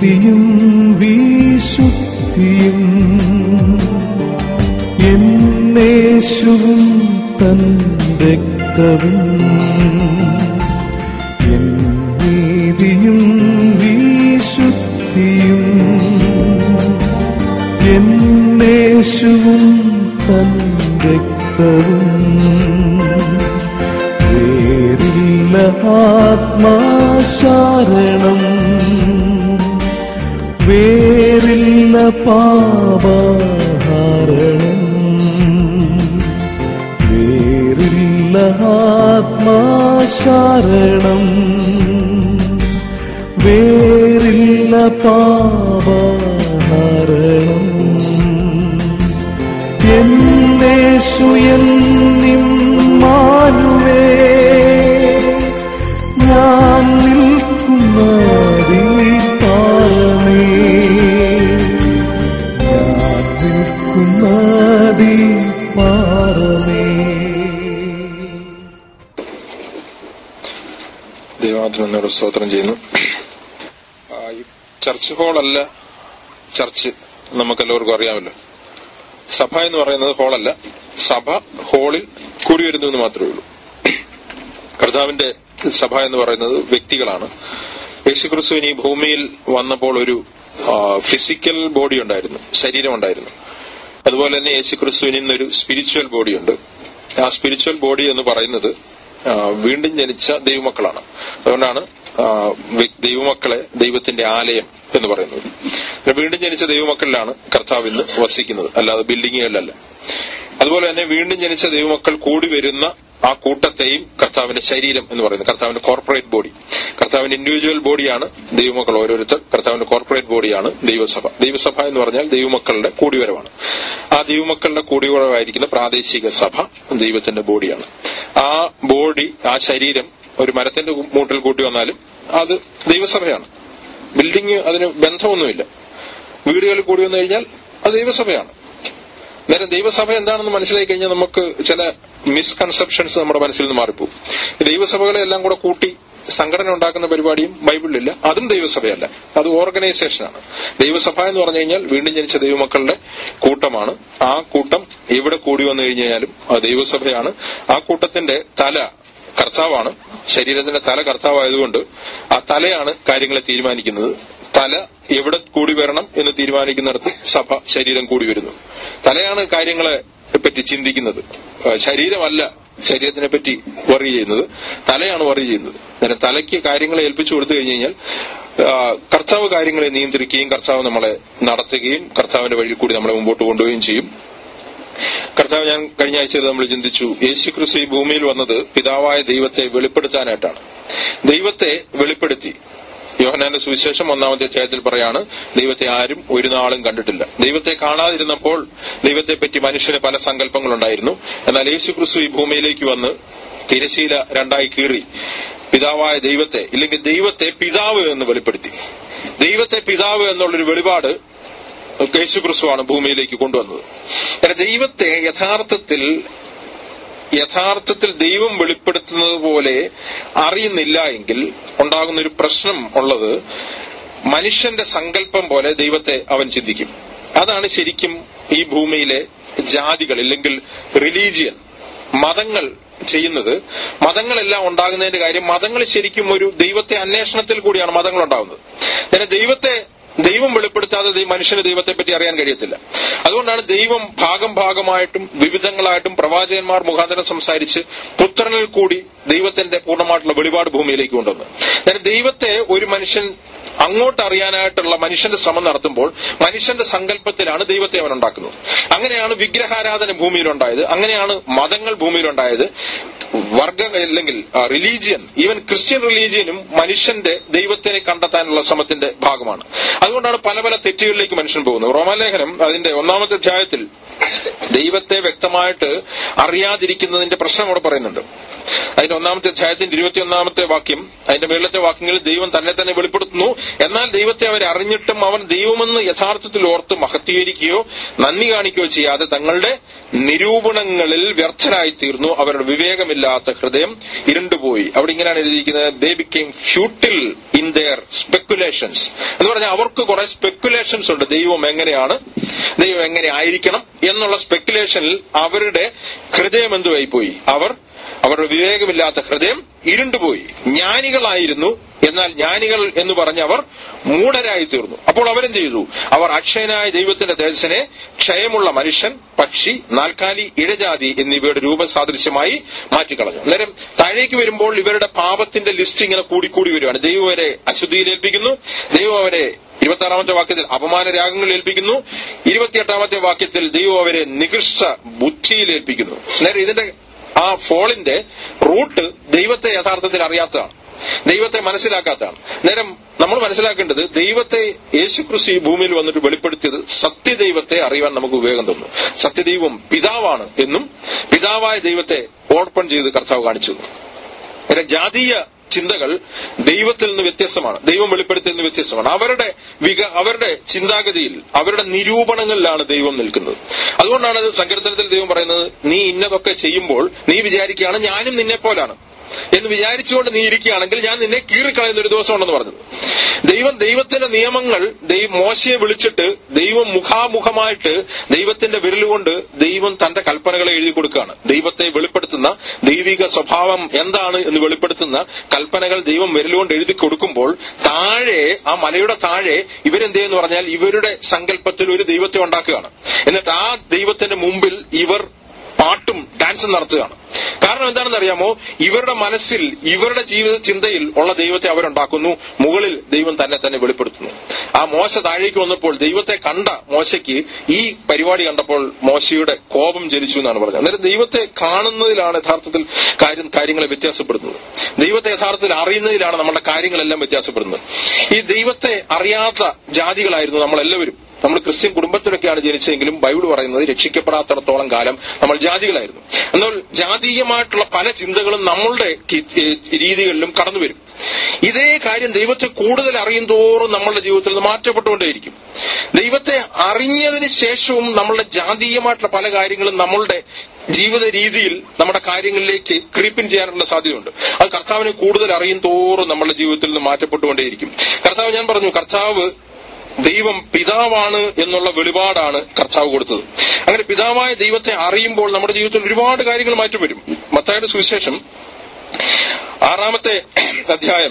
നീതിയും വിശുദ്ധിയും എന്നേശുവും തൻ രക്തവും എൻ നീതിയും വിശുദ്ധിയും എന്നേശുവും തൻ രക്തവും വേറില്ല ആത്മാശാരണം വേറില്ല പാപഹരണം വേറില്ല ആത്മാശാരണം വേറില്ല പാപഹരണം എന്നേശുയെന്നിമ്മാനുവേ ഞാൻ നിൽക്കുന്നതീ പാറമേ ഞാൻ നിൽക്കുന്നതീ പാറമേ ദൈവത്തിന് എന്നോട് സ്തോത്രം ചെയ്യുന്നു ആ, ഈ ചർച്ച് ഹാളല്ല ചർച്ച് നമുക്കെല്ലാവർക്കും അറിയാമല്ലോ സഭ എന്ന് പറയുന്നത് ഹാളല്ല സഭ ഹാളിൽ കൂടി വരുന്നു എന്ന് മാത്രമേ ഉള്ളൂ കർത്താവിന്റെ സഭ എന്ന് പറയുന്നത് വ്യക്തികളാണ് യേശുക്രിസ്തുവിന് ഈ ഭൂമിയിൽ വന്നപ്പോൾ ഒരു ഫിസിക്കൽ ബോഡി ഉണ്ടായിരുന്നു ശരീരം ഉണ്ടായിരുന്നു അതുപോലെ തന്നെ യേശുക്രിസ്തുവിന് ഇന്നൊരു സ്പിരിച്വൽ ബോഡിയുണ്ട് ആ സ്പിരിച്വൽ ബോഡി എന്ന് പറയുന്നത് ആ, വീണ്ടും ജനിച്ച ദൈവമക്കളാണ് അതുകൊണ്ടാണ് ആ, വ്യ- ദൈവമക്കളെ ദൈവത്തിന്റെ ആലയം എന്ന് പറയുന്നത് പിന്നെ വീണ്ടും ജനിച്ച ദൈവമക്കളിലാണ് കർത്താവ് ഇന്ന് വസിക്കുന്നത് അല്ലാതെ ബിൽഡിങ്ങുകളിലല്ല അതുപോലെ തന്നെ വീണ്ടും ജനിച്ച ദൈവമക്കൾ കൂടി വരുന്ന ആ കൂട്ടത്തെയും കർത്താവിന്റെ ശരീരം എന്ന് പറയുന്നത് കർത്താവിന്റെ കോർപ്പറേറ്റ് ബോഡി കർത്താവിന്റെ ഇൻഡിവിജ്വൽ ബോഡിയാണ് ദൈവമക്കൾ ഓരോരുത്തർ കർത്താവിന്റെ കോർപ്പറേറ്റ് ബോഡിയാണ് ദൈവസഭ ദൈവസഭ എന്ന് പറഞ്ഞാൽ ദൈവമക്കളുടെ കൂടിവരവാണ് ആ ദൈവമക്കളുടെ കൂടിവരവായിരിക്കുന്ന പ്രാദേശിക സഭ ദൈവത്തിന്റെ ബോഡിയാണ് ആ ബോഡി ആ ശരീരം ഒരു മരത്തിന്റെ മൂട്ടിൽ കൂട്ടി വന്നാലും അത് ദൈവസഭയാണ് ബിൽഡിംഗ് അതിന് ബന്ധമൊന്നുമില്ല വീടുകളിൽ കൂടി വന്നു കഴിഞ്ഞാൽ അത് ദൈവസഭയാണ് നേരം ദൈവസഭ എന്താണെന്ന് മനസ്സിലാക്കി കഴിഞ്ഞാൽ നമുക്ക് ചില മിസ്കൺസെപ്ഷൻസ് നമ്മുടെ മനസ്സിൽ നിന്ന് മാറിപ്പോകും ഈ ദൈവസഭകളെ എല്ലാം കൂടെ കൂട്ടി സംഘടന ഉണ്ടാക്കുന്ന പരിപാടിയും ബൈബിളിലില്ല അതും ദൈവസഭയല്ല അത് ഓർഗനൈസേഷനാണ് ദൈവസഭ എന്ന് പറഞ്ഞു കഴിഞ്ഞാൽ വീണ്ടും ജനിച്ച ദൈവമക്കളുടെ കൂട്ടമാണ് ആ കൂട്ടം എവിടെ കൂടി വന്നു കഴിഞ്ഞാലും അത് ദൈവസഭയാണ് ആ കൂട്ടത്തിന്റെ തല കർത്താവാണ് ശരീരത്തിന്റെ തല കർത്താവായതുകൊണ്ട് ആ തലയാണ് കാര്യങ്ങളെ തീരുമാനിക്കുന്നത് തല എവിടെ കൂടി വരണം എന്ന് തീരുമാനിക്കുന്നിടത്ത് സഭ ശരീരം കൂടി വരുന്നു തലയാണ് കാര്യങ്ങളെ പറ്റി ചിന്തിക്കുന്നത് ആ, ശരീരമല്ല ശരീരത്തിനെ പറ്റി വറി ചെയ്യുന്നത് തലയാണ് വറി ചെയ്യുന്നത് അന്നേരം തലയ്ക്ക് കാര്യങ്ങളെ ഏൽപ്പിച്ചു കൊടുത്തു കഴിഞ്ഞു കഴിഞ്ഞാൽ ആ, കർത്താവ് കാര്യങ്ങളെ നിയന്ത്രിക്കുകയും കർത്താവ് നമ്മളെ നടത്തുകയും കർത്താവിന്റെ വഴിയിൽ കൂടി നമ്മളെ മുമ്പോട്ട് കൊണ്ടുപോവുകയും ചെയ്യും കർത്താവ് ഞാൻ കഴിഞ്ഞ ആഴ്ചയിൽ നമ്മൾ ചിന്തിച്ചു യേശുക്രിസ്തു ഈ ഭൂമിയിൽ വന്നത് പിതാവായ ദൈവത്തെ വെളിപ്പെടുത്താനായിട്ടാണ് ദൈവത്തെ വെളിപ്പെടുത്തി യോഹനാന്റെ സുവിശേഷം ഒന്നാമത്തെ അധ്യായത്തിൽ പറയാണ് ദൈവത്തെ ആരും ഒരു നാളും കണ്ടിട്ടില്ല ദൈവത്തെ കാണാതിരുന്നപ്പോൾ ദൈവത്തെ പറ്റി മനുഷ്യന് പല സങ്കല്പങ്ങളുണ്ടായിരുന്നു എന്നാൽ യേശുക്രിസ്തു ഈ ഭൂമിയിലേക്ക് വന്ന് തിരശീല രണ്ടായി കീറി പിതാവായ ദൈവത്തെ ഇല്ലെങ്കിൽ ദൈവത്തെ പിതാവ് എന്ന് വെളിപ്പെടുത്തി ദൈവത്തെ പിതാവ് എന്നുള്ളൊരു വെളിപാട് യേശുക്രിസ്തുവാണ് ഭൂമിയിലേക്ക് കൊണ്ടുവന്നത് കാരണം ദൈവത്തെ യഥാർത്ഥത്തിൽ യഥാർത്ഥത്തിൽ ദൈവം വെളിപ്പെടുത്തുന്നത് പോലെ അറിയുന്നില്ല എങ്കിൽ ഉണ്ടാകുന്ന ഒരു പ്രശ്നം ഉള്ളത് മനുഷ്യന്റെ സങ്കല്പം പോലെ ദൈവത്തെ അവൻ ചിന്തിക്കും അതാണ് ശരിക്കും ഈ ഭൂമിയിലെ ജാതികൾ ഇല്ലെങ്കിൽ റിലീജിയൻ മതങ്ങൾ ചെയ്യുന്നത് മതങ്ങളെല്ലാം ഉണ്ടാകുന്നതിന്റെ കാര്യം മതങ്ങൾ ശരിക്കും ഒരു ദൈവത്തെ അന്വേഷണത്തിൽ കൂടിയാണ് മതങ്ങൾ ഉണ്ടാകുന്നത് അങ്ങനെ ദൈവത്തെ ദൈവം വെളിപ്പെടുത്താതെ ദൈ- മനുഷ്യന് ദൈവത്തെ പറ്റി അറിയാൻ കഴിയത്തില്ല അതുകൊണ്ടാണ് ദൈവം ഭാഗം ഭാഗമായിട്ടും വിവിധങ്ങളായിട്ടും പ്രവാചകന്മാർ മുഖാന്തരം സംസാരിച്ച് പുത്രനിൽ കൂടി ദൈവത്തിന്റെ പൂർണ്ണമായിട്ടുള്ള വെളിപാട് ഭൂമിയിലേക്ക് കൊണ്ടുവന്നത് അങ്ങനെ ദൈവത്തെ ഒരു മനുഷ്യൻ അങ്ങോട്ട് അറിയാനായിട്ടുള്ള മനുഷ്യന്റെ ശ്രമം നടത്തുമ്പോൾ മനുഷ്യന്റെ സങ്കല്പത്തിലാണ് ദൈവത്തെ അവൻ ഉണ്ടാക്കുന്നത് അങ്ങനെയാണ് വിഗ്രഹാരാധന ഭൂമിയിലുണ്ടായത് അങ്ങനെയാണ് മതങ്ങൾ ഭൂമിയിലുണ്ടായത് വർഗ അല്ലെങ്കിൽ റിലീജിയൻ ഈവൻ ക്രിസ്ത്യൻ റിലീജിയനും മനുഷ്യന്റെ ദൈവത്തിനെ കണ്ടെത്താനുള്ള ശ്രമത്തിന്റെ ഭാഗമാണ് അതുകൊണ്ടാണ് പല പല തെറ്റുകളിലേക്ക് മനുഷ്യൻ പോകുന്നത് റോമാലേഖനം അതിന്റെ ഒന്നാമത്തെ അധ്യായത്തിൽ ദൈവത്തെ വ്യക്തമായിട്ട് അറിയാതിരിക്കുന്നതിന്റെ പ്രശ്നം അവിടെ പറയുന്നുണ്ട് അതിന്റെ ഒന്നാമത്തെ അധ്യായത്തിന്റെ ഇരുപത്തിയൊന്നാമത്തെ വാക്യം അതിന്റെ മുകളിലത്തെ വാക്യങ്ങളിൽ ദൈവം തന്നെ തന്നെ വെളിപ്പെടുത്തുന്നു എന്നാൽ ദൈവത്തെ അവർ അറിഞ്ഞിട്ടും അവൻ ദൈവമെന്ന് യഥാർത്ഥത്തിൽ ഓർത്ത് മഹത്വീകരിക്കുകയോ നന്ദി കാണിക്കുകയോ ചെയ്യാതെ തങ്ങളുടെ നിരൂപണങ്ങളിൽ വ്യർത്ഥരായി തീർന്നു അവരുടെ വിവേകമില്ലാത്ത ഹൃദയം ഇരുണ്ടുപോയി അവിടെ ഇങ്ങനെയാണ് എഴുതിയിരിക്കുന്നത് they became futile in their speculations എന്ന് പറഞ്ഞാൽ അവർക്ക് കുറെ സ്പെക്കുലേഷൻസ് ഉണ്ട് ദൈവം എങ്ങനെയാണ് ദൈവം എങ്ങനെ ആയിരിക്കണം എന്നുള്ള സ്പെക്കുലേഷനിൽ അവരുടെ ഹൃദയം എന്തുവായി പോയി അവർ അവരുടെ വിവേകമില്ലാത്ത ഹൃദയം ഇരുണ്ടുപോയി ജ്ഞാനികളായിരുന്നു എന്നാൽ ജ്ഞാനികൾ എന്ന് പറഞ്ഞ് അവർ മൂഢരായി തീർന്നു അപ്പോൾ അവരെന്ത് ചെയ്തു അവർ അക്ഷയനായ ദൈവത്തിന്റെ തേജസ്സിനെ ക്ഷയമുള്ള മനുഷ്യൻ പക്ഷി നാൽക്കാലി ഇഴജാതി എന്നിവയുടെ രൂപസാദൃശ്യമായി മാറ്റിക്കളഞ്ഞു അന്നേരം താഴേക്ക് വരുമ്പോൾ ഇവരുടെ പാപത്തിന്റെ ലിസ്റ്റ് ഇങ്ങനെ കൂടിക്കൂടി വരികയാണ് ദൈവം അവരെ അശുദ്ധിയിൽ ഏൽപ്പിക്കുന്നു ദൈവം അവരെ ഇരുപത്തി വാക്യത്തിൽ അപമാന രാഗങ്ങൾ ഏൽപ്പിക്കുന്നു ഇരുപത്തിയെട്ടാമത്തെ വാക്യത്തിൽ ദൈവം അവരെ നികൃഷ്ട ബുദ്ധിയിൽ ഏൽപ്പിക്കുന്നു നേരെ ഇതിന്റെ ആ ഫോളിന്റെ റൂട്ട് ദൈവത്തെ യഥാർത്ഥത്തിൽ അറിയാത്തതാണ് ദൈവത്തെ മനസ്സിലാക്കാത്തതാണ് നേരം നമ്മൾ മനസ്സിലാക്കേണ്ടത് ദൈവത്തെ യേശുക്രിസ്തു ഈ ഭൂമിയിൽ വന്നിട്ട് വെളിപ്പെടുത്തിയത് സത്യദൈവത്തെ അറിയാൻ നമുക്ക് വിവേകം തന്നു സത്യദൈവം പിതാവാണ് എന്നും പിതാവായ ദൈവത്തെ ഓർപ്പൺ ചെയ്ത് കർത്താവ് കാണിച്ചു നേരം ജാതീയ ചിന്തകൾ ദൈവത്തിൽ നിന്ന് വ്യത്യസ്തമാണ് ദൈവം വെളിപ്പെടുത്തിയിൽ നിന്ന് വ്യത്യസ്തമാണ് അവരുടെ വിക അവരുടെ ചിന്താഗതിയിൽ അവരുടെ നിരൂപണങ്ങളിലാണ് ദൈവം നിൽക്കുന്നത് അതുകൊണ്ടാണ് സങ്കീർത്തനത്തിൽ ദൈവം പറയുന്നത് നീ ഇന്നതൊക്കെ ചെയ്യുമ്പോൾ നീ വിചാരിക്കുകയാണ് ഞാനും നിന്നെ പോലാണ് എന്ന് വിചാരിച്ചുകൊണ്ട് നീ ഇരിക്കുകയാണെങ്കിൽ ഞാൻ നിന്നെ കീറിക്കളയുന്ന ഒരു ദിവസം ഉണ്ടെന്ന് പറഞ്ഞത് ദൈവം ദൈവത്തിന്റെ നിയമങ്ങൾ ദൈവം മോശയെ വിളിച്ചിട്ട് ദൈവം മുഖാമുഖമായിട്ട് ദൈവത്തിന്റെ വിരലുകൊണ്ട് ദൈവം തന്റെ കൽപ്പനകളെ എഴുതി കൊടുക്കുകയാണ് ദൈവത്തെ വെളിപ്പെടുത്തുന്ന ദൈവിക സ്വഭാവം എന്താണ് എന്ന് വെളിപ്പെടുത്തുന്ന കൽപ്പനകൾ ദൈവം വിരലുകൊണ്ട് എഴുതി കൊടുക്കുമ്പോൾ താഴെ ആ മലയുടെ താഴെ ഇവരെന്ത് ചെയ്യുന്നു പറഞ്ഞാൽ ഇവരുടെ സങ്കല്പത്തിൽ ഒരു ദൈവത്തെ ഉണ്ടാക്കുകയാണ് എന്നിട്ട് ആ ദൈവത്തിന്റെ മുമ്പിൽ ഇവർ പാട്ടും ഡാൻസും നടത്തുകയാണ് കാരണം എന്താണെന്ന് അറിയാമോ ഇവരുടെ മനസ്സിൽ ഇവരുടെ ജീവിത ചിന്തയിൽ ഉള്ള ദൈവത്തെ അവരുണ്ടാക്കുന്നു മുകളിൽ ദൈവം തന്നെ തന്നെ വെളിപ്പെടുത്തുന്നു ആ മോശ താഴേക്ക് വന്നപ്പോൾ ദൈവത്തെ കണ്ട മോശയ്ക്ക് ഈ പരിപാടി കണ്ടപ്പോൾ മോശയുടെ കോപം ജനിച്ചു എന്നാണ് പറഞ്ഞത് അന്നേരം ദൈവത്തെ കാണുന്നതിലാണ് യഥാർത്ഥത്തിൽ കാര്യം കാര്യങ്ങളെ വ്യത്യാസപ്പെടുന്നത് ദൈവത്തെ യഥാർത്ഥത്തിൽ അറിയുന്നതിലാണ് നമ്മുടെ കാര്യങ്ങളെല്ലാം വ്യത്യാസപ്പെടുന്നത് ഈ ദൈവത്തെ അറിയാത്ത ജാതികളായിരുന്നു നമ്മളെല്ലാവരും നമ്മൾ ക്രിസ്ത്യൻ കുടുംബത്തിലൊക്കെയാണ് ജനിച്ചതെങ്കിലും ബൈബിൾ പറയുന്നത് രക്ഷിക്കപ്പെടാത്തിടത്തോളം കാലം നമ്മൾ ജാതികളായിരുന്നു എന്നാൽ ജാതീയമായിട്ടുള്ള പല ചിന്തകളും നമ്മളുടെ രീതികളിലും കടന്നു വരും ഇതേ കാര്യം ദൈവത്തെ കൂടുതൽ അറിയും തോറും നമ്മളുടെ ജീവിതത്തിൽ നിന്ന് മാറ്റപ്പെട്ടുകൊണ്ടേയിരിക്കും ദൈവത്തെ അറിഞ്ഞതിന് ശേഷവും നമ്മളുടെ ജാതീയമായിട്ടുള്ള പല കാര്യങ്ങളും നമ്മളുടെ ജീവിത രീതിയിൽ നമ്മുടെ കാര്യങ്ങളിലേക്ക് ക്രീപ്പിൻ ചെയ്യാനുള്ള സാധ്യതയുണ്ട് അത് കർത്താവിനെ കൂടുതൽ അറിയും തോറും നമ്മളുടെ ജീവിതത്തിൽ നിന്ന് മാറ്റപ്പെട്ടുകൊണ്ടേയിരിക്കും കർത്താവ് ഞാൻ പറഞ്ഞു കർത്താവ് ദൈവം പിതാവാണ് എന്നുള്ള വെളിപാടാണ് കർത്താവ് കൊടുത്തത് അങ്ങനെ പിതാവായ ദൈവത്തെ അറിയുമ്പോൾ നമ്മുടെ ജീവിതത്തിൽ ഒരുപാട് കാര്യങ്ങൾ മാറ്റം വരും മത്തായുടെ സുവിശേഷം ആറാമത്തെ അധ്യായം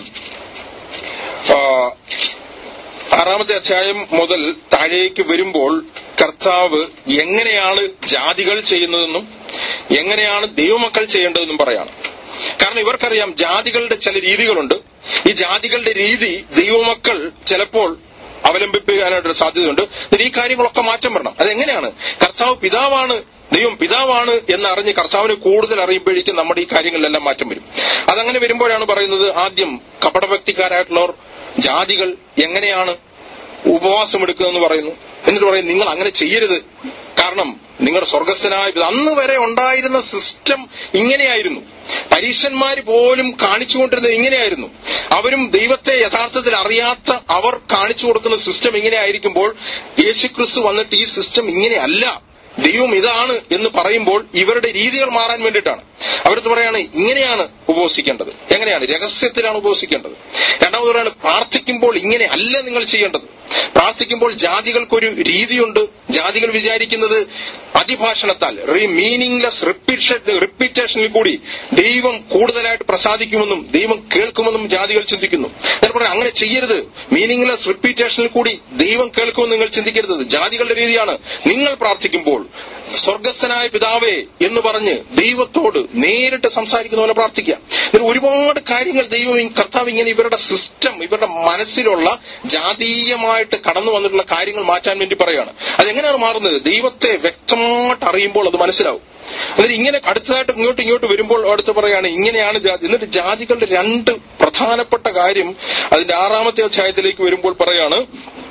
ആറാമത്തെ അധ്യായം മുതൽ താഴേക്ക് വരുമ്പോൾ കർത്താവ് എങ്ങനെയാണ് ജാതികൾ ചെയ്യുന്നതെന്നും എങ്ങനെയാണ് ദൈവമക്കൾ ചെയ്യേണ്ടതെന്നും പറയാണ് കാരണം ഇവർക്കറിയാം ജാതികളുടെ ചില രീതികളുണ്ട് ഈ ജാതികളുടെ രീതി ദൈവമക്കൾ ചിലപ്പോൾ അവലംബിപ്പിക്കാനായിട്ടൊരു സാധ്യതയുണ്ട് ഈ കാര്യങ്ങളൊക്കെ മാറ്റം വരണം അതെങ്ങനെയാണ് കർത്താവ് പിതാവാണ് ദൈവം പിതാവാണ് എന്ന് അറിഞ്ഞ് കർത്താവിനെ കൂടുതൽ അറിയുമ്പോഴേക്കും നമ്മുടെ ഈ കാര്യങ്ങളിലെല്ലാം മാറ്റം വരും അതങ്ങനെ വരുമ്പോഴാണ് പറയുന്നത് ആദ്യം കപടഭക്തിക്കാരായിട്ടുള്ളവർ ജാതികൾ എങ്ങനെയാണ് ഉപവാസം എടുക്കുന്നതെന്ന് പറയുന്നു എന്നിട്ട് പറയും നിങ്ങൾ അങ്ങനെ ചെയ്യരുത് കാരണം നിങ്ങളുടെ സ്വർഗസ്ഥനായ അന്ന് വരെ ഉണ്ടായിരുന്ന സിസ്റ്റം ഇങ്ങനെയായിരുന്നു പരീക്ഷന്മാര് പോലും കാണിച്ചുകൊണ്ടിരുന്നത് ഇങ്ങനെയായിരുന്നു അവരും ദൈവത്തെ യഥാർത്ഥത്തിൽ അറിയാത്ത അവർ കാണിച്ചു കൊടുക്കുന്ന സിസ്റ്റം ഇങ്ങനെയായിരിക്കുമ്പോൾ യേശുക്രിസ്തു വന്നിട്ട് ഈ സിസ്റ്റം ഇങ്ങനെയല്ല ദൈവം ഇതാണ് എന്ന് പറയുമ്പോൾ ഇവരുടെ രീതികൾ മാറാൻ വേണ്ടിയിട്ടാണ് അവരത് പറയാണ് ഇങ്ങനെയാണ് ഉപവസിക്കേണ്ടത് എങ്ങനെയാണ് രഹസ്യത്തിലാണ് ഉപവസിക്കേണ്ടത് രണ്ടാമത് പറയാണ് പ്രാർത്ഥിക്കുമ്പോൾ ഇങ്ങനെ അല്ല നിങ്ങൾ ചെയ്യേണ്ടത് പ്രാർത്ഥിക്കുമ്പോൾ ജാതികൾക്കൊരു രീതിയുണ്ട് ജാതികൾ വിചാരിക്കുന്നത് അതിഭാഷണത്താൽ മീനിങ്ലെസ് റിപ്പീറ്റേഷനിൽ കൂടി ദൈവം കൂടുതലായിട്ട് പ്രസാദിക്കുമെന്നും ദൈവം കേൾക്കുമെന്നും ജാതികൾ ചിന്തിക്കുന്നു ഞാൻ അങ്ങനെ ചെയ്യരുത് മീനിങ്ലെസ് റിപ്പീറ്റേഷനിൽ കൂടി ദൈവം കേൾക്കുമെന്ന് നിങ്ങൾ ചിന്തിക്കരുത് ജാതികളുടെ രീതിയാണ് നിങ്ങൾ പ്രാർത്ഥിക്കുമ്പോൾ സ്വർഗസ്ഥനായ പിതാവേ എന്ന് പറഞ്ഞ് ദൈവത്തോട് നേരിട്ട് സംസാരിക്കുന്ന പോലെ പ്രാർത്ഥിക്കുക ഇതിൽ ഒരുപാട് കാര്യങ്ങൾ ദൈവം കർത്താവ് ഇങ്ങനെ ഇവരുടെ സിസ്റ്റം ഇവരുടെ മനസ്സിലുള്ള ജാതീയമായിട്ട് കടന്നു വന്നിട്ടുള്ള കാര്യങ്ങൾ മാറ്റാൻ വേണ്ടി പറയുകയാണ് അതെങ്ങനെയാണ് മാറുന്നത് ദൈവത്തെ വ്യക്തമായിട്ട് അറിയുമ്പോൾ അത് മനസ്സിലാവും എന്നിട്ട് ഇങ്ങനെ അടുത്തതായിട്ട് ഇങ്ങോട്ട് ഇങ്ങോട്ട് വരുമ്പോൾ അടുത്ത് പറയാണ് ഇങ്ങനെയാണ് ജാതി എന്നിട്ട് ജാതികളുടെ രണ്ട് പ്രധാനപ്പെട്ട കാര്യം അതിന്റെ ആറാമത്തെ അധ്യായത്തിലേക്ക് വരുമ്പോൾ പറയാണ്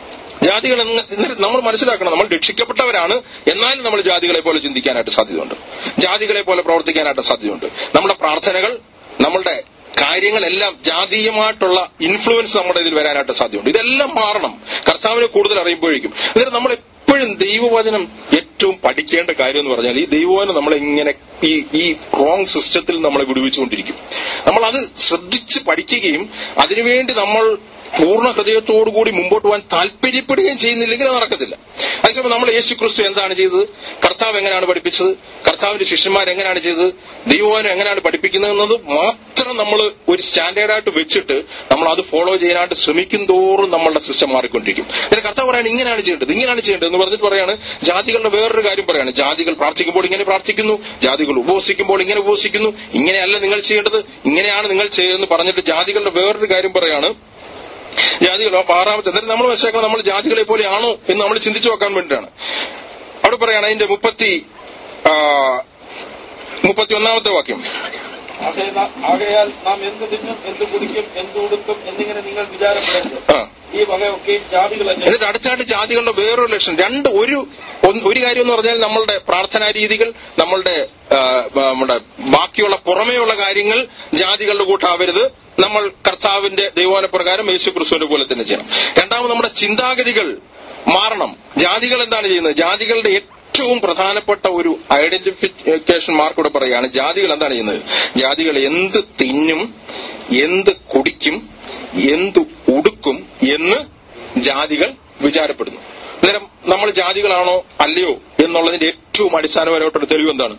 ജാതികൾ എന്ന് എന്നിട്ട് നമ്മൾ മനസ്സിലാക്കണം നമ്മൾ രക്ഷിക്കപ്പെട്ടവരാണ് എന്നാലും നമ്മൾ ജാതികളെ പോലെ ചിന്തിക്കാനായിട്ട് സാധ്യതയുണ്ട് ജാതികളെ പോലെ പ്രവർത്തിക്കാനായിട്ട് സാധ്യതയുണ്ട് നമ്മുടെ പ്രാർത്ഥനകൾ നമ്മളുടെ കാര്യങ്ങളെല്ലാം ജാതീയമായിട്ടുള്ള ഇൻഫ്ലുവൻസ് നമ്മുടെ ഇതിൽ വരാനായിട്ട് സാധ്യതയുണ്ട് ഇതെല്ലാം മാറണം കർത്താവിനെ കൂടുതൽ അറിയുമ്പോഴേക്കും എന്നിട്ട് നമ്മൾ എപ്പോഴും ദൈവവചനം ഏറ്റവും പഠിക്കേണ്ട കാര്യം എന്ന് പറഞ്ഞാൽ ഈ ദൈവവചനം നമ്മളെ ഇങ്ങനെ ഈ ഈ റോങ് സിസ്റ്റത്തിൽ നമ്മളെ വിടുവിച്ചുകൊണ്ടിരിക്കും നമ്മൾ അത് ശ്രദ്ധിച്ച് പഠിക്കുകയും അതിനുവേണ്ടി നമ്മൾ പൂർണ്ണ ഹൃദയത്തോടുകൂടി മുമ്പോട്ട് പോകാൻ താല്പര്യപ്പെടുകയും ചെയ്യുന്നില്ലെങ്കിൽ അത് നടക്കത്തില്ല അതേസമയം നമ്മൾ യേശു ക്രിസ്തു എന്താണ് ചെയ്തത് കർത്താവ് എങ്ങനെയാണ് പഠിപ്പിച്ചത് കർത്താവിന്റെ ശിഷ്യന്മാർ എങ്ങനെയാണ് ചെയ്തത് ദൈവവാനം എങ്ങനെയാണ് പഠിപ്പിക്കുന്നത് എന്നത് മാത്രം നമ്മൾ ഒരു സ്റ്റാൻഡേർഡായിട്ട് വെച്ചിട്ട് നമ്മൾ അത് ഫോളോ ചെയ്യാനായിട്ട് ശ്രമിക്കും തോറും നമ്മളുടെ സിസ്റ്റം മാറിക്കൊണ്ടിരിക്കും എന്നിട്ട് കർത്താവ് പറയാണ് ഇങ്ങനെയാണ് ചെയ്യേണ്ടത് ഇങ്ങനെയാണ് ചെയ്യേണ്ടത് എന്ന് പറഞ്ഞിട്ട് പറയാണ് ജാതികളുടെ വേറൊരു കാര്യം പറയാണ് ജാതികൾ പ്രാർത്ഥിക്കുമ്പോൾ ഇങ്ങനെ പ്രാർത്ഥിക്കുന്നു ജാതികൾ ഉപവസിക്കുമ്പോൾ ഇങ്ങനെ ഉപവസിക്കുന്നു ഇങ്ങനെയല്ല നിങ്ങൾ ചെയ്യേണ്ടത് ഇങ്ങനെയാണ് നിങ്ങൾ ചെയ്തതെന്ന് പറഞ്ഞിട്ട് ജാതികളുടെ വേറൊരു കാര്യം പറയാണ് ജാതികൾ അപ്പൊ ആറാമത്തെ എന്നിട്ട് നമ്മൾ മനസ്സിലാക്കണം നമ്മൾ ജാതികളെ പോലെയാണോ എന്ന് നമ്മൾ ചിന്തിച്ചു നോക്കാൻ വേണ്ടിയിട്ടാണ് അവിടെ പറയാണ് അതിന്റെ മുപ്പത്തി ആ, മുപ്പത്തി ഒന്നാമത്തെ വാക്യം ആകയാ- ആകയാൽ നാം എന്ത് തിന്നും എന്ത് കുടിക്കും എന്ത് ഉടുക്കും എന്നിങ്ങനെ നിങ്ങൾ വിചാരപ്പെടരുത് ആ ഈ വകയൊക്കെ ജാതികൾ തന്നെ എന്നിട്ട് അടുത്തായിട്ട് ജാതികളുടെ വേറൊരു ലക്ഷണം രണ്ട് ഒരു ഒന്ന് ഒരു കാര്യം എന്ന് പറഞ്ഞാൽ നമ്മളുടെ പ്രാർത്ഥനാ രീതികൾ നമ്മളുടെ ആ, നമ്മുടെ ബാക്കിയുള്ള പുറമേയുള്ള കാര്യങ്ങൾ ജാതികളുടെ കൂട്ടാവരുത് നമ്മൾ കർത്താവിന്റെ ദൈവാന പ്രകാരം യേശു ക്രിസ്തുവിന്റെ പോലെ തന്നെ ചെയ്യണം രണ്ടാമത് നമ്മുടെ ചിന്താഗതികൾ മാറണം ജാതികൾ എന്താണ് ചെയ്യുന്നത് ജാതികളുടെ ഏറ്റവും പ്രധാനപ്പെട്ട ഒരു ഐഡന്റിഫിക്കേഷൻ മാർക്ക് ഇവിടെ പറയുകയാണ് ജാതികൾ എന്താണ് ചെയ്യുന്നത് ജാതികൾ എന്ത് തിന്നും എന്ത് കുടിക്കും എന്ത് ഉടുക്കും എന്ന് ജാതികൾ വിചാരപ്പെടുന്നു അന്നേരം നമ്മൾ ജാതികളാണോ അല്ലയോ എന്നുള്ളതിന്റെ ഏറ്റവും അടിസ്ഥാനപരമായിട്ടുള്ള തെളിവ് എന്താണ്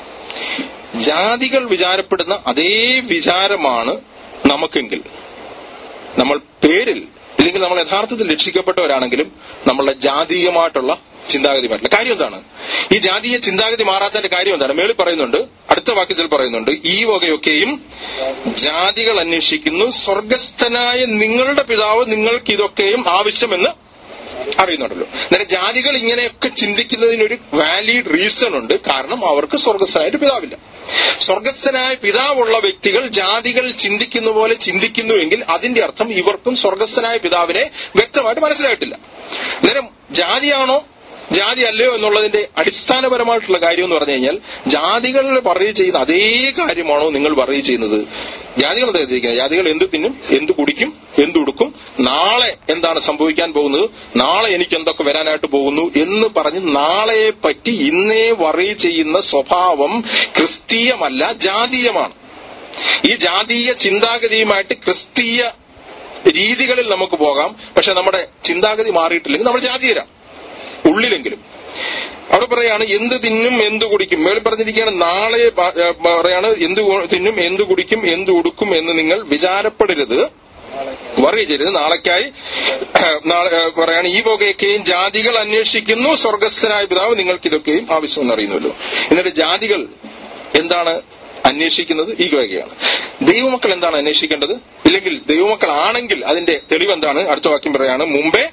ജാതികൾ വിചാരപ്പെടുന്ന അതേ വിചാരമാണ് നമുക്കെങ്കിൽ നമ്മൾ പേരിൽ ഇല്ലെങ്കിൽ നമ്മൾ യഥാർത്ഥത്തിൽ രക്ഷിക്കപ്പെട്ടവരാണെങ്കിലും നമ്മളുടെ ജാതീയമായിട്ടുള്ള ചിന്താഗതി മാറ്റില്ല കാര്യം എന്താണ് ഈ ജാതീയ ചിന്താഗതി മാറാത്തതിന്റെ കാര്യം എന്താണ് മേളിൽ പറയുന്നുണ്ട് അടുത്ത വാക്യത്തിൽ പറയുന്നുണ്ട് ഈ വകയൊക്കെയും ജാതികൾ അന്വേഷിക്കുന്നു സ്വർഗസ്ഥനായ നിങ്ങളുടെ പിതാവ് നിങ്ങൾക്ക് ഇതൊക്കെയും ആവശ്യമെന്ന് അറിയുന്നുണ്ടല്ലോ അന്നേരം ജാതികൾ ഇങ്ങനെയൊക്കെ ചിന്തിക്കുന്നതിനൊരു വാലിഡ് റീസൺ ഉണ്ട് കാരണം അവർക്ക് സ്വർഗസ്ഥനായ ഒരു പിതാവില്ല സ്വർഗസ്ഥനായ പിതാവുള്ള വ്യക്തികൾ ജാതികൾ ചിന്തിക്കുന്ന പോലെ ചിന്തിക്കുന്നുവെങ്കിൽ അതിന്റെ അർത്ഥം ഇവർക്കും സ്വർഗസ്ഥനായ പിതാവിനെ വ്യക്തമായിട്ട് മനസ്സിലായിട്ടില്ല അന്നേരം ജാതിയാണോ ജാതി അല്ലയോ എന്നുള്ളതിന്റെ അടിസ്ഥാനപരമായിട്ടുള്ള കാര്യം എന്ന് പറഞ്ഞു കഴിഞ്ഞാൽ ജാതികൾ പറയുക ചെയ്യുന്ന അതേ കാര്യമാണോ നിങ്ങൾ പറയുക ചെയ്യുന്നത് ജാതികൾ എന്താ ചെയ്തിരിക്കുന്നത് ജാതികൾ എന്ത് തിന്നും എന്ത് കുടിക്കും എന്തുടുക്കും നാളെ എന്താണ് സംഭവിക്കാൻ പോകുന്നത് നാളെ എനിക്ക് എന്തൊക്കെ വരാനായിട്ട് പോകുന്നു എന്ന് പറഞ്ഞ് നാളെയെ പറ്റി ഇന്നേ വറി ചെയ്യുന്ന സ്വഭാവം ക്രിസ്തീയമല്ല ജാതീയമാണ് ഈ ജാതീയ ചിന്താഗതിയുമായിട്ട് ക്രിസ്തീയ രീതികളിൽ നമുക്ക് പോകാം പക്ഷെ നമ്മുടെ ചിന്താഗതി മാറിയിട്ടില്ലെങ്കിൽ നമ്മൾ ജാതീയരാണ് ഉള്ളിലെങ്കിലും അവിടെ പറയാണ് എന്ത് തിന്നും എന്ത് കുടിക്കും മേളിൽ പറഞ്ഞിരിക്കുകയാണ് നാളെ പ- ഏ, പറയാണ് എന്ത് കു- തിന്നും എന്ത് കുടിക്കും എന്ത് ഉടുക്കും എന്ന് നിങ്ങൾ വിചാരപ്പെടരുത് വറി ചെയ്യരുത് നാളേക്കായി നാളെ ഏ, പറയാണ് ഈ വകയൊക്കെയും ജാതികൾ അന്വേഷിക്കുന്നു സ്വർഗസ്ഥനായ പിതാവ് നിങ്ങൾക്ക് ഇതൊക്കെയും ആവശ്യമെന്ന് അറിയുന്നുവല്ലോ എന്നിട്ട് ജാതികൾ എന്താണ് അന്വേഷിക്കുന്നത് ഈ വകയാണ് ദൈവമക്കൾ എന്താണ് അന്വേഷിക്കേണ്ടത് ഇല്ലെങ്കിൽ ദൈവമക്കളാണെങ്കിൽ അതിന്റെ തെളിവ് എന്താണ് അടുത്ത വാക്യം പറയാണ് മുമ്പേ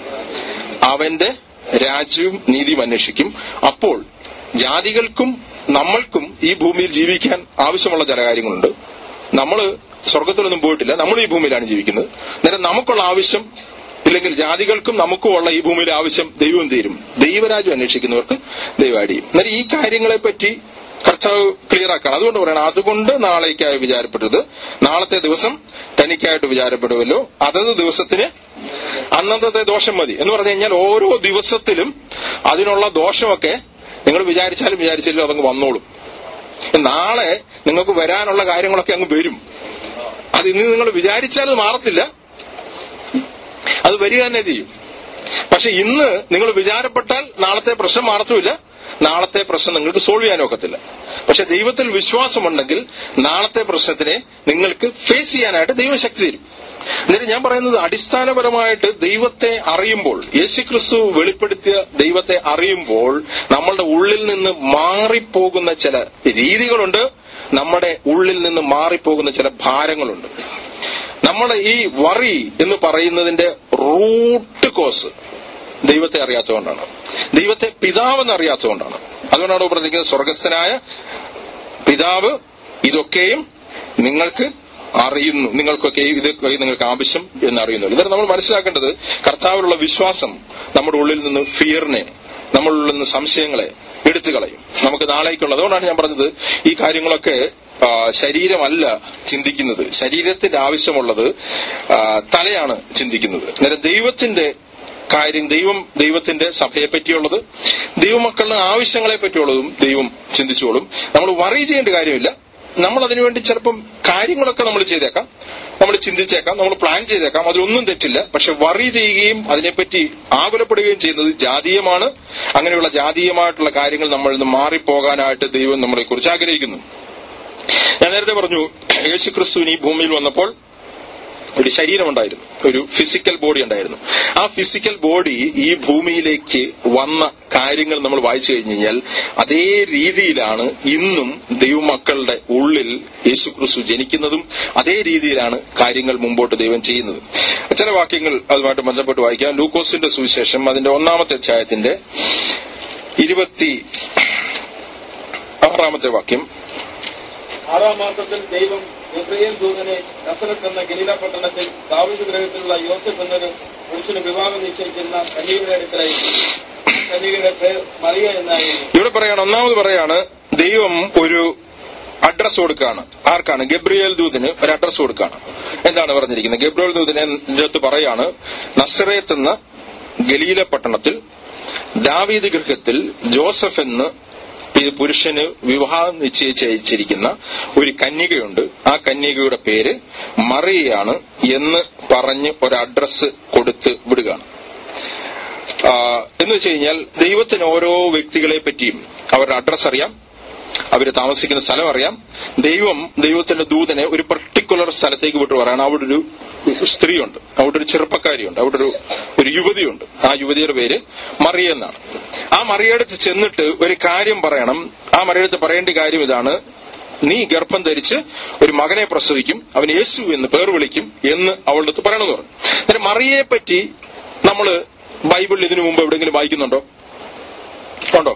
അവന്റെ രാജ്യവും നീതിയും അന്വേഷിക്കും അപ്പോൾ ജാതികൾക്കും നമ്മൾക്കും ഈ ഭൂമിയിൽ ജീവിക്കാൻ ആവശ്യമുള്ള ചില കാര്യങ്ങളുണ്ട് നമ്മൾ സ്വർഗത്തിലൊന്നും പോയിട്ടില്ല നമ്മൾ ഈ ഭൂമിയിലാണ് ജീവിക്കുന്നത് നേരെ നമുക്കുള്ള ആവശ്യം ഇല്ലെങ്കിൽ ജാതികൾക്കും നമുക്കും ഉള്ള ഈ ഭൂമിയിലെ ആവശ്യം ദൈവം തീരും ദൈവരാജ്യം അന്വേഷിക്കുന്നവർക്ക് ദൈവം അടിയും എന്നാൽ ഈ കാര്യങ്ങളെ പറ്റി കർത്താവ് ക്ലിയർ ആക്കണം അതുകൊണ്ട് പറയണം അതുകൊണ്ട് നാളേക്കായി വിചാരപ്പെട്ടത് നാളത്തെ ദിവസം തനിക്കായിട്ട് വിചാരപ്പെടുമല്ലോ അതത് ദിവസത്തിന് അന്നത്തെ ദോഷം മതി എന്ന് പറഞ്ഞു കഴിഞ്ഞാൽ ഓരോ ദിവസത്തിലും അതിനുള്ള ദോഷമൊക്കെ നിങ്ങൾ വിചാരിച്ചാലും വിചാരിച്ചാലും അതങ്ങ് വന്നോളും നാളെ നിങ്ങൾക്ക് വരാനുള്ള കാര്യങ്ങളൊക്കെ അങ്ങ് വരും അത് ഇന്ന് നിങ്ങൾ വിചാരിച്ചാൽ അത് മാറത്തില്ല അത് വരിക തന്നെ ചെയ്യും പക്ഷെ ഇന്ന് നിങ്ങൾ വിചാരപ്പെട്ടാൽ നാളത്തെ പ്രശ്നം മാറത്തുമില്ല നാളത്തെ പ്രശ്നം നിങ്ങൾക്ക് സോൾവ് ചെയ്യാൻ ഒക്കത്തില്ല പക്ഷെ ദൈവത്തിൽ വിശ്വാസമുണ്ടെങ്കിൽ നാളത്തെ പ്രശ്നത്തിനെ നിങ്ങൾക്ക് ഫേസ് ചെയ്യാനായിട്ട് ദൈവം ശക്തി തരും എന്നിട്ട് ഞാൻ പറയുന്നത് അടിസ്ഥാനപരമായിട്ട് ദൈവത്തെ അറിയുമ്പോൾ യേശുക്രിസ്തു വെളിപ്പെടുത്തിയ ദൈവത്തെ അറിയുമ്പോൾ നമ്മളുടെ ഉള്ളിൽ നിന്ന് മാറിപ്പോകുന്ന ചില രീതികളുണ്ട് നമ്മുടെ ഉള്ളിൽ നിന്ന് മാറിപ്പോകുന്ന ചില ഭാരങ്ങളുണ്ട് നമ്മുടെ ഈ വറി എന്ന് പറയുന്നതിന്റെ റൂട്ട് കോസ് ദൈവത്തെ അറിയാത്തതുകൊണ്ടാണ് ദൈവത്തെ പിതാവെന്ന് അറിയാത്തതുകൊണ്ടാണ് അതുകൊണ്ടാണ് ഇവിടെ പറഞ്ഞിരിക്കുന്നത് സ്വർഗസ്ഥനായ പിതാവ് ഇതൊക്കെയും നിങ്ങൾക്ക് അറിയുന്നു നിങ്ങൾക്കൊക്കെ ഇതൊക്കെ നിങ്ങൾക്ക് ആവശ്യം എന്ന് അറിയുന്നു എന്നിട്ട് നമ്മൾ മനസ്സിലാക്കേണ്ടത് കർത്താവിലുള്ള വിശ്വാസം നമ്മുടെ ഉള്ളിൽ നിന്ന് ഫിയറിനെ നമ്മളുള്ളിൽ നിന്ന് സംശയങ്ങളെ എടുത്തു കളയും നമുക്ക് നാളേക്കുള്ളത് അതുകൊണ്ടാണ് ഞാൻ പറഞ്ഞത് ഈ കാര്യങ്ങളൊക്കെ ആ, ശരീരമല്ല ചിന്തിക്കുന്നത് ശരീരത്തിന്റെ ആവശ്യമുള്ളത് ആ, തലയാണ് ചിന്തിക്കുന്നത് അന്നേരം ദൈവത്തിന്റെ കാര്യം ദൈവം ദൈവത്തിന്റെ സഭയെ പറ്റിയുള്ളത് ദൈവമക്കളുടെ ആവശ്യങ്ങളെ പറ്റിയുള്ളതും ദൈവം ചിന്തിച്ചോളും നമ്മൾ വറി ചെയ്യേണ്ട കാര്യമില്ല നമ്മൾ അതിനുവേണ്ടി ചിലപ്പം കാര്യങ്ങളൊക്കെ നമ്മൾ ചെയ്തേക്കാം നമ്മൾ ചിന്തിച്ചേക്കാം നമ്മൾ പ്ലാൻ ചെയ്തേക്കാം അതിലൊന്നും തെറ്റില്ല പക്ഷെ വറി ചെയ്യുകയും അതിനെപ്പറ്റി ആകുലപ്പെടുകയും ചെയ്യുന്നത് ജാതീയമാണ് അങ്ങനെയുള്ള ജാതീയമായിട്ടുള്ള കാര്യങ്ങൾ നമ്മളിൽ നിന്ന് മാറിപ്പോകാനായിട്ട് ദൈവം നമ്മളെ കുറിച്ച് ആഗ്രഹിക്കുന്നു ഞാൻ നേരത്തെ പറഞ്ഞു യേശുക്രിസ്തുവിന് ഈ ഭൂമിയിൽ വന്നപ്പോൾ ഒരു ശരീരമുണ്ടായിരുന്നു ഒരു ഫിസിക്കൽ ബോഡി ഉണ്ടായിരുന്നു ആ ഫിസിക്കൽ ബോഡി ഈ ഭൂമിയിലേക്ക് വന്ന കാര്യങ്ങൾ നമ്മൾ വായിച്ചു കഴിഞ്ഞു കഴിഞ്ഞാൽ അതേ രീതിയിലാണ് ഇന്നും ദൈവമക്കളുടെ ഉള്ളിൽ യേശുക്രിസ്തു ജനിക്കുന്നതും അതേ രീതിയിലാണ് കാര്യങ്ങൾ മുമ്പോട്ട് ദൈവം ചെയ്യുന്നത് ചില വാക്യങ്ങൾ അതുമായിട്ട് ബന്ധപ്പെട്ട് വായിക്കാം ലൂക്കോസിന്റെ സുവിശേഷം അതിന്റെ ഒന്നാമത്തെ അധ്യായത്തിന്റെ ഇരുപത്തി ആറാമത്തെ വാക്യം ആറാം മാസത്തിൽ ദൈവം ഗബ്രിയേൽ ദൂതനെ നസറത്ത് എന്ന ഗലീല പട്ടണത്തിൽ ദാവിദ് ഗ്രഹത്തിലുള്ള യോസഫ് എന്നൊരു പുരുഷന് വിവാഹം നിശ്ചയിച്ചിരുന്ന കന്യകയുടെ അടുക്കലായി കന്യകയുടെ പേര് മറിയ എന്നായിരുന്നു ഇവിടെ പറയാണ് ഒന്നാമത് പറയാണ് ദൈവം ഒരു അഡ്രസ് കൊടുക്കാണ് ആർക്കാണ് ഗബ്രിയേൽ ദൂതിന് ഒരു അഡ്രസ് കൊടുക്കാണ് എന്താണ് പറഞ്ഞിരിക്കുന്നത് ഗബ്രിയേൽ ദൂതിനെ അടുത്ത് പറയാണ് നസറേത്ത് എന്ന ഗലീല പട്ടണത്തിൽ ദാവീദ് ഗൃഹത്തിൽ ജോസഫ് എന്ന് ഈ പുരുഷന് വിവാഹം നിശ്ചയിച്ചയച്ചിരിക്കുന്ന ഒരു കന്യകയുണ്ട് ആ കന്യകയുടെ പേര് മറിയയാണ് എന്ന് പറഞ്ഞ് ഒരു അഡ്രസ് കൊടുത്ത് വിടുകയാണ് ആ, എന്ന് വെച്ച് കഴിഞ്ഞാൽ ദൈവത്തിന് ഓരോ വ്യക്തികളെ പറ്റിയും അവരുടെ അഡ്രസ് അറിയാം അവര് താമസിക്കുന്ന സ്ഥലം അറിയാം ദൈവം ദൈവത്തിന്റെ ദൂതനെ ഒരു പർട്ടിക്കുലർ സ്ഥലത്തേക്ക് വിട്ടു പറയാണ് അവിടെ ഒരു സ്ത്രീയുണ്ട് അവിടെ ഒരു ചെറുപ്പക്കാരിയുണ്ട് അവിടെ ഒരു ഒരു യുവതിയുണ്ട് ആ യുവതിയുടെ പേര് മറിയ എന്നാണ് ആ മറിയടുത്ത് ചെന്നിട്ട് ഒരു കാര്യം പറയണം ആ മറിയടുത്ത് പറയേണ്ട കാര്യം ഇതാണ് നീ ഗർഭം ധരിച്ച് ഒരു മകനെ പ്രസവിക്കും അവൻ യേശു എന്ന് പേർ വിളിക്കും എന്ന് അവളുടെ അടുത്ത് പറയണമെന്ന് പറഞ്ഞു അന്നേരം മറിയയെ പറ്റി നമ്മള് ബൈബിളിൽ ഇതിനു മുമ്പ് എവിടെയെങ്കിലും വായിക്കുന്നുണ്ടോ ഉണ്ടോ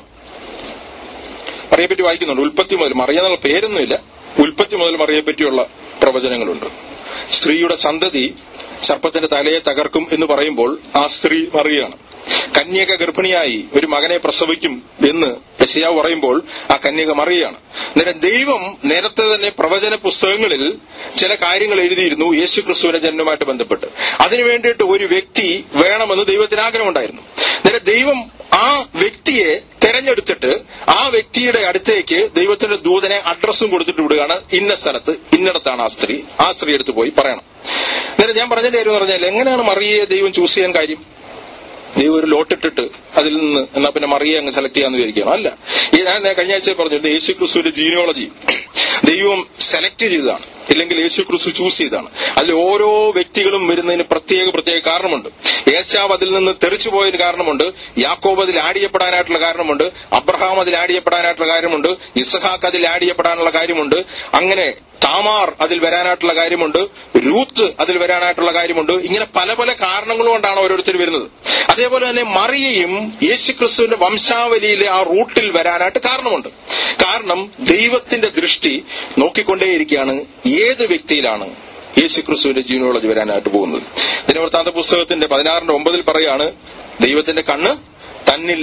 മറിയെ പറ്റി വായിക്കുന്നുണ്ട് ഉൽപ്പത്തി മുതൽ മറിയ എന്നുള്ള പേരൊന്നുമില്ല ഉൽപ്പത്തി മുതൽ മറിയെ പറ്റിയുള്ള പ്രവചനങ്ങളുണ്ട് സ്ത്രീയുടെ സന്തതി സർപ്പത്തിന്റെ തലയെ തകർക്കും എന്ന് പറയുമ്പോൾ ആ സ്ത്രീ മറിയാണ് കന്യക ഗർഭിണിയായി ഒരു മകനെ പ്രസവിക്കും എന്ന് യശയാവ് പറയുമ്പോൾ ആ കന്യക മറിയാണ് അന്നേരം ദൈവം നേരത്തെ തന്നെ പ്രവചന പുസ്തകങ്ങളിൽ ചില കാര്യങ്ങൾ എഴുതിയിരുന്നു യേശു ക്രിസ്തുവിന്റെ ജന്മവുമായിട്ട് ബന്ധപ്പെട്ട് അതിനു വേണ്ടിയിട്ട് ഒരു വ്യക്തി വേണമെന്ന് ദൈവത്തിന് ആഗ്രഹമുണ്ടായിരുന്നു അന്നേരം ദൈവം ആ വ്യക്തിയെ തെരഞ്ഞെടുത്തിട്ട് ആ വ്യക്തിയുടെ അടുത്തേക്ക് ദൈവത്തിന്റെ ദൂതനെ അഡ്രസ്സും കൊടുത്തിട്ട് വിടുകയാണ് ഇന്ന സ്ഥലത്ത് ഇന്നിടത്താണ് ആ സ്ത്രീ ആ സ്ത്രീ എടുത്ത് പോയി പറയണം അന്നേരം ഞാൻ പറഞ്ഞതിന്റെ കാര്യം എന്ന് പറഞ്ഞാൽ എങ്ങനെയാണ് മറിയയെ ദൈവം ചൂസ് ചെയ്യാൻ കാര്യം ദൈവം ഒരു ലോട്ടിട്ടിട്ട് അതിൽ നിന്ന് എന്നാ പിന്നെ മറിയെ അങ്ങ് സെലക്ട് ചെയ്യാന്ന് വിചാരിക്കണം അല്ല ഈ ഞാൻ നേ- കഴിഞ്ഞ ആഴ്ച പറഞ്ഞു ഇത് യേശു ക്രിസ്തുവിന്റെ ജീനിയോളജി ദൈവം സെലക്ട് ചെയ്തതാണ് ഇല്ലെങ്കിൽ യേശു ക്രിസ്തു ചൂസ് ചെയ്തതാണ് അതിൽ ഓരോ വ്യക്തികളും വരുന്നതിന് പ്രത്യേക പ്രത്യേക കാരണമുണ്ട് ഏശാവ് അതിൽ നിന്ന് തെറിച്ചു പോയതിന് കാരണമുണ്ട് യാക്കോബ് അതിൽ ആഡ് ചെയ്യപ്പെടാനായിട്ടുള്ള കാരണമുണ്ട് അബ്രഹാം അതിൽ ആഡ് ചെയ്യപ്പെടാനായിട്ടുള്ള കാര്യമുണ്ട് ഇസഹാക്ക് അതിൽ ആഡ് ചെയ്യപ്പെടാനുള്ള കാര്യമുണ്ട് അങ്ങനെ താമാർ അതിൽ വരാനായിട്ടുള്ള കാര്യമുണ്ട് രൂത്ത് അതിൽ വരാനായിട്ടുള്ള കാര്യമുണ്ട് ഇങ്ങനെ പല പല കാരണങ്ങൾ കൊണ്ടാണ് ഓരോരുത്തർ വരുന്നത് അതേപോലെ തന്നെ മറിയയും യേശുക്രിസ്തുവിന്റെ വംശാവലിയിലെ ആ റൂട്ടിൽ വരാനായിട്ട് കാരണമുണ്ട് കാരണം ദൈവത്തിന്റെ ദൃഷ്ടി നോക്കിക്കൊണ്ടേയിരിക്കുകയാണ് ഏത് വ്യക്തിയിലാണ് യേശുക്രിസ്തുവിന്റെ ജീവനോളജി വരാനായിട്ട് പോകുന്നത് ദിനവൃത്താന്ത പുസ്തകത്തിന്റെ പതിനാറിന്റെ ഒമ്പതിൽ പറയാണ് ദൈവത്തിന്റെ കണ്ണ് തന്നിൽ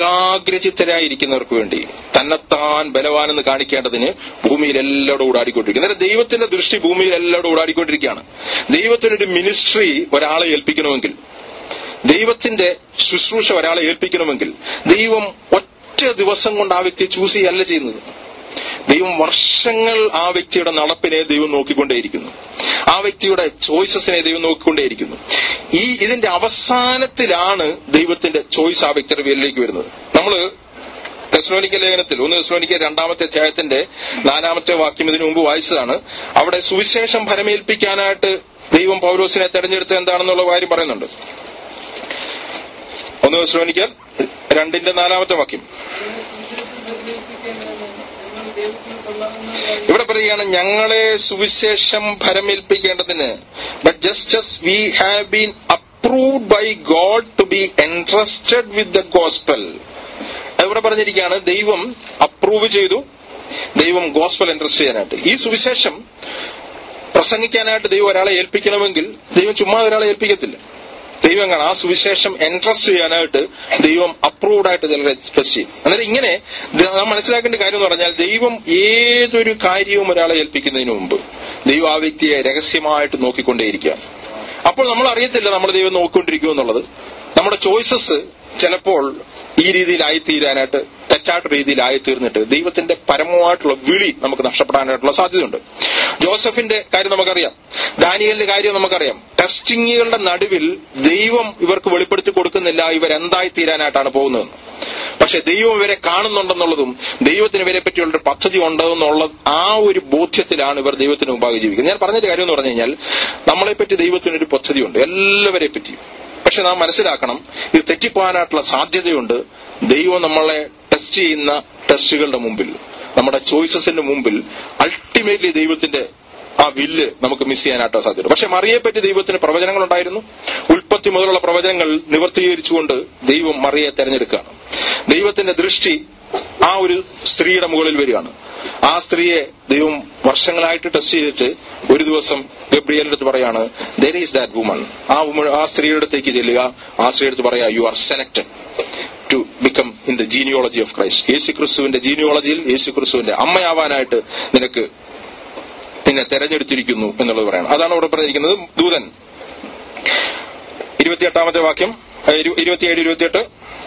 ഏകാഗ്രചിത്തരായിരിക്കുന്നവർക്ക് വേണ്ടി തന്നെത്താൻ ബലവാനെന്ന് കാണിക്കേണ്ടതിന് ഭൂമിയിൽ എല്ലാവരും ഓടാടിക്കൊണ്ടിരിക്കും അന്നേരം ദൈവത്തിന്റെ ദൃഷ്ടി ഭൂമിയിൽ എല്ലാവരും ഓടാടിക്കൊണ്ടിരിക്കുകയാണ് ദൈവത്തിനൊരു മിനിസ്ട്രി ഒരാളെ ഏൽപ്പിക്കണമെങ്കിൽ ദൈവത്തിന്റെ ശുശ്രൂഷ ഒരാളെ ഏൽപ്പിക്കണമെങ്കിൽ ദൈവം ഒറ്റ ദിവസം കൊണ്ട് ആ വ്യക്തിയെ ചൂസ് ചെയ്യല്ല ചെയ്യുന്നത് ദൈവം വർഷങ്ങൾ ആ വ്യക്തിയുടെ നടപ്പിനെ ദൈവം നോക്കിക്കൊണ്ടേയിരിക്കുന്നു ആ വ്യക്തിയുടെ ചോയ്സസിനെ ദൈവം നോക്കിക്കൊണ്ടേയിരിക്കുന്നു ഈ ഇതിന്റെ അവസാനത്തിലാണ് ദൈവത്തിന്റെ ചോയ്സ് ആ വ്യക്തിയുടെ പേരിലേക്ക് വരുന്നത് നമ്മള് തെസ്ലോനിക്ക ലേഖനത്തിൽ ഒന്ന് തെസ്ലോനിക്ക രണ്ടാമത്തെ അധ്യായത്തിന്റെ നാലാമത്തെ വാക്യം ഇതിനു മുമ്പ് വായിച്ചതാണ് അവിടെ സുവിശേഷം ഫലമേൽപ്പിക്കാനായിട്ട് ദൈവം പൗരോസിനെ തെരഞ്ഞെടുത്ത എന്താണെന്നുള്ള കാര്യം പറയുന്നുണ്ട് ഒന്ന് തെസ്ലോനിക്ക രണ്ടിന്റെ നാലാമത്തെ വാക്യം ഇവിടെ പറയുകയാണ് ഞങ്ങളെ സുവിശേഷം ഫലമേൽപ്പിക്കേണ്ടതിന് but just as we have been approved by God to be entrusted with the gospel ഇവിടെ പറഞ്ഞിരിക്കുകയാണ് ദൈവം അപ്രൂവ് ചെയ്തു ദൈവം ഗോസ്പൽ എൻട്രസ്റ്റ് ചെയ്യാനായിട്ട് ഈ സുവിശേഷം പ്രസംഗിക്കാനായിട്ട് ദൈവം ഒരാളെ ഏൽപ്പിക്കണമെങ്കിൽ ദൈവം ചുമ്മാ ഒരാളെ ഏൽപ്പിക്കത്തില്ല ദൈവം കാണാം ആ സുവിശേഷം എൻട്രസ്റ്റ് ചെയ്യാനായിട്ട് ദൈവം അപ്രൂവ്ഡ് ആയിട്ട് ചിലരെ ടെസ്റ്റ് ചെയ്യും അന്നേരം ഇങ്ങനെ ദ- നാം മനസ്സിലാക്കേണ്ട കാര്യം എന്ന് പറഞ്ഞാൽ ദൈവം ഏതൊരു കാര്യവും ഒരാളെ ഏൽപ്പിക്കുന്നതിന് മുമ്പ് ദൈവം ആ വ്യക്തിയെ രഹസ്യമായിട്ട് നോക്കിക്കൊണ്ടേയിരിക്കുകയാണ് അപ്പോൾ നമ്മൾ അറിയത്തില്ല നമ്മൾ ദൈവം നോക്കിക്കൊണ്ടിരിക്കും എന്നുള്ളത് നമ്മുടെ ചോയ്സസ് ചിലപ്പോൾ ഈ രീതിയിലായി തീരാനായിട്ട് തെറ്റായിട്ട് രീതിയിലായി തീർന്നിട്ട് ദൈവത്തിന്റെ പരമമായിട്ടുള്ള വിളി നമുക്ക് നഷ്ടപ്പെടാനായിട്ടുള്ള സാധ്യതയുണ്ട് ജോസഫിന്റെ കാര്യം നമുക്കറിയാം ദാനിയലിന്റെ കാര്യം നമുക്കറിയാം ടെസ്റ്റിങ്ങുകളുടെ നടുവിൽ ദൈവം ഇവർക്ക് വെളിപ്പെടുത്തി കൊടുക്കുന്നില്ല ഇവരെന്തായി തീരാനായിട്ടാണ് പോകുന്നതെന്ന് പക്ഷെ ദൈവം ഇവരെ കാണുന്നുണ്ടെന്നുള്ളതും ദൈവത്തിന് ഇവരെ പറ്റിയുള്ളൊരു പദ്ധതി ഉണ്ടെന്നുള്ള ആ ഒരു ബോധ്യത്തിലാണ് ഇവർ ദൈവത്തിന് മുമ്പാകെ ജീവിക്കുന്നത് ഞാൻ പറഞ്ഞൊരു കാര്യം എന്ന് പറഞ്ഞു കഴിഞ്ഞാൽ നമ്മളെപ്പറ്റി ദൈവത്തിനൊരു പദ്ധതിയുണ്ട് എല്ലാവരെ പറ്റിയും പക്ഷെ നാം മനസ്സിലാക്കണം ഇത് തെറ്റിപ്പോകാനായിട്ടുള്ള സാധ്യതയുണ്ട് ദൈവം നമ്മളെ ടെസ്റ്റ് ചെയ്യുന്ന ടെസ്റ്റുകളുടെ മുമ്പിൽ നമ്മുടെ ചോയ്സസിന്റെ മുമ്പിൽ അൾട്ടിമേറ്റ്ലി ദൈവത്തിന്റെ ആ വില്ല് നമുക്ക് മിസ് ചെയ്യാനായിട്ട് സാധ്യത പക്ഷെ മറിയെപ്പറ്റി ദൈവത്തിന് പ്രവചനങ്ങൾ ഉണ്ടായിരുന്നു ഉൽപ്പത്തി മുതലുള്ള പ്രവചനങ്ങൾ നിവർത്തീകരിച്ചുകൊണ്ട് ദൈവം മറിയെ തെരഞ്ഞെടുക്കുകയാണ് ദൈവത്തിന്റെ ദൃഷ്ടി ആ ഒരു സ്ത്രീയുടെ മുകളിൽ വരികയാണ് ആ സ്ത്രീയെ ദൈവം വർഷങ്ങളായിട്ട് ടെസ്റ്റ് ചെയ്തിട്ട് ഒരു ദിവസം ഗബ്രിയലിന്റെ അടുത്ത് പറയാണ് ദർ ഈസ് ദാറ്റ് വുമൺ ആ woman- ആ സ്ത്രീയുടെ അടുത്തേക്ക് ചെല്ലുക ആ സ്ത്രീയുടെ അടുത്ത് പറയാ you are selected to become in the genealogy of Christ യേശു ക്രിസ്തുവിന്റെ ജീനിയോളജിയിൽ യേശു ക്രിസ്തുവിന്റെ അമ്മയാവാനായിട്ട് നിനക്ക് നിന്നെ തെരഞ്ഞെടുത്തിരിക്കുന്നു എന്നുള്ളത് പറയണം അതാണ് ഇവിടെ പറഞ്ഞിരിക്കുന്നത് ദൂതൻ ഇരുപത്തിയെട്ടാമത്തെ വാക്യം ഏ, ഇരു- ഇരുപത്തിയേഴ് ഇരുപത്തിയെട്ട്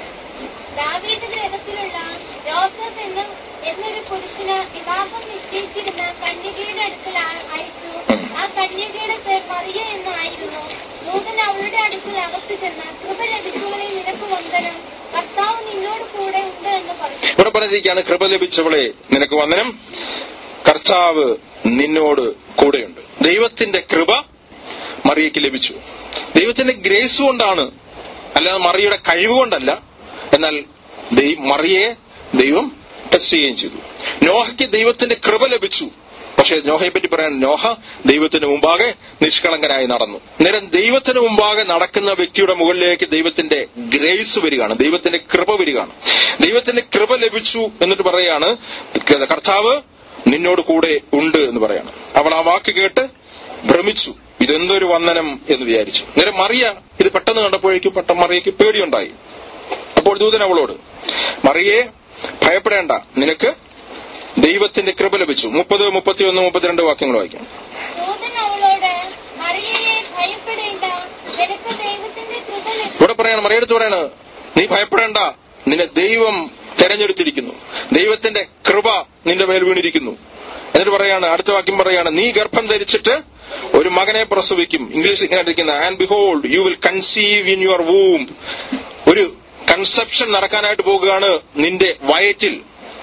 ദാവീദ് ഗ്രഹത്തിലുള്ള ജോസഫ് എന്ന എന്നൊരു പുരുഷന് വിവാഹം നിശ്ചയിച്ചിരുന്ന കന്യകയുടെ അടുക്കലാണ് അയച്ചു ആ കന്യകയുടെ പേർ മറിയ എന്നായിരുന്നു ദൂതൻ അവളുടെ അടുക്കൽ അകത്തു ചെന്ന് കൃപ ലഭിച്ചവളെ നിനക്ക് വന്ദനം കർത്താവ് നിന്നോട് കൂടെ ഉണ്ട് എന്ന് പറഞ്ഞു ഇവിടെ പറഞ്ഞിരിക്കുകയാണ് കൃപ ലഭിച്ചവളെ നിനക്ക് വന്ദനം കർത്താവ് നിന്നോട് കൂടെയുണ്ട് ദൈവത്തിന്റെ കൃപ മറിയയ്ക്ക് ലഭിച്ചു ദൈവത്തിന്റെ ഗ്രേസ് കൊണ്ടാണ് അല്ലാതെ മറിയുടെ കഴിവ് കൊണ്ടല്ല എന്നാൽ ദൈ- മറിയെ ദൈവം ടെസ്റ്റ് ചെയ്യുകയും ചെയ്തു നോഹയ്ക്ക് ദൈവത്തിന്റെ കൃപ ലഭിച്ചു പക്ഷെ നോഹയെ പറ്റി പറയാൻ നോഹ ദൈവത്തിന് മുമ്പാകെ നിഷ്കളങ്കനായി നടന്നു നേരം ദൈവത്തിന് മുമ്പാകെ നടക്കുന്ന വ്യക്തിയുടെ മുകളിലേക്ക് ദൈവത്തിന്റെ ഗ്രേസ് വരികയാണ് ദൈവത്തിന്റെ കൃപ വരികയാണ് ദൈവത്തിന്റെ കൃപ ലഭിച്ചു എന്നിട്ട് പറയാണ് കർത്താവ് നിന്നോട് കൂടെ ഉണ്ട് എന്ന് പറയാണ് അവൾ ആ വാക്ക് കേട്ട് ഭ്രമിച്ചു ഇതെന്തൊരു വന്ദനം എന്ന് വിചാരിച്ചു നേരം മറിയ ഇത് പെട്ടെന്ന് കണ്ടപ്പോഴേക്കും പെട്ടെന്ന് മറിയയ്ക്ക് പേടിയുണ്ടായി അപ്പോൾ ദൂതൻ അവളോട് മറിയെ ഭയപ്പെടേണ്ട നിനക്ക് ദൈവത്തിന്റെ കൃപ ലഭിച്ചു മുപ്പത് മുപ്പത്തിയൊന്ന് മുപ്പത്തിരണ്ട് വാക്യങ്ങൾ വായിക്കാം ദൂതൻ അവളോട് മറിയയെ ഭയപ്പെടേണ്ട നിനക്ക് ദൈവത്തിന്റെ കൃപ ലഭിച്ചു ഇവിടെ പറയാണ് മറിയടുത്ത് പറയാണ് നീ ഭയപ്പെടേണ്ട നിന്നെ ദൈവം തെരഞ്ഞെടുത്തിരിക്കുന്നു ദൈവത്തിന്റെ കൃപ നിന്റെ മേൽ വീണിരിക്കുന്നു എന്നിട്ട് പറയാണ് അടുത്ത വാക്യം പറയാണ് നീ ഗർഭം ധരിച്ചിട്ട് ഒരു മകനെ പ്രസവിക്കും ഇംഗ്ലീഷിൽ ഇങ്ങനെ ഇരിക്കുന്ന and behold you will conceive in your womb ഒരു കൺസെപ്ഷൻ നടക്കാനായിട്ട് പോകുകയാണ് നിന്റെ വയറ്റിൽ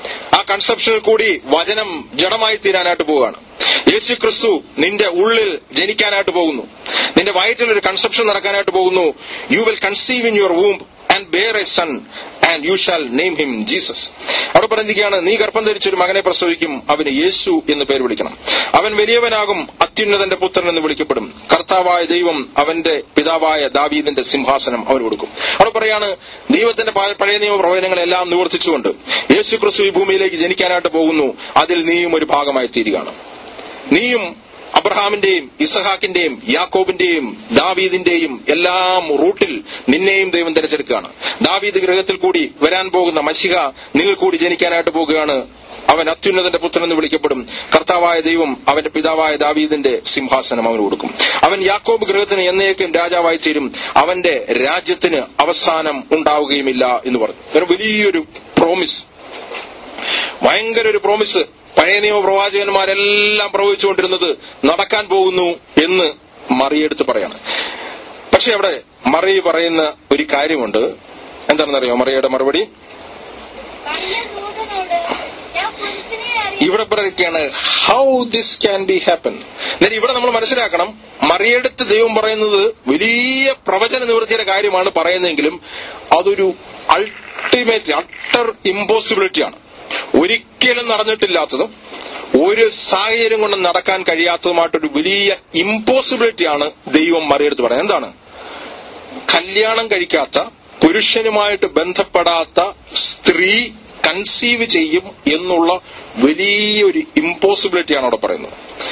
ആ കൺസെപ്ഷനിൽ കൂടി വചനം ജഡമായി തീരാനായിട്ട് പോവുകയാണ് യേശു ക്രിസ്തു നിന്റെ ഉള്ളിൽ ജനിക്കാനായിട്ട് പോകുന്നു നിന്റെ വയറ്റിൽ ഒരു കൺസെപ്ഷൻ നടക്കാനായിട്ട് പോകുന്നു you will conceive in your womb and bear a son and you shall name him Jesus അവിടെ പറഞ്ഞിരിക്കുകയാണ് നീ ഗർഭം ധരിച്ചൊരു മകനെ പ്രസവിക്കും അവന് യേശു എന്ന് പേര് വിളിക്കണം അവൻ വലിയവനാകും അത്യുന്നതന്റെ പുത്രൻ എന്ന് വിളിക്കപ്പെടും കർത്താവായ ദൈവം അവന്റെ പിതാവായ ദാവീദിന്റെ സിംഹാസനം അവന് കൊടുക്കും അവിടെ പറയാണ് ദൈവത്തിന്റെ പ- പഴയ നിയമ പ്രവചനങ്ങളെല്ലാം നിവർത്തിച്ചുകൊണ്ട് യേശു ക്രിസ്തു ഈ ഭൂമിയിലേക്ക് ജനിക്കാനായിട്ട് പോകുന്നു അതിൽ നീയും ഒരു ഭാഗമായി തീരുകയാണ് നീയും അബ്രഹാമിന്റെയും ഇസഹാക്കിന്റെയും യാക്കോബിന്റെയും ദാവീദിന്റെയും എല്ലാം റൂട്ടിൽ നിന്നെയും ദൈവം തിരഞ്ഞെടുക്കുകയാണ് ദാവീദ് ഗ്രഹത്തിൽ കൂടി വരാൻ പോകുന്ന മഷിക നിന്നിൽ കൂടി ജനിക്കാനായിട്ട് പോകുകയാണ് അവൻ അത്യുന്നതന്റെ പുത്രൻ എന്ന് വിളിക്കപ്പെടും കർത്താവായ ദൈവം അവന്റെ പിതാവായ ദാവീദിന്റെ സിംഹാസനം അവന് കൊടുക്കും അവൻ യാക്കോബ് ഗ്രഹത്തിന് എന്നേക്കും രാജാവായി തീരും അവന്റെ രാജ്യത്തിന് അവസാനം ഉണ്ടാവുകയുമില്ല എന്ന് പറഞ്ഞു ഒരു വലിയൊരു പ്രോമിസ് ഭയങ്കര ഒരു പ്രോമിസ് പഴയ നിയമ പ്രവാചകന്മാരെല്ലാം പ്രവചിച്ചുകൊണ്ടിരുന്നത് നടക്കാൻ പോകുന്നു എന്ന് മറിയെടുത്ത് പറയാണ് പക്ഷെ അവിടെ മറി പറയുന്ന ഒരു കാര്യമുണ്ട് എന്താണെന്നറിയോ മറിയയുടെ മറുപടി പറഞ്ഞ ദൂതനോട് ഞാൻ പുരുഷനെ അറിയാം ഇവിടെ പറയുകയാണ് how this can be happen എന്നാൽ ഇവിടെ നമ്മൾ മനസ്സിലാക്കണം മറിയെടുത്ത് ദൈവം പറയുന്നത് വലിയ പ്രവചന നിവൃത്തിയുടെ കാര്യമാണ് പറയുന്നതെങ്കിലും അതൊരു അൾട്ടിമേറ്റ് അട്ടർ ഇമ്പോസിബിലിറ്റിയാണ് ഒരിക്കലും നടന്നിട്ടില്ലാത്തതും ഒരു സാഹചര്യം കൊണ്ട് നടക്കാൻ കഴിയാത്തതുമായിട്ടൊരു വലിയ ഇമ്പോസിബിലിറ്റിയാണ് ദൈവം മറിയെടുത്ത് പറയുന്നത് എന്താണ് കല്യാണം കഴിക്കാത്ത പുരുഷനുമായിട്ട് ബന്ധപ്പെടാത്ത സ്ത്രീ കൺസീവ് ചെയ്യും എന്നുള്ള വലിയൊരു ഇമ്പോസിബിലിറ്റിയാണ് അവിടെ പറയുന്നത്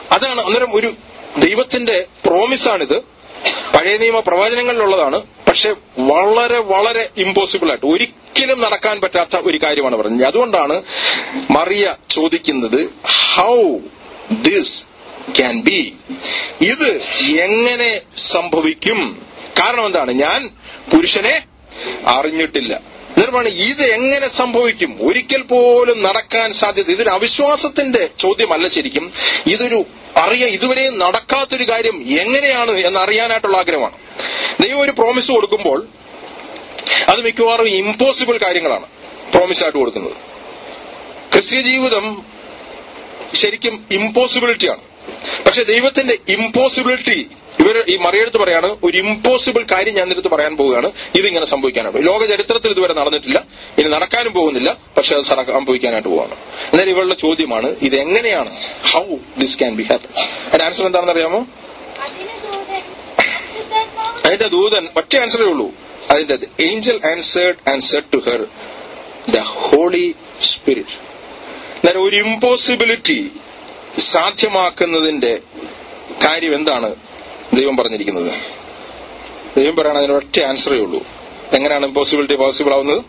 അതാണ് അന്നേരം ഒരു ദൈവത്തിന്റെ പ്രോമിസാണിത് പഴയ നിയമ പ്രവചനങ്ങളിലുള്ളതാണ് പക്ഷെ വളരെ വളരെ ഇമ്പോസിബിൾ ആയിട്ട് ഒരിക്കലും നടക്കാൻ പറ്റാത്ത ഒരു കാര്യമാണ് പറഞ്ഞത് അതുകൊണ്ടാണ് മറിയ ചോദിക്കുന്നത് ഹൗ ദിസ് ക്യാൻ ബി ഇത് എങ്ങനെ സംഭവിക്കും കാരണം എന്താണ് ഞാൻ പുരുഷനെ അറിഞ്ഞിട്ടില്ല നിർമ്മാണം ഇത് എങ്ങനെ സംഭവിക്കും ഒരിക്കൽ പോലും നടക്കാൻ സാധ്യത ഇതൊരു അവിശ്വാസത്തിന്റെ ചോദ്യമല്ല ശരിക്കും ഇതൊരു അറിയ ഇതുവരെ നടക്കാത്തൊരു കാര്യം എങ്ങനെയാണ് എന്ന് അറിയാനായിട്ടുള്ള ആഗ്രഹമാണ് ദൈവം ഒരു പ്രോമിസ് കൊടുക്കുമ്പോൾ അത് മിക്കവാറും ഇമ്പോസിബിൾ കാര്യങ്ങളാണ് പ്രോമിസ് ആയിട്ട് കൊടുക്കുന്നത് ക്രിസ്ത്യ ജീവിതം ശരിക്കും ഇമ്പോസിബിലിറ്റിയാണ് പക്ഷെ ദൈവത്തിന്റെ ഇമ്പോസിബിലിറ്റി ഇവർ ഈ മറിയെടുത്ത് പറയാണ് ഒരു ഇമ്പോസിബിൾ കാര്യം ഞാൻ നിരത്ത് പറയാൻ പോവുകയാണ് ഇതിങ്ങനെ സംഭവിക്കാനായിട്ട് ലോക ചരിത്രത്തിൽ ഇതുവരെ നടന്നിട്ടില്ല ഇനി നടക്കാനും പോകുന്നില്ല പക്ഷെ അത് സറ- സംഭവിക്കാനായിട്ട് പോവാണ് എന്നാൽ ഇവളുടെ ചോദ്യമാണ് ഇത് എങ്ങനെയാണ് how this can be happen അതിന്റെ ആൻസർ എന്താണെന്ന് അറിയാമോ അതിന് ദൂതൻ അശുദ്ധാത്മാവ് അതിന്റെ ദൂതൻ ഒറ്റ ആൻസറേ ഉള്ളൂ അതിന്റെ angel answered and said to her the Holy Spirit എന്നാൽ ഒരു ഇമ്പോസിബിലിറ്റി സാധ്യമാക്കുന്നതിന്റെ കാര്യം എന്താണ് ദൈവം പറഞ്ഞിരിക്കുന്നത് ദൈവം പറയണ അതിന് ഒറ്റ ആൻസറേ ഉള്ളൂ എങ്ങനെയാണ് ഇമ്പോസിബിലിറ്റി പോസിബിൾ ആവുന്നത്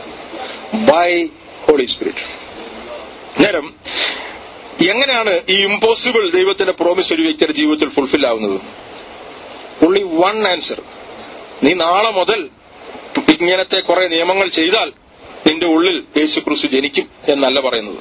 ബൈ ഹോളി സ്പിരിറ്റ് നേരം എങ്ങനെയാണ് ഈ ഇമ്പോസിബിൾ ദൈവത്തിന്റെ പ്രോമിസ് ഒരു വ്യക്തിയുടെ ജീവിതത്തിൽ ഫുൾഫിൽ ആവുന്നത് only വൺ ആൻസർ നീ നാളെ മുതൽ ഇങ്ങനത്തെ കുറെ നിയമങ്ങൾ ചെയ്താൽ നിന്റെ ഉള്ളിൽ യേശു ക്രിസ്തു ജനിക്കും എന്നല്ല പറയുന്നത്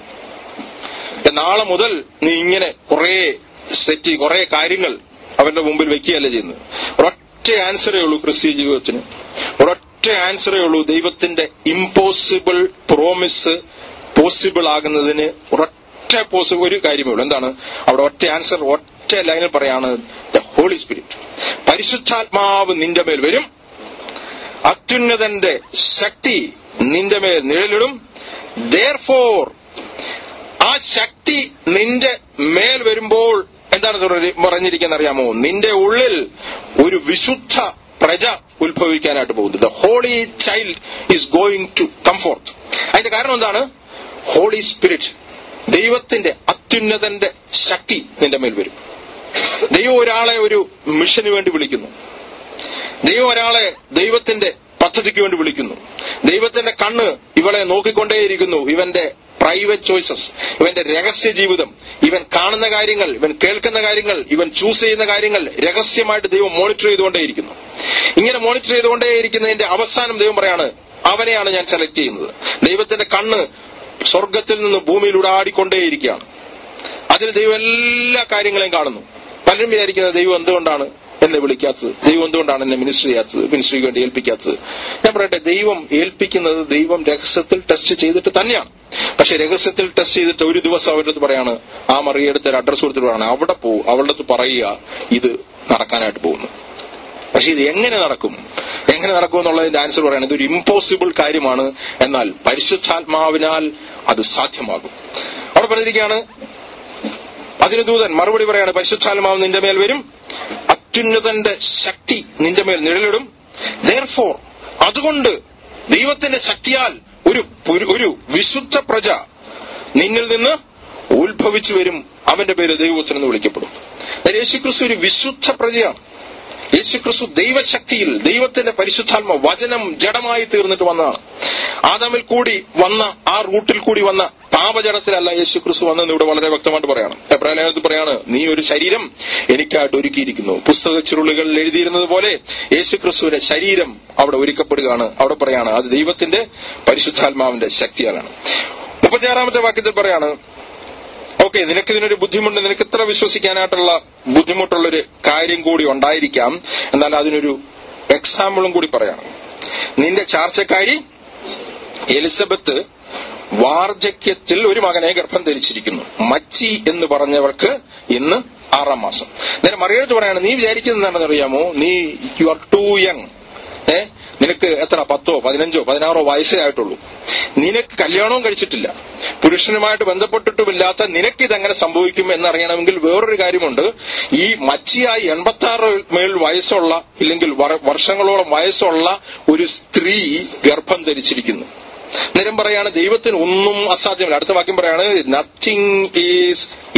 നാളെ മുതൽ നീ ഇങ്ങനെ കുറെ സെറ്റ് കുറെ കാര്യങ്ങൾ അവന്റെ മുമ്പിൽ വെക്കുകയല്ല ചെയ്യുന്നത് ഒരൊറ്റ ആൻസറേ ഉള്ളൂ ക്രിസ്ത്യ ജീവിതത്തിന് ഒരൊറ്റ ആൻസറേ ഉള്ളൂ ദൈവത്തിന്റെ ഇമ്പോസിബിൾ പ്രോമിസ് പോസിബിൾ ആകുന്നതിന് ഒരൊറ്റ പോസിബിൾ ഒരു കാര്യമേ ഉള്ളൂ എന്താണ് അവിടെ ഒറ്റ ആൻസർ ഒറ്റ ലൈനിൽ പറയാണ് ദ ഹോളി സ്പിരിറ്റ് പരിശുദ്ധാത്മാവ് നിന്റെ മേൽ വരും അത്യുന്നതന്റെ ശക്തി നിന്റെ മേൽ നിഴലിടും ദർഫോർ ആ ശക്തി നിന്റെ മേൽ വരുമ്പോൾ എന്താണ് തുടര് പറഞ്ഞിരിക്കുന്നത് അറിയാമോ നിന്റെ ഉള്ളിൽ ഒരു വിശുദ്ധ പ്രജ ഉത്ഭവിക്കാനായിട്ട് പോകുന്നത് the holy child is going to comfort അതിന്റെ കാരണം എന്താണ് ഹോളി സ്പിരിറ്റ് ദൈവത്തിന്റെ അത്യുന്നതന്റെ ശക്തി നിന്റെ മേൽ വരും ദൈവം ഒരാളെ ഒരു മിഷന് വേണ്ടി വിളിക്കുന്നു ദൈവം ഒരാളെ ദൈവത്തിന്റെ പദ്ധതിക്ക് വേണ്ടി വിളിക്കുന്നു ദൈവത്തിന്റെ കണ്ണ് ഇവളെ നോക്കിക്കൊണ്ടേയിരിക്കുന്നു ഇവന്റെ പ്രൈവറ്റ് ചോയ്സസ് ഇവന്റെ രഹസ്യ ജീവിതം ഇവൻ കാണുന്ന കാര്യങ്ങൾ ഇവൻ കേൾക്കുന്ന കാര്യങ്ങൾ ഇവൻ ചൂസ് ചെയ്യുന്ന കാര്യങ്ങൾ രഹസ്യമായിട്ട് ദൈവം മോണിറ്റർ ചെയ്തുകൊണ്ടേയിരിക്കുന്നു ഇങ്ങനെ മോണിറ്റർ ചെയ്തുകൊണ്ടേയിരിക്കുന്നതിന്റെ അവസാനം ദൈവം പറയാണ് അവനെയാണ് ഞാൻ സെലക്ട് ചെയ്യുന്നത് ദൈവത്തിന്റെ കണ്ണ് സ്വർഗത്തിൽ നിന്ന് ഭൂമിയിലൂടെ ആടിക്കൊണ്ടേയിരിക്കുകയാണ് അതിൽ ദൈവം എല്ലാ കാര്യങ്ങളെയും കാണുന്നു പലരും വിചാരിക്കുന്നത് ദൈവം എന്തുകൊണ്ടാണ് എന്നെ വിളിക്കാത്തത് ദൈവം എന്തുകൊണ്ടാണ് എന്നെ മിനിസ്റ്റർ ചെയ്യാത്തത് മിനിസ്റ്ററിക്ക് വേണ്ടി ഏൽപ്പിക്കാത്തത് ഞാൻ പറയട്ടെ ദൈവം ഏൽപ്പിക്കുന്നത് ദൈവം രഹസ്യത്തിൽ ടെസ്റ്റ് ചെയ്തിട്ട് തന്നെയാണ് പക്ഷെ രഹസ്യത്തിൽ ടെസ്റ്റ് ചെയ്തിട്ട് ഒരു ദിവസം അവരുടെ അടുത്ത് പറയാണ് ആ മറിയെടുത്ത് ഒരു അഡ്രസ് കൊടുത്തിട്ട് പറയാണ് അവിടെ പോ അവളുടെ അടുത്ത് പറയുക ഇത് നടക്കാനായിട്ട് പോകുന്നു പക്ഷെ ഇത് എങ്ങനെ നടക്കും എങ്ങനെ നടക്കും എന്നുള്ളതിന്റെ ആൻസർ പറയാണ് ഇതൊരു ഇമ്പോസിബിൾ കാര്യമാണ് എന്നാൽ പരിശുദ്ധാത്മാവിനാൽ അത് സാധ്യമാകും അവിടെ പറഞ്ഞിരിക്കുകയാണ് അതിന് ദൂതൻ മറുപടി പറയാണ് പരിശുദ്ധാത്മാവ് നിന്റെ മേൽ വരും അത്യുന്നതന്റെ ശക്തി നിന്റെ മേൽ നിഴലിടും ദർഫോർ അതുകൊണ്ട് ദൈവത്തിന്റെ ശക്തിയാൽ ഒരു ഒരു- ഒരു വിശുദ്ധ പ്രജ നിന്നിൽ നിന്ന് ഉത്ഭവിച്ചു വരും അവന്റെ പേര് ദൈവത്തിന് എന്ന് വിളിക്കപ്പെടും അതായത് യേശുക്രിസ്തു ഒരു വിശുദ്ധ പ്രജയാണ് യേശുക്രിസ്തു ദൈവശക്തിയിൽ ദൈവത്തിന്റെ പരിശുദ്ധാത്മ വചനം ജഡമായി തീർന്നിട്ട് വന്നതാണ് ആദാമിൽ കൂടി വന്ന ആ റൂട്ടിൽ കൂടി വന്ന പാപജടത്തിലല്ല യേശുക്രിസ്തു വന്നെന്ന് ഇവിടെ വളരെ വ്യക്തമായിട്ട് പറയാണ് എബ്രാഹിനത്തിൽ പറയാണ് നീ ഒരു ശരീരം എനിക്കായിട്ട് ഒരുക്കിയിരിക്കുന്നു പുസ്തക ചുരുളുകളിൽ എഴുതിയിരുന്നത് പോലെ യേശുക്രിസ്തുവിന്റെ ശരീരം അവിടെ ഒരുക്കപ്പെടുകയാണ് അവിടെ പറയാണ് അത് ദൈവത്തിന്റെ പരിശുദ്ധാത്മാവിന്റെ ശക്തിയാലാണ് മുപ്പത്തിയാറാമത്തെ വാക്യത്തിൽ പറയാണ് ഓക്കെ നിനക്ക് ഇതിനൊരു ബുദ്ധിമുട്ട് നിനക്ക് ഇത്ര വിശ്വസിക്കാനായിട്ടുള്ള ബുദ്ധിമുട്ടുള്ളൊരു കാര്യം കൂടി ഉണ്ടായിരിക്കാം എന്നാൽ അതിനൊരു എക്സാമ്പിളും കൂടി പറയണം നിന്റെ ചാർച്ചക്കാരി എലിസബത്ത് വാർദ്ധക്യത്തിൽ ഒരു മകനെ ഗർഭം ധരിച്ചിരിക്കുന്നു മച്ചി എന്ന് പറഞ്ഞവൾക്ക് ഇന്ന് ആറാം മാസം നേരെ മറിയെടുത്ത് പറയാണ് നീ വിചാരിക്കുന്നത് എന്താണെന്ന് അറിയാമോ നീ യു ആർ ടു യങ് ഏ നിനക്ക് എത്ര പത്തോ പതിനഞ്ചോ പതിനാറോ വയസ്സേ ആയിട്ടുള്ളൂ നിനക്ക് കല്യാണവും കഴിച്ചിട്ടില്ല പുരുഷനുമായിട്ട് ബന്ധപ്പെട്ടിട്ടുമില്ലാത്ത നിനക്ക് ഇതെങ്ങനെ സംഭവിക്കും എന്നറിയണമെങ്കിൽ വേറൊരു കാര്യമുണ്ട് ഈ മച്ചിയായി എൺപത്തി ആറ് മേൽ വയസ്സുള്ള ഇല്ലെങ്കിൽ വർ- വർഷങ്ങളോളം വയസ്സുള്ള ഒരു സ്ത്രീ ഗർഭം ധരിച്ചിരിക്കുന്നു നേരം പറയാണ് ദൈവത്തിന് ഒന്നും അസാധ്യമല്ല അടുത്ത വാക്യം പറയാണ് nothing is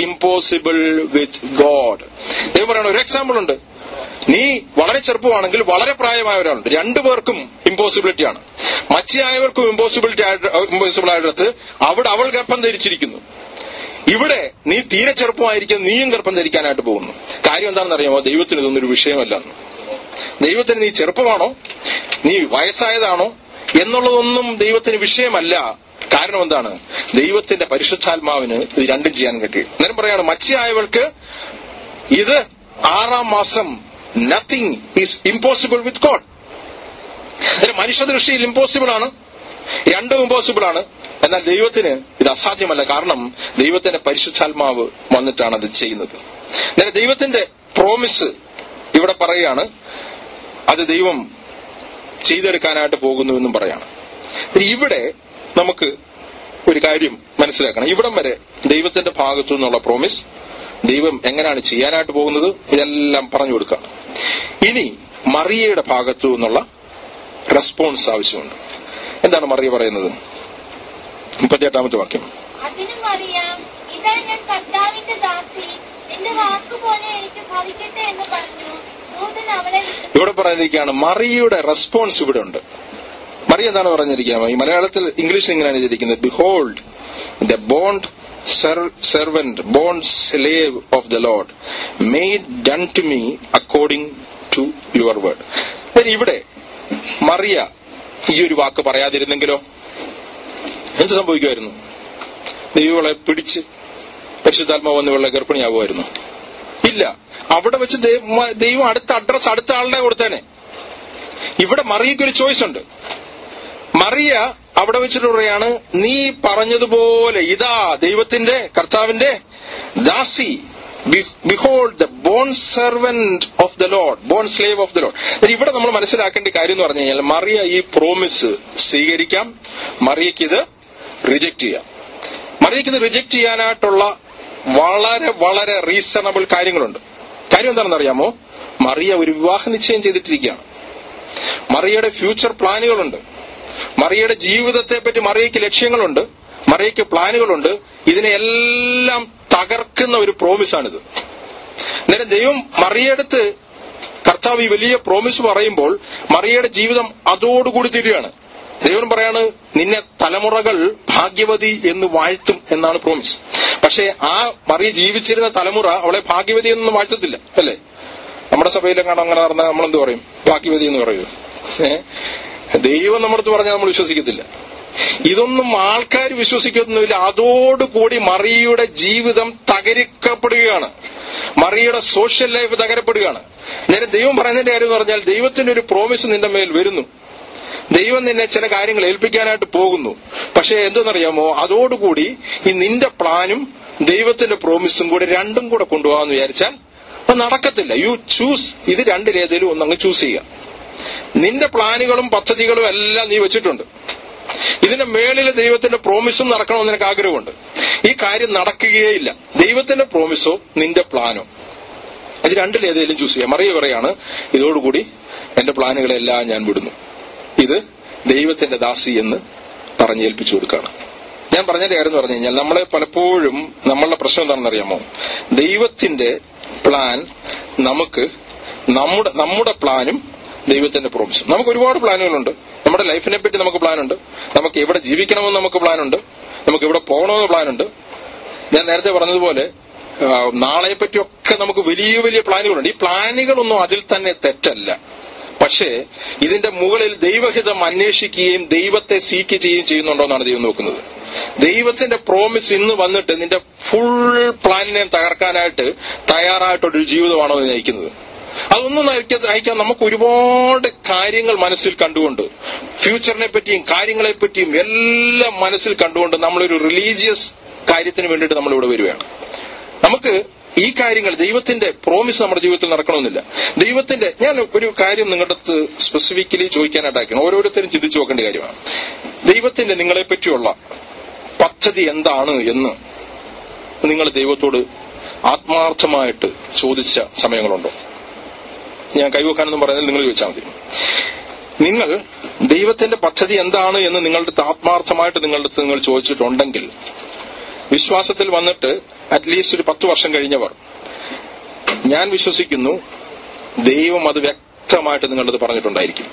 impossible with God ദൈവം പറയണ ഒരു എക്സാമ്പിൾ ഉണ്ട് നീ വളരെ ചെറുപ്പമാണെങ്കിൽ വളരെ പ്രായമായ ഒരാളുണ്ട് രണ്ടുപേർക്കും ഇമ്പോസിബിലിറ്റി ആണ് മച്ചിയായവർക്കും ഇമ്പോസിബിലിറ്റി ഇമ്പോസിബിൾ ആയിടത്ത് അവിടെ അവൾ ഗർഭം ധരിച്ചിരിക്കുന്നു ഇവിടെ നീ തീരെ ചെറുപ്പമായിരിക്കും നീയും ഗർഭം ധരിക്കാനായിട്ട് പോകുന്നു കാര്യം എന്താണെന്ന് അറിയാമോ ദൈവത്തിന് ഇതൊന്നും ഒരു വിഷയമല്ല എന്ന്. ദൈവത്തിന് നീ ചെറുപ്പമാണോ നീ വയസ്സായതാണോ എന്നുള്ളതൊന്നും ദൈവത്തിന് വിഷയമല്ല കാരണം എന്താണ് ദൈവത്തിന്റെ പരിശുദ്ധാത്മാവിന് ഇത് രണ്ടും ചെയ്യാൻ കഴിയും അന്നേരം പറയാണ് മച്ചിയായവൾക്ക് ഇത് ആറാം മാസം nothing is impossible with God അന്നേരം മനുഷ്യ ദൃഷ്ടിയിൽ ഇമ്പോസിബിൾ ആണ് രണ്ടും ഇമ്പോസിബിൾ ആണ് എന്നാൽ ദൈവത്തിന് ഇത് അസാധ്യമല്ല കാരണം ദൈവത്തിന്റെ പരിശുദ്ധാത്മാവ് വന്നിട്ടാണ് അത് ചെയ്യുന്നത് അന്നേരം ദൈവത്തിന്റെ പ്രോമിസ് ഇവിടെ പറയുകയാണ് അത് ദൈവം ചെയ്തെടുക്കാനായിട്ട് പോകുന്നു എന്നും പറയാണ് ഇവിടെ നമുക്ക് ഒരു കാര്യം മനസ്സിലാക്കണം ഇവിടം വരെ ദൈവത്തിന്റെ ഭാഗത്തു നിന്നുള്ള പ്രോമിസ് ദൈവം എങ്ങനെയാണ് ചെയ്യാനായിട്ട് പോകുന്നത് ഇതെല്ലാം പറഞ്ഞു കൊടുക്കാം ഇനി മറിയയുടെ ഭാഗത്തു നിന്നുള്ള റെസ്പോൺസ് ആവശ്യമുണ്ട് എന്താണ് മറിയ പറയുന്നത് മുപ്പത്തിയെട്ടാമത്തെ വാക്യം അതിനും അറിയാം ഇതാ ഞാൻ കർത്താവിന്റെ ദാസി നിന്റെ വാക്കുപോലെ എനിക്ക് ഭവിക്കട്ടെ എന്ന് പറഞ്ഞു ദൂതൻ അവളെ വിട്ടു ഇവിടെ പറഞ്ഞിരിക്കുകയാണ് മറിയയുടെ റെസ്പോൺസ് ഇവിടെ ഉണ്ട് മറിയ എന്താണ് പറഞ്ഞിരിക്കുക ഈ മലയാളത്തിൽ ഇംഗ്ലീഷിൽ ഇങ്ങനെയാണ് ചെയ്തിരിക്കുന്നത് behold the bond servant bond slave of the Lord made done to me according to your word ഇവിടെ മറിയ ഈ ഒരു വാക്ക് പറയാതിരുന്നെങ്കിലോ എന്ത് സംഭവിക്കുമായിരുന്നു ദൈവങ്ങളെ പിടിച്ച് പരിശുദ്ധാത്മാവ് വന്ന് വെള്ള ഗർഭിണിയാകുമായിരുന്നു ഇല്ല അവിടെ വെച്ച് ദൈവ- മ- ദൈവം അടുത്ത അഡ്രസ് അടുത്ത ആളുടെ കൊടുത്തേനെ ഇവിടെ മറിയയ്ക്ക് ഒരു ചോയ്സ് ഉണ്ട് മറിയ അവിടെ വെച്ചിട്ട് പറയാണ് നീ പറഞ്ഞതുപോലെ ഇതാ ദൈവത്തിന്റെ കർത്താവിന്റെ ദാസി behold the bond servant of the Lord bond slave of the Lord ഇവിടെ നമ്മൾ മനസ്സിലാക്കേണ്ട കാര്യം എന്ന് പറഞ്ഞു കഴിഞ്ഞാൽ മറിയ ഈ പ്രോമിസ് സ്വീകരിക്കാം മറിയയ്ക്ക് ഇത് റിജക്ട് ചെയ്യാം മറിയയ്ക്ക് ഇത് റിജക്ട് ചെയ്യാനായിട്ടുള്ള വളരെ വളരെ റീസണബിൾ കാര്യങ്ങളുണ്ട് കാര്യം എന്താണെന്ന് അറിയാമോ മറിയ ഒരു വിവാഹ നിശ്ചയം ചെയ്തിട്ടിരിക്കുകയാണ് മറിയയുടെ ഫ്യൂച്ചർ പ്ലാനുകളുണ്ട് മറിയയുടെ ജീവിതത്തെ പറ്റി മറിയയ്ക്ക് ലക്ഷ്യങ്ങളുണ്ട് മറിയയ്ക്ക് പ്ലാനുകളുണ്ട് ഇതിനെല്ലാം തകർക്കുന്ന ഒരു പ്രോമിസാണിത് നേരെ ദൈവം മറിയടുത്ത് കർത്താവ് ഈ വലിയ പ്രോമിസ് പറയുമ്പോൾ മറിയയുടെ ജീവിതം അതോടുകൂടി തീരുകയാണ് ദൈവം പറയാണ് നിന്നെ തലമുറകൾ ഭാഗ്യവതി എന്ന് വാഴ്ത്തും എന്നാണ് പ്രോമിസ് പക്ഷേ ആ മറിയ ജീവിച്ചിരുന്ന തലമുറ അവളെ ഭാഗ്യവതി എന്നൊന്നും വാഴ്ത്തത്തില്ല അല്ലേ നമ്മുടെ സഭയിലെങ്ങാണോ അങ്ങനെ നടന്നാൽ നമ്മളെന്ത് പറയും ഭാഗ്യവതി എന്ന് പറയൂ ഏ? ദൈവം നമ്മുടെ പറഞ്ഞാൽ നമ്മൾ വിശ്വസിക്കത്തില്ല ഇതൊന്നും ആൾക്കാർ വിശ്വസിക്കുന്നില്ല അതോടുകൂടി മറിയയുടെ ജീവിതം തകരിക്കപ്പെടുകയാണ് മറിയയുടെ സോഷ്യൽ ലൈഫ് തകരപ്പെടുകയാണ് നേരെ ദൈവം പറയുന്നതിന്റെ കാര്യം എന്ന് പറഞ്ഞാൽ ദൈവത്തിന്റെ ഒരു പ്രോമിസ് നിന്റെ മേൽ വരുന്നു ദൈവം നിന്നെ ചില കാര്യങ്ങൾ ഏൽപ്പിക്കാനായിട്ട് പോകുന്നു പക്ഷെ എന്തെന്നറിയാമോ അതോടുകൂടി ഈ നിന്റെ പ്ലാനും ദൈവത്തിന്റെ പ്രോമിസും കൂടെ രണ്ടും കൂടെ കൊണ്ടുപോകാന്ന് വിചാരിച്ചാൽ അത് നടക്കത്തില്ല യു ചൂസ് ഇത് രണ്ടിലേതെങ്കിലും ഒന്നങ്ങ് ചൂസ് ചെയ്യുക നിന്റെ പ്ലാനുകളും പദ്ധതികളും എല്ലാം നീ വെച്ചിട്ടുണ്ട് ഇതിന്റെ മേളിൽ ദൈവത്തിന്റെ പ്രോമിസും നടക്കണമെന്ന് നിനക്ക് ആഗ്രഹമുണ്ട് ഈ കാര്യം നടക്കുകയേയില്ല ദൈവത്തിന്റെ പ്രോമിസോ നിന്റെ പ്ലാനോ ഇത് രണ്ടിലേതെങ്കിലും ചൂസ് ചെയ്യാം മറിയ പറയാണ് ഇതോടുകൂടി എന്റെ പ്ലാനുകളെല്ലാം ഞാൻ വിടുന്നു ഇത് ദൈവത്തിന്റെ ദാസി എന്ന് പറഞ്ഞേൽപ്പിച്ചു കൊടുക്കുകയാണ് ഞാൻ പറഞ്ഞതിന്റെ കാര്യം എന്ന് പറഞ്ഞു കഴിഞ്ഞാൽ നമ്മളെ പലപ്പോഴും നമ്മളുടെ പ്രശ്നം എന്താണെന്ന് അറിയാമോ ദൈവത്തിന്റെ പ്ലാൻ നമുക്ക് നമ്മുടെ നമ്മുടെ പ്ലാനും ദൈവത്തിന്റെ പ്രോമിസും നമുക്ക് ഒരുപാട് പ്ലാനുകളുണ്ട് നമ്മുടെ ലൈഫിനെ പറ്റി നമുക്ക് പ്ലാനുണ്ട് നമുക്ക് എവിടെ ജീവിക്കണമെന്ന് നമുക്ക് പ്ലാനുണ്ട് നമുക്ക് എവിടെ പോകണമെന്ന് പ്ലാനുണ്ട് ഞാൻ നേരത്തെ പറഞ്ഞതുപോലെ ആ, നാളെയെ പറ്റിയൊക്കെ നമുക്ക് വലിയ വലിയ പ്ലാനുകളുണ്ട് ഈ പ്ലാനുകളൊന്നും അതിൽ തന്നെ തെറ്റല്ല പക്ഷേ ഇതിന്റെ മുകളിൽ ദൈവഹിതം അന്വേഷിക്കുകയും ദൈവത്തെ സീക്ക് ചെയ്യുകയും ചെയ്യുന്നുണ്ടോ എന്നാണ് ദൈവം നോക്കുന്നത് ദൈവത്തിന്റെ പ്രോമിസ് ഇന്ന് വന്നിട്ട് നിന്റെ ഫുൾ പ്ലാനിനെ തകർക്കാനായിട്ട് തയ്യാറായിട്ടൊരു ജീവിതമാണോ നീ നയിക്കുന്നത് അതൊന്നും നയിക്ക- നയിക്കാൻ നമുക്ക് ഒരുപാട് കാര്യങ്ങൾ മനസ്സിൽ കണ്ടുകൊണ്ട് ഫ്യൂച്ചറിനെ പറ്റിയും കാര്യങ്ങളെ പറ്റിയും എല്ലാം മനസ്സിൽ കണ്ടുകൊണ്ട് നമ്മളൊരു റിലീജിയസ് കാര്യത്തിന് വേണ്ടിയിട്ട് നമ്മൾ ഇവിടെ വരികയാണ് നമുക്ക് ഈ കാര്യങ്ങൾ ദൈവത്തിന്റെ പ്രോമിസ് നമ്മുടെ ജീവിതത്തിൽ നടക്കണമെന്നില്ല ദൈവത്തിന്റെ ഞാൻ ഒരു കാര്യം നിങ്ങളുടെ അടുത്ത് സ്പെസിഫിക്കലി ചോദിക്കാനായിട്ടാക്കണം ഓരോരുത്തരും ചിന്തിച്ചു നോക്കേണ്ട കാര്യമാണ് ദൈവത്തിന്റെ നിങ്ങളെ പറ്റിയുള്ള പദ്ധതി എന്താണ് എന്ന് നിങ്ങൾ ദൈവത്തോട് ആത്മാർത്ഥമായിട്ട് ചോദിച്ച സമയങ്ങളുണ്ടോ ഞാൻ കൈവക്കാനെന്നും പറയുന്നത് നിങ്ങൾ ചോദിച്ചാൽ മതി നിങ്ങൾ ദൈവത്തിന്റെ പദ്ധതി എന്താണ് എന്ന് നിങ്ങളുടെ അടുത്ത് ആത്മാർത്ഥമായിട്ട് നിങ്ങളുടെ അടുത്ത് നിങ്ങൾ ചോദിച്ചിട്ടുണ്ടെങ്കിൽ വിശ്വാസത്തിൽ വന്നിട്ട് അറ്റ്ലീസ്റ്റ് ഒരു പത്ത് വർഷം കഴിഞ്ഞവർ ഞാൻ വിശ്വസിക്കുന്നു ദൈവം അത് വ്യക്തമായിട്ട് നിങ്ങളത് പറഞ്ഞിട്ടുണ്ടായിരിക്കും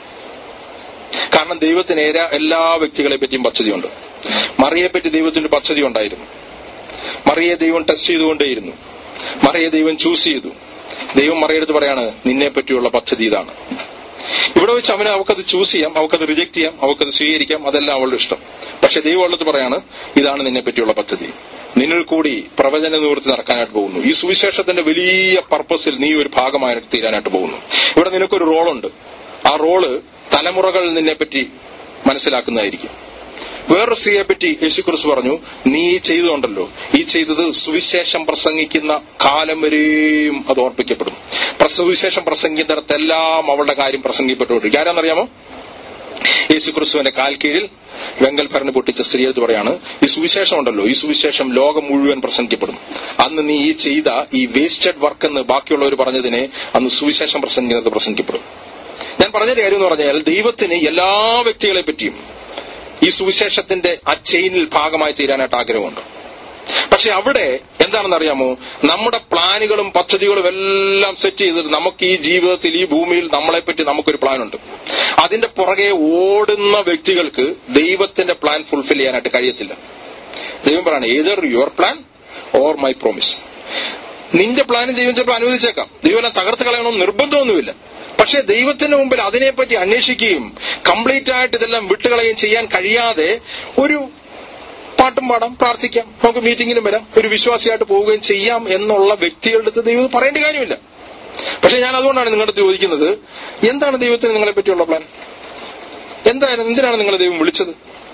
കാരണം ദൈവത്തിന് ഏര- എല്ലാ വ്യക്തികളെ പറ്റിയും പദ്ധതിയുണ്ട് മറിയെ പറ്റി ദൈവത്തിന് പദ്ധതി ഉണ്ടായിരുന്നു മറിയെ ദൈവം ടെസ്റ്റ് ചെയ്തുകൊണ്ടേയിരുന്നു മറിയെ ദൈവം ചൂസ് ചെയ്തു ദൈവം മറിയെടുത്ത് പറയാണ് നിന്നെ പറ്റിയുള്ള പദ്ധതി ഇതാണ് ഇവിടെ വെച്ച് അവന് അവക്കത് ചൂസ് ചെയ്യാം അവക്കത് റിജക്ട് ചെയ്യാം അവക്കത് സ്വീകരിക്കാം അതെല്ലാം അവളുടെ ഇഷ്ടം പക്ഷെ ദൈവം ഉള്ളത് പറയാണ് ഇതാണ് നിന്നെ പറ്റിയുള്ള പദ്ധതി നിന്നിൽ കൂടി പ്രവചന നിവൃത്തി നടക്കാനായിട്ട് പോകുന്നു ഈ സുവിശേഷത്തിന്റെ വലിയ പർപ്പസിൽ നീ ഒരു ഭാഗമായിട്ട് തീരാനായിട്ട് പോകുന്നു ഇവിടെ നിനക്കൊരു റോളുണ്ട് ആ റോള് തലമുറകൾ നിന്നെപ്പറ്റി മനസ്സിലാക്കുന്നതായിരിക്കും വേറൊരു സ്ത്രീയെ പറ്റി യേശുക്രിസ്തു പറഞ്ഞു നീ ഈ ചെയ്തുകൊണ്ടല്ലോ ഈ ചെയ്തത് സുവിശേഷം പ്രസംഗിക്കുന്ന കാലം വരെയും അത് ഓർപ്പിക്കപ്പെടും പ്രസ- സുവിശേഷം പ്രസംഗിക്കുന്നിടത്തെല്ലാം അവളുടെ കാര്യം പ്രസംഗിക്കപ്പെട്ടുകൊണ്ടിരിക്കും ആരാന്നറിയാമോ യേശുക്രിസ്തുവിന്റെ കാൽ കീഴിൽ വെങ്കൽ ഭരണി പൊട്ടിച്ച സ്ത്രീയെടുത്ത് പറയാണ് ഈ സുവിശേഷം ഉണ്ടല്ലോ ഈ സുവിശേഷം ലോകം മുഴുവൻ പ്രസംഗിക്കപ്പെടും അന്ന് നീ ഈ ചെയ്ത ഈ വേസ്റ്റഡ് വർക്ക് എന്ന് ബാക്കിയുള്ളവർ പറഞ്ഞതിനെ അന്ന് സുവിശേഷം പ്രസംഗിക്കുന്നത് പ്രസംഗിക്കപ്പെടും ഞാൻ പറഞ്ഞൊരു കാര്യം എന്ന് പറഞ്ഞാൽ ദൈവത്തിന് എല്ലാ വ്യക്തികളെ പറ്റിയും ഈ സുവിശേഷത്തിന്റെ ആ ചെയിനിൽ ഭാഗമായി തീരാനായിട്ട് ആഗ്രഹമുണ്ട് പക്ഷെ അവിടെ എന്താണെന്ന് അറിയാമോ നമ്മുടെ പ്ലാനുകളും പദ്ധതികളും എല്ലാം സെറ്റ് ചെയ്തിട്ട് നമുക്ക് ഈ ജീവിതത്തിൽ ഈ ഭൂമിയിൽ നമ്മളെപ്പറ്റി നമുക്കൊരു പ്ലാനുണ്ട് അതിന്റെ പുറകെ ഓടുന്ന വ്യക്തികൾക്ക് ദൈവത്തിന്റെ പ്ലാൻ ഫുൾഫിൽ ചെയ്യാനായിട്ട് കഴിയത്തില്ല ദൈവം പറയാണ് either your plan or my promise നിന്റെ പ്ലാനും ദൈവം ചിലപ്പോൾ അനുവദിച്ചേക്കാം ദൈവം എല്ലാം തകർത്ത് കളയണമെന്ന് നിർബന്ധമൊന്നുമില്ല പക്ഷെ ദൈവത്തിന്റെ മുമ്പിൽ അതിനെപ്പറ്റി അന്വേഷിക്കുകയും കംപ്ലീറ്റ് ആയിട്ട് ഇതെല്ലാം വിട്ടുകളയുകയും ചെയ്യാൻ കഴിയാതെ ഒരു പാട്ടും പാടാം പ്രാർത്ഥിക്കാം നമുക്ക് മീറ്റിങ്ങിനും വരാം ഒരു വിശ്വാസിയായിട്ട് പോവുകയും ചെയ്യാം എന്നുള്ള വ്യക്തികളുടെ അടുത്ത് ദൈവം ഇത് പറയേണ്ട കാര്യമില്ല പക്ഷെ ഞാൻ അതുകൊണ്ടാണ് നിങ്ങളുടെ അടുത്ത് ചോദിക്കുന്നത് എന്താണ് ദൈവത്തിന് നിങ്ങളെ പറ്റിയുള്ള പ്ലാൻ എന്തായാലും എന്തിനാണ് നിങ്ങളെ ദൈവം വിളിച്ചത്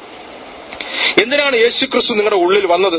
എന്തിനാണ് യേശു ക്രിസ്തു നിങ്ങളുടെ ഉള്ളിൽ വന്നത്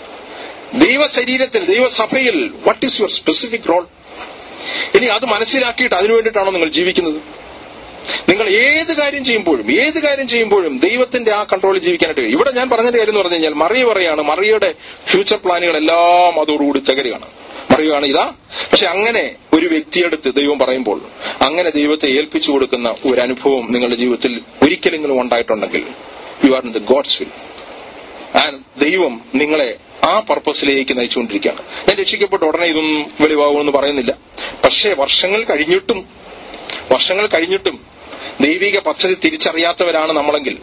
ദൈവ ശരീരത്തിൽ ദൈവസഭയിൽ what is your specific role ഇനി അത് മനസ്സിലാക്കിയിട്ട് അതിനു വേണ്ടിയിട്ടാണോ നിങ്ങൾ ജീവിക്കുന്നത് നിങ്ങൾ ഏത് കാര്യം ചെയ്യുമ്പോഴും ഏത് കാര്യം ചെയ്യുമ്പോഴും ദൈവത്തിന്റെ ആ കൺട്രോളിൽ ജീവിക്കാനായിട്ട് കഴിയും ഇവിടെ ഞാൻ പറഞ്ഞതിന്റെ കാര്യം എന്ന് പറഞ്ഞു കഴിഞ്ഞാൽ മറിയ പറയാണ് മറിയയുടെ ഫ്യൂച്ചർ പ്ലാനുകളെല്ലാം അതോടുകൂടി തികരുകയാണ് പറയുകയാണ് ഇതാ പക്ഷെ അങ്ങനെ ഒരു വ്യക്തിയെടുത്ത് ദൈവം പറയുമ്പോൾ അങ്ങനെ ദൈവത്തെ ഏൽപ്പിച്ചു കൊടുക്കുന്ന ഒരു അനുഭവം നിങ്ങളുടെ ജീവിതത്തിൽ ഒരിക്കലെങ്കിലും ഉണ്ടായിട്ടുണ്ടെങ്കിൽ you are in the God's will and ദൈവം നിങ്ങളെ ആ പർപ്പസിലേക്ക് നയിച്ചുകൊണ്ടിരിക്കുകയാണ് ഞാൻ രക്ഷിക്കപ്പെട്ട ഉടനെ ഇതൊന്നും വെളിവാകുമെന്ന് പറയുന്നില്ല പക്ഷേ വർഷങ്ങൾ കഴിഞ്ഞിട്ടും വർഷങ്ങൾ കഴിഞ്ഞിട്ടും ദൈവിക പദ്ധതി തിരിച്ചറിയാത്തവരാണ് നമ്മളെങ്കിൽ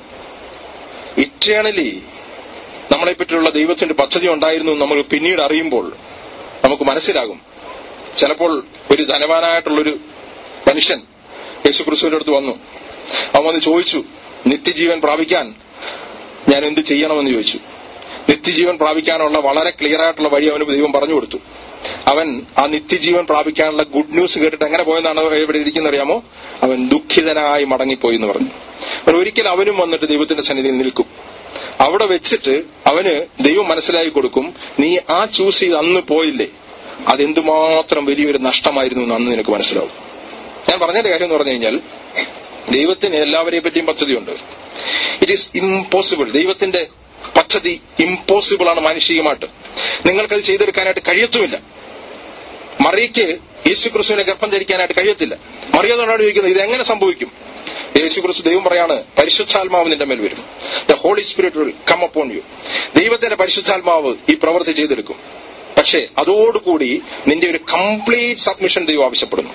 ഇറ്റേണലി നമ്മളെ പറ്റിയുള്ള ദൈവത്തിന്റെ പദ്ധതി ഉണ്ടായിരുന്നു എന്ന് നമ്മൾ പിന്നീട് അറിയുമ്പോൾ നമുക്ക് മനസ്സിലാകും ചിലപ്പോൾ ഒരു ധനവാനായിട്ടുള്ളൊരു മനുഷ്യൻ യേശു ക്രിസ്തുവിന്റെ അടുത്ത് വന്നു അവൻ വന്ന് ചോദിച്ചു നിത്യജീവൻ പ്രാപിക്കാൻ ഞാൻ എന്ത് ചെയ്യണമെന്ന് ചോദിച്ചു നിത്യജീവൻ പ്രാപിക്കാനുള്ള വളരെ ക്ലിയർ ആയിട്ടുള്ള വഴി അവന് ദൈവം പറഞ്ഞു കൊടുത്തു അവൻ ആ നിത്യജീവൻ പ്രാപിക്കാനുള്ള ഗുഡ് ന്യൂസ് കേട്ടിട്ട് എങ്ങനെ പോയെന്നാണ് ഇവിടെ ഇരിക്കുന്ന അറിയാമോ അവൻ ദുഃഖിതനായി മടങ്ങിപ്പോയി എന്ന് പറഞ്ഞു അപ്പോൾ ഒരിക്കൽ അവനും വന്നിട്ട് ദൈവത്തിന്റെ സന്നിധിയിൽ നിൽക്കും അവിടെ വെച്ചിട്ട് അവന് ദൈവം മനസ്സിലാക്കി കൊടുക്കും നീ ആ ചൂസ് ചെയ്ത് അന്ന് പോയില്ലേ അതെന്തുമാത്രം വലിയൊരു നഷ്ടമായിരുന്നു എന്ന് അന്ന് നിനക്ക് മനസ്സിലാവും ഞാൻ പറഞ്ഞതിന്റെ കാര്യം എന്ന് പറഞ്ഞു കഴിഞ്ഞാൽ ദൈവത്തിന് എല്ലാവരെയും പറ്റിയും പദ്ധതിയുണ്ട് ഇറ്റ് ഈസ് ഇമ്പോസിബിൾ ദൈവത്തിന്റെ പദ്ധതി ഇമ്പോസിബിൾ ആണ് മാനുഷികമായിട്ട് നിങ്ങൾക്കത് ചെയ്തെടുക്കാനായിട്ട് കഴിയത്തുമില്ല മറിയയ്ക്ക് യേശു ക്രിസ്തുവിനെ ഗർഭം ധരിക്കാനായിട്ട് കഴിയത്തില്ല മറിയതുകൊണ്ടാണ് ചോദിക്കുന്നത് ഇത് എങ്ങനെ സംഭവിക്കും യേശു ക്രിസ്തു ദൈവം പറയാണ് പരിശുദ്ധാത്മാവ് നിന്റെ മേൽ വരും the Holy Spirit will come upon you ദൈവത്തിന്റെ പരിശുദ്ധാത്മാവ് ഈ പ്രവൃത്തി ചെയ്തെടുക്കും പക്ഷേ അതോടുകൂടി നിന്റെ ഒരു കംപ്ലീറ്റ് സബ്മിഷൻ ദൈവം ആവശ്യപ്പെടുന്നു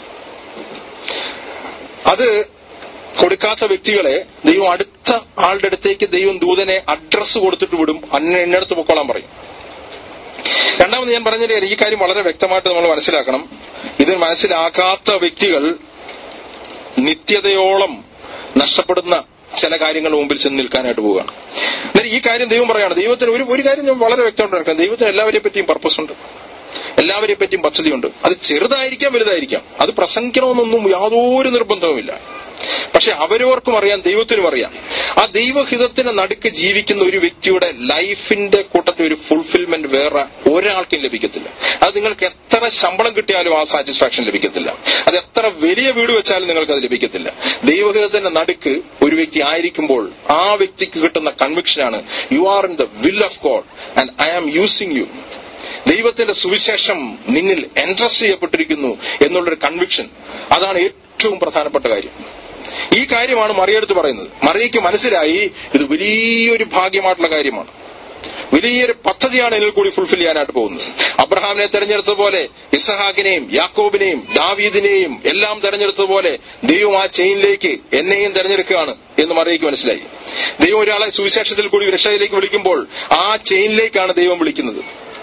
അത് കൊടുക്കാത്ത വ്യക്തികളെ ദൈവം അടുത്ത ആളുടെ അടുത്തേക്ക് ദൈവം ദൂതനെ അഡ്രസ്സ് കൊടുത്തിട്ട് വിടും അന്നെ എന്നെടുത്ത് പൊക്കോളാൻ പറയും രണ്ടാമത് ഞാൻ പറഞ്ഞ ഈ കാര്യം വളരെ വ്യക്തമായിട്ട് നമ്മൾ മനസ്സിലാക്കണം ഇത് മനസ്സിലാക്കാത്ത വ്യക്തികൾ നിത്യതയോളം നഷ്ടപ്പെടുന്ന ചില കാര്യങ്ങൾ മുമ്പിൽ ചെന്ന് നിൽക്കാനായിട്ട് പോവുകയാണ് എന്നാൽ ഈ കാര്യം ദൈവം പറയാണ് ദൈവത്തിന് ഒരു ഒരു കാര്യം ഞാൻ വളരെ വ്യക്തമായിട്ട് നടക്കണം ദൈവത്തിന് എല്ലാവരെയും പറ്റിയും പർപ്പസ് ഉണ്ട് എല്ലാവരെയും പറ്റിയും പദ്ധതിയുണ്ട് അത് ചെറുതായിരിക്കാം വലുതായിരിക്കാം അത് പ്രസംഗിക്കണമെന്നൊന്നും യാതൊരു നിർബന്ധവുമില്ല പക്ഷെ അവരവർക്കും അറിയാം ദൈവത്തിനും അറിയാം ആ ദൈവഹിതത്തിന് നടുക്ക് ജീവിക്കുന്ന ഒരു വ്യക്തിയുടെ ലൈഫിന്റെ കൂട്ടത്തിൽ ഒരു ഫുൾഫിൽമെന്റ് വേറെ ഒരാൾക്കും ലഭിക്കത്തില്ല അത് നിങ്ങൾക്ക് എത്ര ശമ്പളം കിട്ടിയാലും ആ സാറ്റിസ്ഫാക്ഷൻ ലഭിക്കത്തില്ല അത് എത്ര വലിയ വീട് വെച്ചാലും നിങ്ങൾക്ക് അത് ലഭിക്കത്തില്ല ദൈവഹിതത്തിന്റെ നടുക്ക് ഒരു വ്യക്തി ആയിരിക്കുമ്പോൾ ആ വ്യക്തിക്ക് കിട്ടുന്ന കൺവിക്ഷനാണ് you are in the will of God and I am using you ദൈവത്തിന്റെ സുവിശേഷം നിന്നിൽ എൻട്രസ്റ്റ് ചെയ്യപ്പെട്ടിരിക്കുന്നു എന്നുള്ളൊരു കൺവിക്ഷൻ അതാണ് ഏറ്റവും പ്രധാനപ്പെട്ട കാര്യം ഈ കാര്യമാണ് മറിയെടുത്ത് പറയുന്നത് മറിയയ്ക്ക് മനസ്സിലായി ഇത് വലിയൊരു ഭാഗ്യമായിട്ടുള്ള കാര്യമാണ് വലിയൊരു പദ്ധതിയാണ് ഇതിൽ കൂടി ഫുൾഫിൽ ചെയ്യാനായിട്ട് പോകുന്നത് അബ്രഹാമിനെ തെരഞ്ഞെടുത്തതുപോലെ ഇസഹാക്കിനെയും യാക്കോബിനെയും ദാവീദിനെയും എല്ലാം തെരഞ്ഞെടുത്തതുപോലെ ദൈവം ആ ചെയിനിലേക്ക് എന്നെയും തെരഞ്ഞെടുക്കുകയാണ് എന്ന് മറിയയ്ക്ക് മനസ്സിലായി ദൈവം ഒരാളെ സുവിശേഷത്തിൽ കൂടി രക്ഷയിലേക്ക് വിളിക്കുമ്പോൾ ആ ചെയിനിലേക്കാണ് ദൈവം വിളിക്കുന്നത്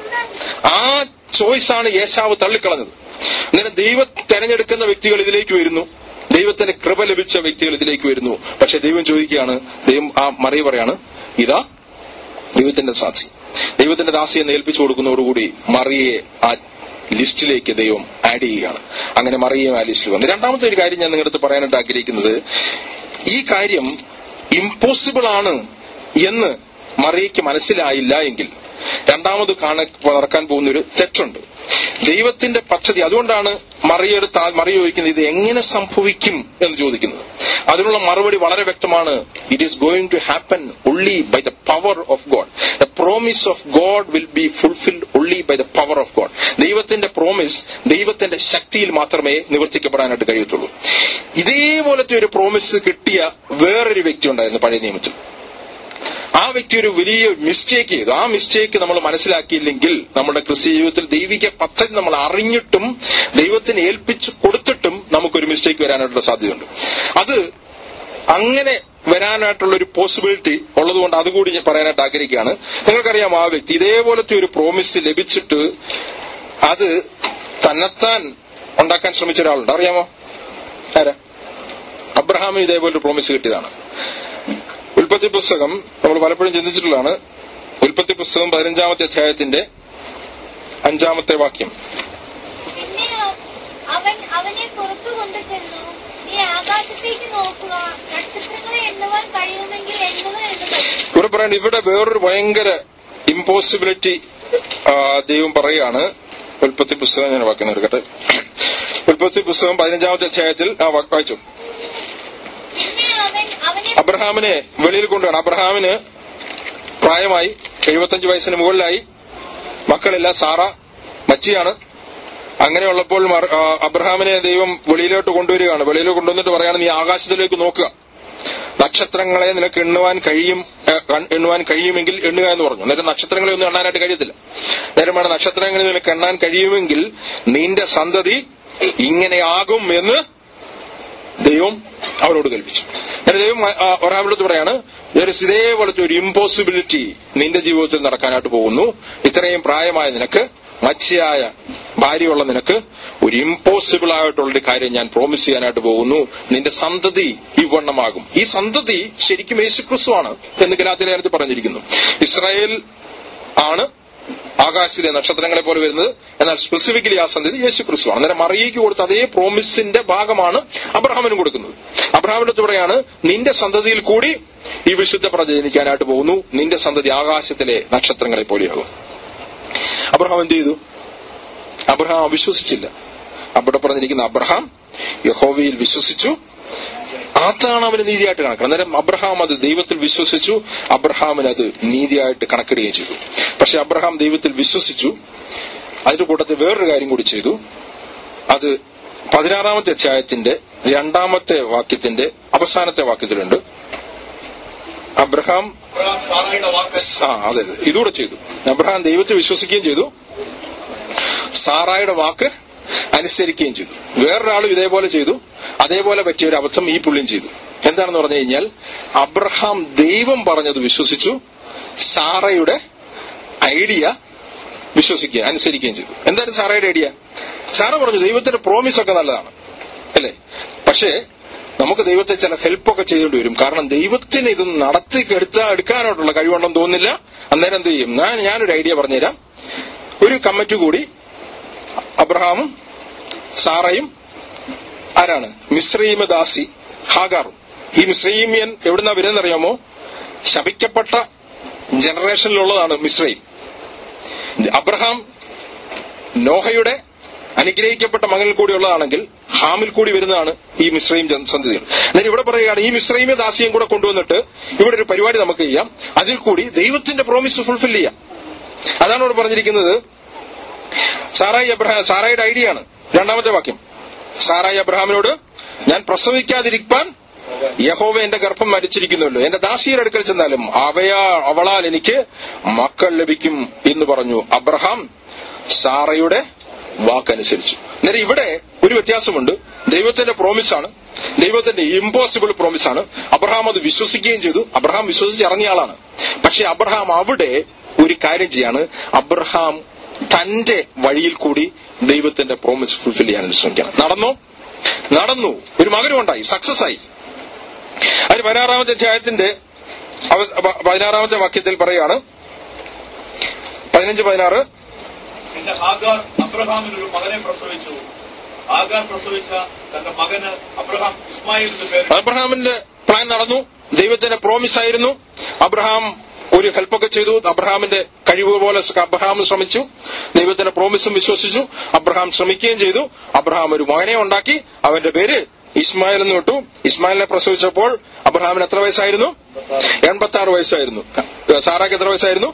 ആ ചോയ്സ് ആണ് യേശാവ് തള്ളിക്കളഞ്ഞത് അങ്ങനെ ദൈവം തെരഞ്ഞെടുക്കുന്ന വ്യക്തികൾ ഇതിലേക്ക് വരുന്നു ദൈവത്തിന്റെ കൃപ ലഭിച്ച വ്യക്തികൾ ഇതിലേക്ക് വരുന്നു പക്ഷെ ദൈവം ചോദിക്കുകയാണ് ദൈവം ആ മറിയ പറയാണ് ഇതാ ദൈവത്തിന്റെ സാക്ഷി ദൈവത്തിന്റെ ദാസിയെ ഏൽപ്പിച്ചു കൊടുക്കുന്നതോടുകൂടി മറിയെ ആ ലിസ്റ്റിലേക്ക് ദൈവം ആഡ് ചെയ്യുകയാണ് അങ്ങനെ മറിയും ആ ലിസ്റ്റിൽ വന്നു രണ്ടാമത്തെ ഒരു കാര്യം ഞാൻ നിങ്ങളുടെ അടുത്ത് പറയാനായിട്ട് ആഗ്രഹിക്കുന്നത് ഈ കാര്യം ഇമ്പോസിബിൾ ആണ് എന്ന് മറിയയ്ക്ക് മനസ്സിലായില്ല എങ്കിൽ രണ്ടാമത് കാണ നടക്കാൻ പോകുന്ന ഒരു തെറ്റുണ്ട് ദൈവത്തിന്റെ പദ്ധതി അതുകൊണ്ടാണ് മറിയുടെ താ- മറിയ ചോദിക്കുന്നത് ഇത് എങ്ങനെ സംഭവിക്കും എന്ന് ചോദിക്കുന്നത് അതിനുള്ള മറുപടി വളരെ വ്യക്തമാണ് it is going to happen only by the power of God the promise of God will be fulfilled only by the power of God ദൈവത്തിന്റെ പ്രോമിസ് ദൈവത്തിന്റെ ശക്തിയിൽ മാത്രമേ നിവർത്തിക്കപ്പെടാനായിട്ട് കഴിയത്തുള്ളൂ ഇതേപോലത്തെ ഒരു പ്രോമിസ് കിട്ടിയ വേറൊരു വ്യക്തി ഉണ്ടായിരുന്നു പഴയ നിയമത്തിൽ ആ വ്യക്തി ഒരു വലിയ മിസ്റ്റേക്ക് ചെയ്തു ആ മിസ്റ്റേക്ക് നമ്മൾ മനസ്സിലാക്കിയില്ലെങ്കിൽ നമ്മുടെ ക്രിസ്ത്യ ജീവിതത്തിൽ ദൈവിക പദ്ധതി നമ്മൾ അറിഞ്ഞിട്ടും ദൈവത്തിന് ഏൽപ്പിച്ചു കൊടുത്തിട്ടും നമുക്കൊരു മിസ്റ്റേക്ക് വരാനായിട്ടുള്ള സാധ്യതയുണ്ട് അത് അങ്ങനെ വരാനായിട്ടുള്ള ഒരു പോസിബിലിറ്റി ഉള്ളതുകൊണ്ട് അതുകൂടി ഞാൻ പറയാനായിട്ട് ആഗ്രഹിക്കുകയാണ് നിങ്ങൾക്കറിയാം ആ വ്യക്തി ഇതേപോലത്തെ ഒരു പ്രോമിസ് ലഭിച്ചിട്ട് അത് തന്നെത്താൻ ഉണ്ടാക്കാൻ ശ്രമിച്ച ഒരാളുണ്ട് അറിയാമോ ആരാ അബ്രഹാമിന് ഇതേപോലൊരു പ്രോമിസ് കിട്ടിയതാണ് ഉൽപ്പത്തി പുസ്തകം നമ്മൾ പലപ്പോഴും ചിന്തിച്ചിട്ടുള്ളതാണ് ഉൽപ്പത്തി പുസ്തകം പതിനഞ്ചാമത്തെ അധ്യായത്തിന്റെ അഞ്ചാമത്തെ വാക്യം പിന്നെ അവൻ അവനെ പുറത്തു കൊണ്ടുചെന്നു നീ ആകാശത്തേക്ക് നോക്കുക നക്ഷത്രങ്ങളെ എണ്ണുവാൻ കഴിയുമെങ്കിൽ എണ്ണുക എന്ന് പറഞ്ഞു ഇവിടെ പറയാൻ ഇവിടെ വേറൊരു ഭയങ്കര ഇമ്പോസിബിലിറ്റി ദൈവം പറയുകയാണ് ഉൽപ്പത്തി പുസ്തകം ഞാൻ വാക്യം എടുക്കട്ടെ ഉൽപ്പത്തി പുസ്തകം പതിനഞ്ചാമത്തെ അധ്യായത്തിൽ ആ വാ- വായിച്ചു പിന്നെ അവൻ അവനെ അബ്രഹാമിനെ വെളിയിൽ കൊണ്ടുവരണം അബ്രഹാമിന് പ്രായമായി എഴുപത്തഞ്ച് വയസ്സിന് മുകളിലായി മക്കളില്ല സാറ മച്ചിയാണ് അങ്ങനെയുള്ളപ്പോൾ മർ- ആ, അബ്രഹാമിനെ ദൈവം വെളിയിലോട്ട് കൊണ്ടുവരികയാണ് വെളിയിലോട്ട് കൊണ്ടുവന്നിട്ട് പറയാണ് നീ ആകാശത്തിലേക്ക് നോക്കുക നക്ഷത്രങ്ങളെ നിനക്ക് എണ്ണുവാൻ കഴിയും ഏ, കൺ- എണ്ണുവാൻ കഴിയുമെങ്കിൽ എണ്ണുക എന്ന് പറഞ്ഞു അന്നേരം നക്ഷത്രങ്ങളെ ഒന്നും എണ്ണാനായിട്ട് കഴിയത്തില്ല നേരം വേണം നക്ഷത്രങ്ങളെ നിനക്ക് എണ്ണാൻ കഴിയുമെങ്കിൽ നിന്റെ സന്തതി ഇങ്ങനെയാകും എന്ന് ദൈവം അവരോട് കൽപ്പിച്ചു എന്നിട്ട് ദൈവം ആ, ഒരാളോട് പറയാണ് ഒരു ഇതേപോലത്തെ ഒരു ഇമ്പോസിബിലിറ്റി നിന്റെ ജീവിതത്തിൽ നടക്കാനായിട്ട് പോകുന്നു ഇത്രയും പ്രായമായ നിനക്ക് മച്ചിയായ ഭാര്യയുള്ള നിനക്ക് ഒരു ഇമ്പോസിബിൾ ആയിട്ടുള്ളൊരു കാര്യം ഞാൻ പ്രോമിസ് ചെയ്യാനായിട്ട് പോകുന്നു നിന്റെ സന്തതി ഈ വണ്ണമാകും ഈ സന്തതി ശരിക്കും യേശുക്രിസ്തുവാണ് എന്ന് ഗലാത്തിലേനത്തിൽ പറഞ്ഞിരിക്കുന്നു ഇസ്രായേൽ ആണ് ആകാശത്തിലെ നക്ഷത്രങ്ങളെ പോലെ വരുന്നത് എന്നാൽ സ്പെസിഫിക്കലി ആ സന്ധിതി യേശു ക്രിസ്തുവാണ് അന്നേരം മറിയയ്ക്ക് കൊടുത്ത അതേ പ്രോമിസിന്റെ ഭാഗമാണ് അബ്രഹാമിനും കൊടുക്കുന്നത് അബ്രഹാമിന്റെ അടുത്ത് പറയാണ് നിന്റെ സന്തതിയിൽ കൂടി ഈ വിശുദ്ധ പ്രജ ജനിക്കാനായിട്ട് പോകുന്നു നിന്റെ സന്തതി ആകാശത്തിലെ നക്ഷത്രങ്ങളെ പോലെയാകും അബ്രഹാം എന്ത് ചെയ്തു അബ്രഹാം വിശ്വസിച്ചില്ല അവിടെ പറഞ്ഞിരിക്കുന്ന അബ്രഹാം യഹോവയിൽ വിശ്വസിച്ചു അതാണ് അവന് നീതിയായിട്ട് കണക്കണം അന്നേരം അബ്രഹാം അത് ദൈവത്തിൽ വിശ്വസിച്ചു അബ്രഹാമിന് അത് നീതിയായിട്ട് കണക്കിടുകയും ചെയ്തു പക്ഷെ അബ്രഹാം ദൈവത്തിൽ വിശ്വസിച്ചു അതിന്റെ കൂട്ടത്തിൽ വേറൊരു കാര്യം കൂടി ചെയ്തു അത് പതിനാറാമത്തെ അധ്യായത്തിന്റെ രണ്ടാമത്തെ വാക്യത്തിന്റെ അവസാനത്തെ വാക്യത്തിലുണ്ട് അബ്രഹാം അബ്രഹാം സാറായുടെ വാക്ക് ആ അതെ അതെ. ഇതുകൂടെ ചെയ്തു അബ്രഹാം ദൈവത്തെ വിശ്വസിക്കുകയും ചെയ്തു സാറായുടെ വാക്ക് അനുസരിക്കുകയും ചെയ്തു വേറൊരാളും ഇതേപോലെ ചെയ്തു അതേപോലെ പറ്റിയ ഒരു അബദ്ധം ഈ പുള്ളിയും ചെയ്തു എന്താണെന്ന് പറഞ്ഞു കഴിഞ്ഞാൽ അബ്രഹാം ദൈവം പറഞ്ഞത് വിശ്വസിച്ചു സാറയുടെ ഐഡിയ വിശ്വസിക്കുക അനുസരിക്കുകയും ചെയ്തു എന്താണ് സാറയുടെ ഐഡിയ സാറ പറഞ്ഞു ദൈവത്തിന്റെ പ്രോമിസ് ഒക്കെ നല്ലതാണ് അല്ലേ പക്ഷേ നമുക്ക് ദൈവത്തെ ചില ഹെൽപ്പൊക്കെ ചെയ്യേണ്ടി വരും കാരണം ദൈവത്തിന് ഇത് നടത്തി എടുത്താ എടുക്കാനായിട്ടുള്ള കഴിവുണ്ടെന്ന് തോന്നുന്നില്ല അന്നേരം എന്ത് ചെയ്യും ഞാൻ ഞാനൊരു ഐഡിയ പറഞ്ഞുതരാം ഒരു കമ്മിറ്റി കൂടി അബ്രഹാമും സാറയും ആരാണ് മിശ്രീമദാസി ഹാഗാറും ഈ മിശ്രീമിയൻ എവിടുന്ന വരുന്നറിയാമോ ശപിക്കപ്പെട്ട ജനറേഷനിലുള്ളതാണ് മിശ്രയും അബ്രഹാം നോഹയുടെ അനുഗ്രഹിക്കപ്പെട്ട മകനിൽ കൂടിയുള്ളതാണെങ്കിൽ ഹാമിൽ കൂടി വരുന്നതാണ് ഈ മിശ്രയും സന്ധികൾ എന്നാൽ ഇവിടെ പറയുകയാണ് ഈ മിശ്രൈമ ദാസിയും കൂടെ കൊണ്ടുവന്നിട്ട് ഇവിടെ ഒരു പരിപാടി നമുക്ക് ചെയ്യാം അതിൽ കൂടി ദൈവത്തിന്റെ പ്രോമിസ് ഫുൾഫിൽ ചെയ്യാം അതാണ് ഇവിടെ പറഞ്ഞിരിക്കുന്നത് സാറായി അബ്രഹാം സാറായുടെ ഐഡിയ ആണ് രണ്ടാമത്തെ വാക്യം സാറായി അബ്രഹാമിനോട് ഞാൻ പ്രസവിക്കാതിരിക്കാൻ യഹോവ എന്റെ ഗർഭം മരിച്ചിരിക്കുന്നുവല്ലോ എന്റെ ദാസിയുടെ അടുക്കൽ ചെന്നാലും അവയാ അവളാൽ എനിക്ക് മക്കൾ ലഭിക്കും എന്ന് പറഞ്ഞു അബ്രഹാം സാറയുടെ വാക്കനുസരിച്ചു അന്നേരം ഇവിടെ ഒരു വ്യത്യാസമുണ്ട് ദൈവത്തിന്റെ പ്രോമിസാണ് ദൈവത്തിന്റെ ഇമ്പോസിബിൾ പ്രോമിസാണ് അബ്രഹാം അത് വിശ്വസിക്കുകയും ചെയ്തു അബ്രഹാം വിശ്വസിച്ച് ഇറങ്ങിയ ആളാണ് പക്ഷെ അബ്രഹാം അവിടെ ഒരു കാര്യം ചെയ്യാണ് അബ്രഹാം തന്റെ വഴിയിൽ കൂടി ദൈവത്തിന്റെ പ്രോമിസ് ഫുൾഫിൽ ചെയ്യാൻ ശ്രമിക്കണം നടന്നു നടന്നു ഒരു മകനും ഉണ്ടായി സക്സസ് ആയി അതിന് പതിനാറാമത്തെ അധ്യായത്തിന്റെ അവ- പ- പതിനാറാമത്തെ വാക്യത്തിൽ പറയാണ് പതിനഞ്ച് പതിനാറ് പിന്നെ ആഗാർ അബ്രഹാമിന് ഒരു മകനെ പ്രസവിച്ചു ആഗാർ പ്രസവിച്ച തന്റെ മകന് അബ്രഹാം ഇസ്മായിൽ എന്ന് പേര് അബ്രഹാമിന്റെ പ്ലാൻ നടന്നു ദൈവത്തിന്റെ പ്രോമിസ് ആയിരുന്നു അബ്രഹാം ഒരു ഹെൽപ്പൊക്കെ ചെയ്തു അബ്രഹാമിന്റെ കഴിവ് പോലെ അബ്രഹാം ശ്രമിച്ചു ദൈവത്തിന്റെ പ്രോമിസും വിശ്വസിച്ചു അബ്രഹാം ശ്രമിക്കുകയും ചെയ്തു അബ്രഹാം ഒരു മകനെ ഉണ്ടാക്കി അവന്റെ പേര് ഇസ്മായിൽ എന്ന് വിട്ടു ഇസ്മായിലിനെ പ്രസവിച്ചപ്പോൾ അബ്രഹാമിന് എത്ര വയസ്സായിരുന്നു എൺപത്തി ആറ് വയസ്സായിരുന്നു സാറാക്ക് എത്ര വയസ്സായിരുന്നു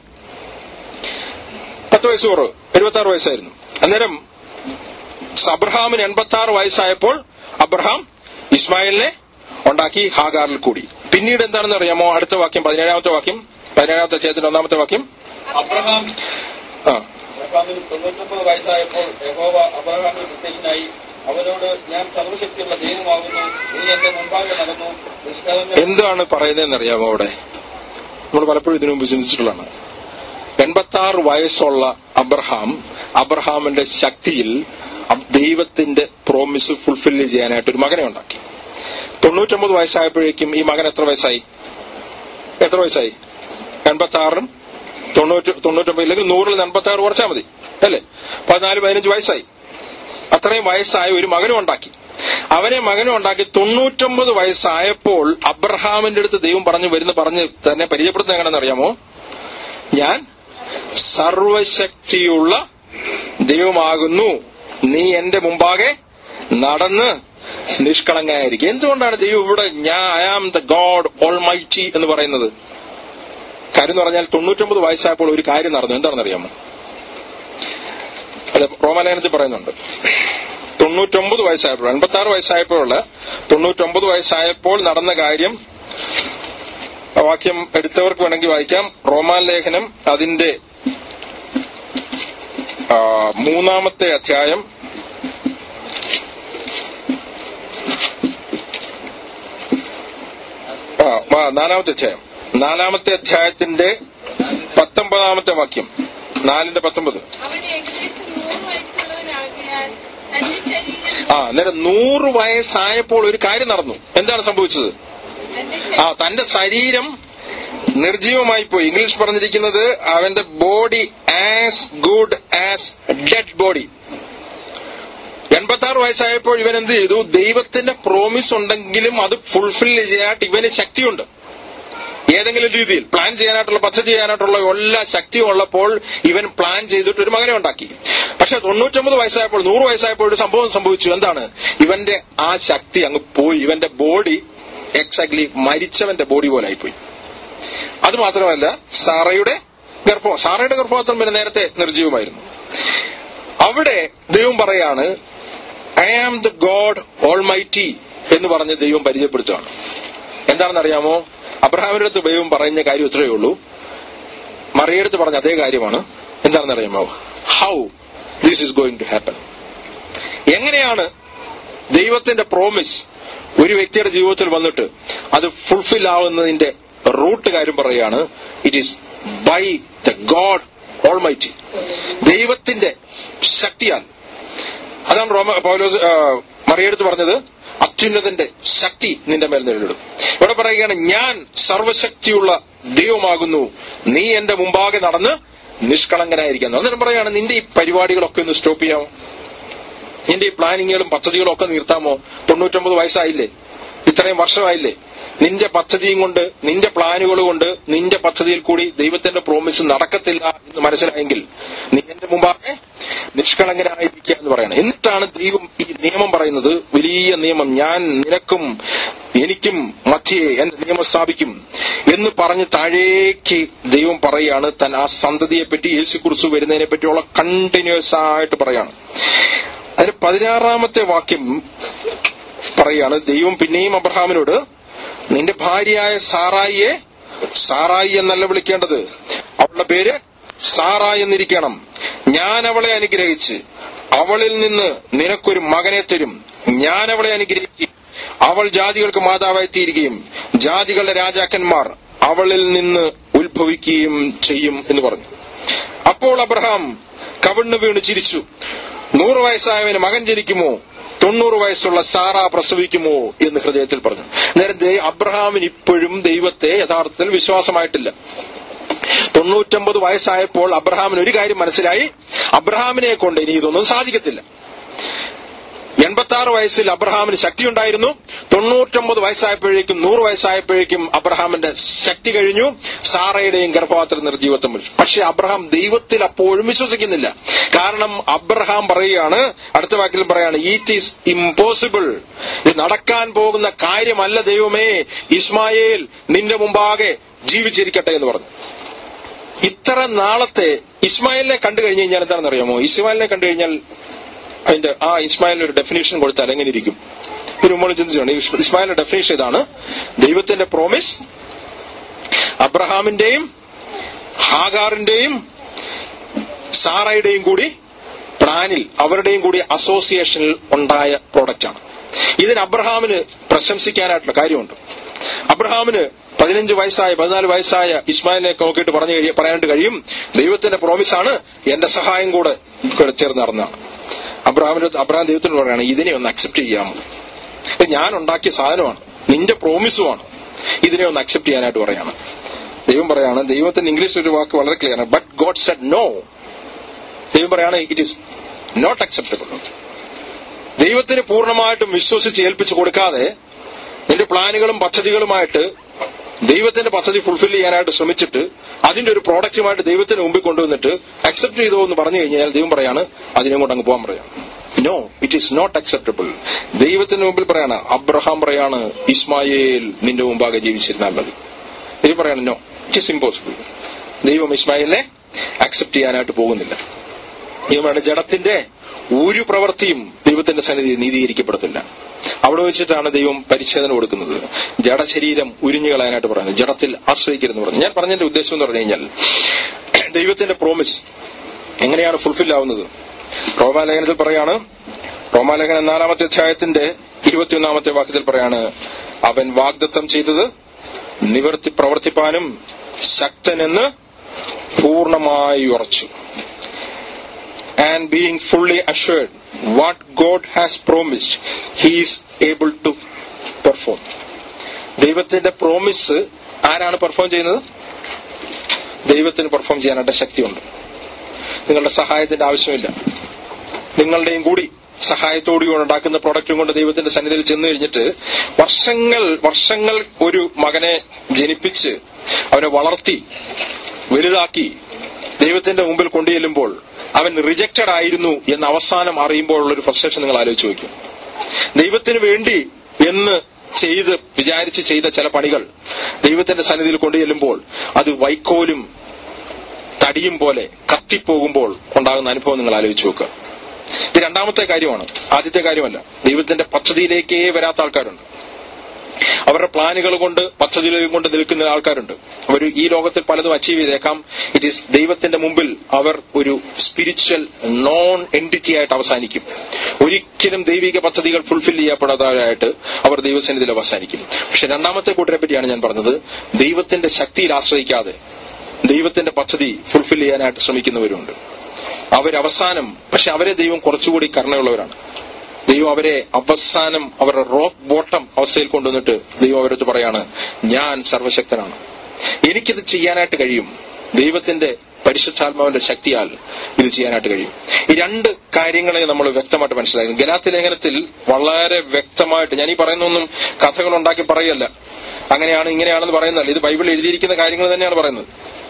പത്ത് വയസ്സ് കുറവ് എഴുപത്തി ആറ് വയസ്സായിരുന്നു അന്നേരം അബ്രഹാമിന് എൺപത്തി ആറ് വയസ്സായപ്പോൾ അബ്രഹാം ഇസ്മായിലിനെ ഉണ്ടാക്കി ഹാഗാറിൽ കൂടി പിന്നീട് എന്താണെന്ന് അറിയാമോ അടുത്ത വാക്യം പതിനേഴാമത്തെ വാക്യം പതിനേഴാമത്തെ അധ്യായത്തിന്റെ ഒന്നാമത്തെ വാക്യം അബ്രഹാം ആ അബ്രഹാമിന് തൊണ്ണൂറ്റൊമ്പത് വയസ്സായപ്പോൾ യഹോവ അബ്രഹാമിന് പ്രത്യക്ഷനായി അവനോട് ഞാൻ സർവശക്തിയുള്ള ദൈവമാകുന്നു നീ എന്റെ മുമ്പാകെ നടന്നു നിഷ്കളങ്ക എന്താണ് പറയുന്നതെന്ന് അറിയാമോ അവിടെ നമ്മൾ പലപ്പോഴും ഇതിനു മുമ്പ് ചിന്തിച്ചിട്ടുള്ളതാണ് എൺപത്തി ആറ് വയസ്സുള്ള അബ്രഹാം അബ്രഹാമിന്റെ ശക്തിയിൽ അബ് ദൈവത്തിന്റെ പ്രോമിസ് ഫുൾഫിൽ ചെയ്യാനായിട്ട് ഒരു മകനെ ഉണ്ടാക്കി തൊണ്ണൂറ്റൊമ്പത് വയസ്സായപ്പോഴേക്കും ഈ മകൻ എത്ര വയസ്സായി എത്ര വയസ്സായി എൺപത്തി ആറിനും തൊണ്ണൂറ്റി തൊണ്ണൂറ്റൊമ്പത് ഇല്ലെങ്കിൽ നൂറിൽ എൺപത്തി ആറ് കുറച്ചാൽ മതി അല്ലേ പതിനാല് പതിനഞ്ച് വയസ്സായി അത്രയും വയസ്സായ ഒരു മകനും ഉണ്ടാക്കി അവനെ മകനും ഉണ്ടാക്കി തൊണ്ണൂറ്റൊമ്പത് വയസ്സായപ്പോൾ അബ്രഹാമിന്റെ അടുത്ത് ദൈവം പറഞ്ഞു വരുന്ന പറഞ്ഞ് തന്നെ പരിചയപ്പെടുത്തുന്നത് എങ്ങനെയാണെന്ന് അറിയാമോ ഞാൻ സർവശക്തിയുള്ള ദൈവമാകുന്നു നീ എന്റെ മുമ്പാകെ നടന്ന് നിഷ്കളങ്കയായിരിക്കും എന്തുകൊണ്ടാണ് ദൈവം ഇവിടെ ഞാൻ I am the God almighty എന്ന് പറയുന്നത് കാര്യം എന്ന് പറഞ്ഞാൽ തൊണ്ണൂറ്റൊമ്പത് വയസ്സായപ്പോൾ ഒരു കാര്യം നടന്നു എന്താണെന്ന് അറിയാമോ അത് റോമാലയനത്തിൽ പറയുന്നുണ്ട് തൊണ്ണൂറ്റൊമ്പത് വയസ്സായപ്പോൾ എൺപത്തി ആറ് വയസ്സായപ്പോഴുള്ള തൊണ്ണൂറ്റൊമ്പത് വയസ്സായപ്പോൾ നടന്ന കാര്യം ആ വാക്യം എടുത്തവർക്ക് വേണമെങ്കിൽ വായിക്കാം റോമാൻ ലേഖനം അതിന്റെ ആ, മൂന്നാമത്തെ അധ്യായം ആ, ആ, നാലാമത്തെ അധ്യായം നാലാമത്തെ അധ്യായത്തിന്റെ പത്തൊമ്പതാമത്തെ വാക്യം നാലിന്റെ പത്തൊമ്പത് അവന് ഏകദേശം നൂറ് വയസ്സുള്ളവനാകിയാൽ തന്റെ ശരീരം ആ അന്നേരം നൂറ് വയസ്സായപ്പോൾ ഒരു കാര്യം നടന്നു എന്താണ് സംഭവിച്ചത് തന്റെ ആ തന്റെ ശരീരം നിർജീവമായി പോയി ഇംഗ്ലീഷ് പറഞ്ഞിരിക്കുന്നത് അവന്റെ body as good as dead body എൺപത്തി ആറ് വയസ്സായപ്പോൾ ഇവൻ എന്ത് ചെയ്തു ദൈവത്തിന്റെ പ്രോമിസ് ഉണ്ടെങ്കിലും അത് ഫുൾഫിൽ ചെയ്യാനായിട്ട് ഇവന് ശക്തിയുണ്ട് ഏതെങ്കിലും രീതിയിൽ പ്ലാൻ ചെയ്യാനായിട്ടുള്ള പദ്ധതി ചെയ്യാനായിട്ടുള്ള എല്ലാ ശക്തിയും ഉള്ളപ്പോൾ ഇവൻ പ്ലാൻ ചെയ്തിട്ട് ഒരു മകനെ ഉണ്ടാക്കി പക്ഷെ തൊണ്ണൂറ്റൊമ്പത് വയസ്സായപ്പോൾ നൂറ് വയസ്സായപ്പോൾ ഒരു സംഭവം സംഭവിച്ചു എന്താണ് ഇവന്റെ ആ ശക്തി അങ്ങ് പോയി ഇവന്റെ ബോഡി എക്സാക്ട്ലി മരിച്ചവന്റെ ബോഡി പോലെ ആയിപ്പോയി അത് മാത്രമല്ല സാറയുടെ ഗർഭം സാറയുടെ ഗർഭപാത്രം പിന്നെ നേരത്തെ നിർജീവമായിരുന്നു അവിടെ ദൈവം പറയാണ് I am the God almighty എന്ന് പറഞ്ഞ് ദൈവം പരിചയപ്പെടുത്തുകയാണ് എന്താണെന്ന് അറിയാമോ അബ്രഹാമിന്റെ അടുത്ത് ദൈവം പറയുന്ന കാര്യം ഇത്രയേ ഉള്ളൂ മറിയടുത്ത് പറഞ്ഞ അതേ കാര്യമാണ് എന്താണെന്ന് അറിയാമോ how this is going to happen എങ്ങനെയാണ് ദൈവത്തിന്റെ പ്രോമിസ് ഒരു വ്യക്തിയുടെ ജീവിതത്തിൽ വന്നിട്ട് അത് ഫുൾഫിൽ ആവുന്നതിന്റെ റൂട്ട് കാര്യം പറയുകയാണ് it is by the God almighty ദൈവത്തിന്റെ ശക്തിയാൽ അതാണ് റോമ പൗലോസ് ആ, മറിയെടുത്ത് പറഞ്ഞത് അത്യുന്നതന്റെ ശക്തി നിന്റെ മേൽ നേരിടും ഇവിടെ പറയുകയാണ് ഞാൻ സർവശക്തിയുള്ള ദൈവമാകുന്നു നീ എന്റെ മുമ്പാകെ നടന്ന് നിഷ്കളങ്കനായിരിക്കുന്നു അന്നേരം പറയാണ് നിന്റെ ഈ പരിപാടികളൊക്കെ ഒന്ന് സ്റ്റോപ്പ് ചെയ്യാമോ നിന്റെ ഈ പ്ലാനിങ്ങുകളും പദ്ധതികളും ഒക്കെ നിർത്താമോ തൊണ്ണൂറ്റൊമ്പത് വയസ്സായില്ലേ ഇത്രയും വർഷമായില്ലേ നിന്റെ പദ്ധതിയും കൊണ്ട് നിന്റെ പ്ലാനുകൾ കൊണ്ട് നിന്റെ പദ്ധതിയിൽ കൂടി ദൈവത്തിന്റെ പ്രോമിസ് നടക്കത്തില്ല എന്ന് മനസ്സിലായെങ്കിൽ നീ എന്റെ മുമ്പാകെ നിഷ്കളങ്കനായിരിക്കുക എന്ന് പറയണം എന്നിട്ടാണ് ദൈവം ഈ നിയമം പറയുന്നത് വലിയ നിയമം ഞാൻ നിനക്കും എനിക്കും മധ്യയെ എന്റെ നിയമം സ്ഥാപിക്കും എന്ന് പറഞ്ഞ് താഴേക്ക് ദൈവം പറയാണ് താൻ ആ സന്തതിയെ പറ്റി യേശു കുറിച്ച് വരുന്നതിനെ പറ്റിയുള്ള കണ്ടിന്യൂസ് ആയിട്ട് പറയാണ് അതിന് പതിനാറാമത്തെ വാക്യം പറയാണ് ദൈവം പിന്നെയും അബ്രഹാമിനോട് നിന്റെ ഭാര്യയായ സാറായിയെ സാറായി എന്നല്ല വിളിക്കേണ്ടത് അവളുടെ പേര് സാറായി എന്നിരിക്കണം ഞാൻ അവളെ അനുഗ്രഹിച്ച് അവളിൽ നിന്ന് നിനക്കൊരു മകനെ തരും ഞാൻ അവളെ അനുഗ്രഹിക്കും അവൾ ജാതികൾക്ക് മാതാവായി തീരുകയും ജാതികളുടെ രാജാക്കന്മാർ അവളിൽ നിന്ന് ഉത്ഭവിക്കുകയും ചെയ്യും എന്ന് പറഞ്ഞു അപ്പോൾ അബ്രഹാം കവിണ്ണു വീണ് ചിരിച്ചു നൂറ് വയസ്സായവന് മകൻ ജനിക്കുമോ തൊണ്ണൂറ് വയസ്സുള്ള സാറ പ്രസവിക്കുമോ എന്ന് ഹൃദയത്തിൽ പറഞ്ഞു നേരം ദൈ- അബ്രഹാമിന് ഇപ്പോഴും ദൈവത്തെ യഥാർത്ഥത്തിൽ വിശ്വാസമായിട്ടില്ല തൊണ്ണൂറ്റൊമ്പത് വയസ്സായപ്പോൾ അബ്രഹാമിന് ഒരു കാര്യം മനസ്സിലായി അബ്രഹാമിനെ കൊണ്ട് ഇനി ഇതൊന്നും സാധിക്കത്തില്ല എൺപത്തി ആറ് വയസ്സിൽ അബ്രഹാമിന് ശക്തി ഉണ്ടായിരുന്നു തൊണ്ണൂറ്റൊമ്പത് വയസ്സായപ്പോഴേക്കും നൂറ് വയസ്സായപ്പോഴേക്കും അബ്രഹാമിന്റെ ശക്തി കഴിഞ്ഞു സാറയുടെയും ഗർഭപാത്ര നിർജീവത്വം വിളിച്ചു പക്ഷെ അബ്രഹാം ദൈവത്തിൽ അപ്പോഴും വിശ്വസിക്കുന്നില്ല കാരണം അബ്രഹാം പറയുകയാണ് അടുത്ത വാക്കിൽ പറയാണ് ഇറ്റ് ഈസ് ഇമ്പോസിബിൾ ഇത് നടക്കാൻ പോകുന്ന കാര്യമല്ല ദൈവമേ ഇസ്മായേൽ നിന്റെ മുമ്പാകെ ജീവിച്ചിരിക്കട്ടെ എന്ന് പറഞ്ഞു ഇത്ര നാളത്തെ ഇസ്മായിലിനെ കണ്ടു കഴിഞ്ഞു കഴിഞ്ഞാൽ എന്താണെന്ന് അറിയാമോ ഇസ്മായിലിനെ കണ്ടു കഴിഞ്ഞാൽ അതിന്റെ ആ ഇസ്മായിലിന് ഒരു ഡെഫിനേഷൻ കൊടുത്താൽ എങ്ങനെ ഇരിക്കും ഇതിന് മുമ്പ് ചിന്തിച്ചാണ് ഇസ്മായിലിന്റെ ഡെഫിനേഷൻ ഇതാണ് ദൈവത്തിന്റെ പ്രോമിസ് അബ്രഹാമിന്റെയും ഹാഗാറിന്റെയും സാറയുടെയും കൂടി പ്ലാനിൽ അവരുടെയും കൂടി അസോസിയേഷനിൽ ഉണ്ടായ പ്രോഡക്റ്റാണ് ഇതിന് അബ്രഹാമിന് പ്രശംസിക്കാനായിട്ടുള്ള കാര്യമുണ്ട് അബ്രഹാമിന് പതിനഞ്ച് വയസ്സായ പതിനാല് വയസ്സായ ഇസ്മായിലിനെ നോക്കിയിട്ട് പറഞ്ഞു കഴിയ പറയാനായിട്ട് കഴിയും ദൈവത്തിന്റെ പ്രോമിസാണ് എന്റെ സഹായം കൂടെ കൂടെ ചേർന്ന് നടന്നതാണ് അബ്രഹാമിന് അബ്രഹാം ദൈവത്തിന് പറയാണ് ഇതിനെ ഒന്ന് അക്സെപ്റ്റ് ചെയ്യാമോ ഇത് ഞാൻ ഉണ്ടാക്കിയ സാധനമാണ് നിന്റെ പ്രോമിസുമാണ് ഇതിനെ ഒന്ന് അക്സെപ്റ്റ് ചെയ്യാനായിട്ട് പറയാണ് ദൈവം പറയാണ് ദൈവത്തിന്റെ ഇംഗ്ലീഷിൽ ഒരു വാക്ക് വളരെ ക്ലിയർ ആണ് ബട്ട് ഗോഡ് സെഡ് നോ ദൈവം പറയാണ് ഇറ്റ് ഈസ് നോട്ട് അക്സെപ്റ്റബിൾ ദൈവത്തിന് പൂർണ്ണമായിട്ടും വിശ്വസിച്ച് ഏൽപ്പിച്ചു കൊടുക്കാതെ നിന്റെ പ്ലാനുകളും പദ്ധതികളുമായിട്ട് ദൈവത്തിന്റെ പദ്ധതി ഫുൾഫിൽ ചെയ്യാനായിട്ട് ശ്രമിച്ചിട്ട് അതിന്റെ ഒരു പ്രോഡക്റ്റുമായിട്ട് ദൈവത്തിന് മുമ്പിൽ കൊണ്ടുവന്നിട്ട് അക്സെപ്റ്റ് ചെയ്തോ എന്ന് പറഞ്ഞു കഴിഞ്ഞാൽ ദൈവം പറയാണ് അതിനെ കൊണ്ട് അങ്ങ് പോകാൻ പറയാം no it is not acceptable ദൈവത്തിന് മുമ്പിൽ പറയാണ് അബ്രഹാം പറയാണ് ഇസ്മായേൽ നിന്റെ മുമ്പാകെ ജീവിച്ചിരുന്നാൽ മതി ദൈവം പറയാണ് നോ ഇറ്റ് ഈസ് ഇമ്പോസിബിൾ ദൈവം ഇസ്മായിലിനെ അക്സെപ്റ്റ് ചെയ്യാനായിട്ട് പോകുന്നില്ല ദൈവമാണ് ജഡത്തിന്റെ ഒരു പ്രവൃത്തിയും ദൈവത്തിന്റെ സന്നിധി നീതീകരിക്കപ്പെടത്തില്ല അവിടെ വെച്ചിട്ടാണ് ദൈവം പരിച്ഛേദന കൊടുക്കുന്നത് ജഡശരീരം ഉരിഞ്ഞു കളയാനായിട്ട് പറയുന്നത് ജഡത്തിൽ ആശ്രയിക്കരുതെന്ന് പറഞ്ഞു ഞാൻ പറഞ്ഞതിന്റെ ഉദ്ദേശം എന്ന് പറഞ്ഞു കഴിഞ്ഞാൽ ദൈവത്തിന്റെ പ്രോമിസ് എങ്ങനെയാണ് ഫുൾഫിൽ ആവുന്നത് റോമാലേഖനത്തിൽ പറയാണ് റോമാലേഖനം നാലാമത്തെ അധ്യായത്തിന്റെ ഇരുപത്തിയൊന്നാമത്തെ വാക്യത്തിൽ പറയാണ് അവൻ വാഗ്ദത്തം ചെയ്തത് നിവർത്തി പ്രവർത്തിപ്പാനും ശക്തനെന്ന് പൂർണ്ണമായി ഉറച്ചു and being fully assured what God has promised, he is able to perform. ദൈവത്തിന്റെ പ്രോമിസ് ആരാണ് പെർഫോം ചെയ്യുന്നത് ദൈവത്തിന് പെർഫോം ചെയ്യാനായിട്ട് ശക്തിയുണ്ട് നിങ്ങളുടെ സഹായത്തിന്റെ ആവശ്യമില്ല നിങ്ങളുടെയും കൂടി സഹായത്തോടു ഉണ്ടാക്കുന്ന പ്രൊഡക്റ്റും കൊണ്ട് ദൈവത്തിന്റെ സന്നിധിയിൽ ചെന്ന് കഴിഞ്ഞിട്ട് വർഷങ്ങൾ വർഷങ്ങൾ ഒരു മകനെ ജനിപ്പിച്ച് അവനെ വളർത്തി വലുതാക്കി ദൈവത്തിന്റെ മുമ്പിൽ കൊണ്ടുചെല്ലുമ്പോൾ അവൻ റിജക്റ്റഡ് ആയിരുന്നു എന്ന് അവസാനം അറിയുമ്പോഴുള്ള ഒരു ഫ്രസ്ട്രേഷൻ നിങ്ങൾ ആലോചിച്ച് നോക്കും ദൈവത്തിന് വേണ്ടി എന്ന് ചെയ്ത് വിചാരിച്ച് ചെയ്ത ചില പണികൾ ദൈവത്തിന്റെ സന്നിധിയിൽ കൊണ്ടുചെല്ലുമ്പോൾ അത് വൈക്കോലും തടിയും പോലെ കത്തിപ്പോകുമ്പോൾ ഉണ്ടാകുന്ന അനുഭവം നിങ്ങൾ ആലോചിച്ച് നോക്കുക ഇത് രണ്ടാമത്തെ കാര്യമാണ് ആദ്യത്തെ കാര്യമല്ല ദൈവത്തിന്റെ പദ്ധതിയിലേക്കേ വരാത്ത ആൾക്കാരുണ്ട് അവരുടെ പ്ലാനുകൾ കൊണ്ട് പദ്ധതികൾ കൊണ്ട് നിൽക്കുന്ന ആൾക്കാരുണ്ട് അവർ ഈ ലോകത്തിൽ പലതും അച്ചീവ് ചെയ്തേക്കാം ഇറ്റ് ഈസ് ദൈവത്തിന്റെ മുമ്പിൽ അവർ ഒരു സ്പിരിച്വൽ നോൺ എൻറ്റിറ്റി ആയിട്ട് അവസാനിക്കും ഒരിക്കലും ദൈവിക പദ്ധതികൾ ഫുൾഫിൽ ചെയ്യപ്പെടാതായിട്ട് അവർ ദൈവസന്നിധിയിൽ അവസാനിക്കും പക്ഷെ രണ്ടാമത്തെ കൂട്ടരെ പറ്റിയാണ് ഞാൻ പറഞ്ഞത് ദൈവത്തിന്റെ ശക്തിയിൽ ആശ്രയിക്കാതെ ദൈവത്തിന്റെ പദ്ധതി ഫുൾഫിൽ ചെയ്യാനായിട്ട് ശ്രമിക്കുന്നവരുണ്ട് അവരവസാനം പക്ഷെ അവരെ ദൈവം കുറച്ചുകൂടി കരുണയുള്ളവരാണ് ദൈവം അവരെ അവസാനം അവരുടെ റോക്ക് ബോട്ടം അവസ്ഥയിൽ കൊണ്ടുവന്നിട്ട് ദൈവം അവരടുത്ത് പറയാണ് ഞാൻ സർവശക്തനാണ് എനിക്കിത് ചെയ്യാനായിട്ട് കഴിയും ദൈവത്തിന്റെ പരിശുദ്ധാത്മാവിന്റെ ശക്തിയാൽ ഇത് ചെയ്യാനായിട്ട് കഴിയും ഈ രണ്ട് കാര്യങ്ങളെ നമ്മൾ വ്യക്തമായിട്ട് മനസ്സിലാക്കുന്നു ഗലാത്തി ലേഖനത്തിൽ വളരെ വ്യക്തമായിട്ട് ഞാൻ ഈ പറയുന്നൊന്നും കഥകൾ ഉണ്ടാക്കി പറയല്ല അങ്ങനെയാണ് ഇങ്ങനെയാണെന്ന് പറയുന്നതല്ല ഇത് ബൈബിൾ എഴുതിയിരിക്കുന്ന കാര്യങ്ങൾ തന്നെയാണ് പറയുന്നത്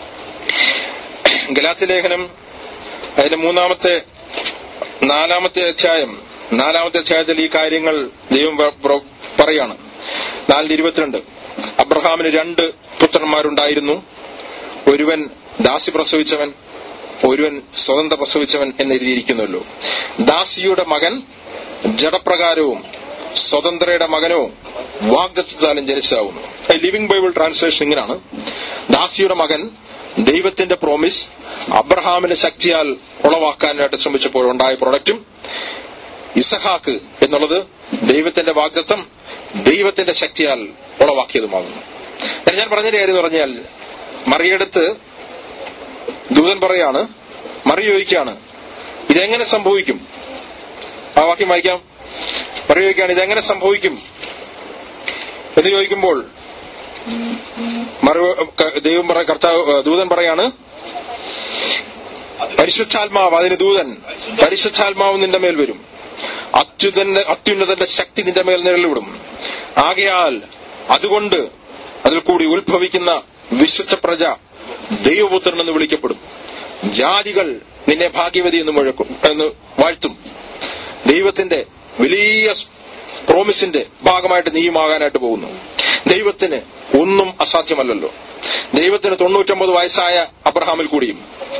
ഗലാത്തി ലേഖനം അതിന്റെ മൂന്നാമത്തെ നാലാമത്തെ അധ്യായം നാലാമത്തെ അധ്യായത്തിൽ ഈ കാര്യങ്ങൾ ദൈവം പ്ര- പ്ര- പറയാണ് നാലിൽ ഇരുപത്തിരണ്ട് അബ്രഹാമിന് രണ്ട് പുത്രന്മാരുണ്ടായിരുന്നു ഒരുവൻ ദാസി പ്രസവിച്ചവൻ ഒരുവൻ സ്വതന്ത്ര പ്രസവിച്ചവൻ എന്ന് എഴുതിയിരിക്കുന്നുവല്ലോ ദാസിയുടെ മകൻ ജഡപ്രകാരവും സ്വതന്ത്രയുടെ മകനോ വാഗ്ദത്താലും ജനിച്ചതാവുന്നു ലിവിംഗ് ബൈബിൾ ട്രാൻസ്ലേഷൻ ഇങ്ങനെയാണ് ദാസിയുടെ മകൻ ദൈവത്തിന്റെ പ്രോമിസ് അബ്രഹാമിന്റെ ശക്തിയാൽ ഉളവാക്കാനായിട്ട് ശ്രമിച്ചപ്പോൾ ഉണ്ടായ പ്രൊഡക്റ്റും ഇസഹാക്ക് എന്നുള്ളത് ദൈവത്തിന്റെ വാഗ്ദത്തം ദൈവത്തിന്റെ ശക്തിയാൽ ഉളവാക്കിയതുമാകുന്നു എന്നാൽ ഞാൻ പറഞ്ഞ കാര്യം എന്ന് പറഞ്ഞാൽ മറിയടുത്ത് ദൂതൻ പറയാണ് മറി ചോദിക്കുകയാണ് ഇതെങ്ങനെ സംഭവിക്കും ആ വാക്യം വായിക്കാം മറി ചോദിക്കുകയാണ് ഇതെങ്ങനെ സംഭവിക്കും എന്ന് ചോദിക്കുമ്പോൾ മറു ദൈവം പറ കർത്താവ് ദൂതൻ പറയാണ് പരിശുദ്ധാത്മാവ് അതിന് ദൂതൻ പരിശുദ്ധാത്മാവ് നിന്റെ മേൽ വരും അത്യുതന്റെ അത്യുന്നതന്റെ ശക്തി നിന്റെ മേൽ നിഴലിവിടും ആകയാൽ അതുകൊണ്ട് അതിൽ കൂടി ഉത്ഭവിക്കുന്ന വിശുദ്ധ പ്രജ ദൈവപുത്രൻ എന്ന് വിളിക്കപ്പെടും ജാതികൾ നിന്നെ ഭാഗ്യവതി എന്ന് മുഴക്കും എന്ന് വാഴ്ത്തും ദൈവത്തിന്റെ വലിയ പ്രോമിസിന്റെ ഭാഗമായിട്ട് നീയുമാകാനായിട്ട് പോകുന്നു ദൈവത്തിന് ഒന്നും അസാധ്യമല്ലല്ലോ ദൈവത്തിന് തൊണ്ണൂറ്റൊമ്പത് വയസ്സായ അബ്രഹാമിൽ കൂടിയും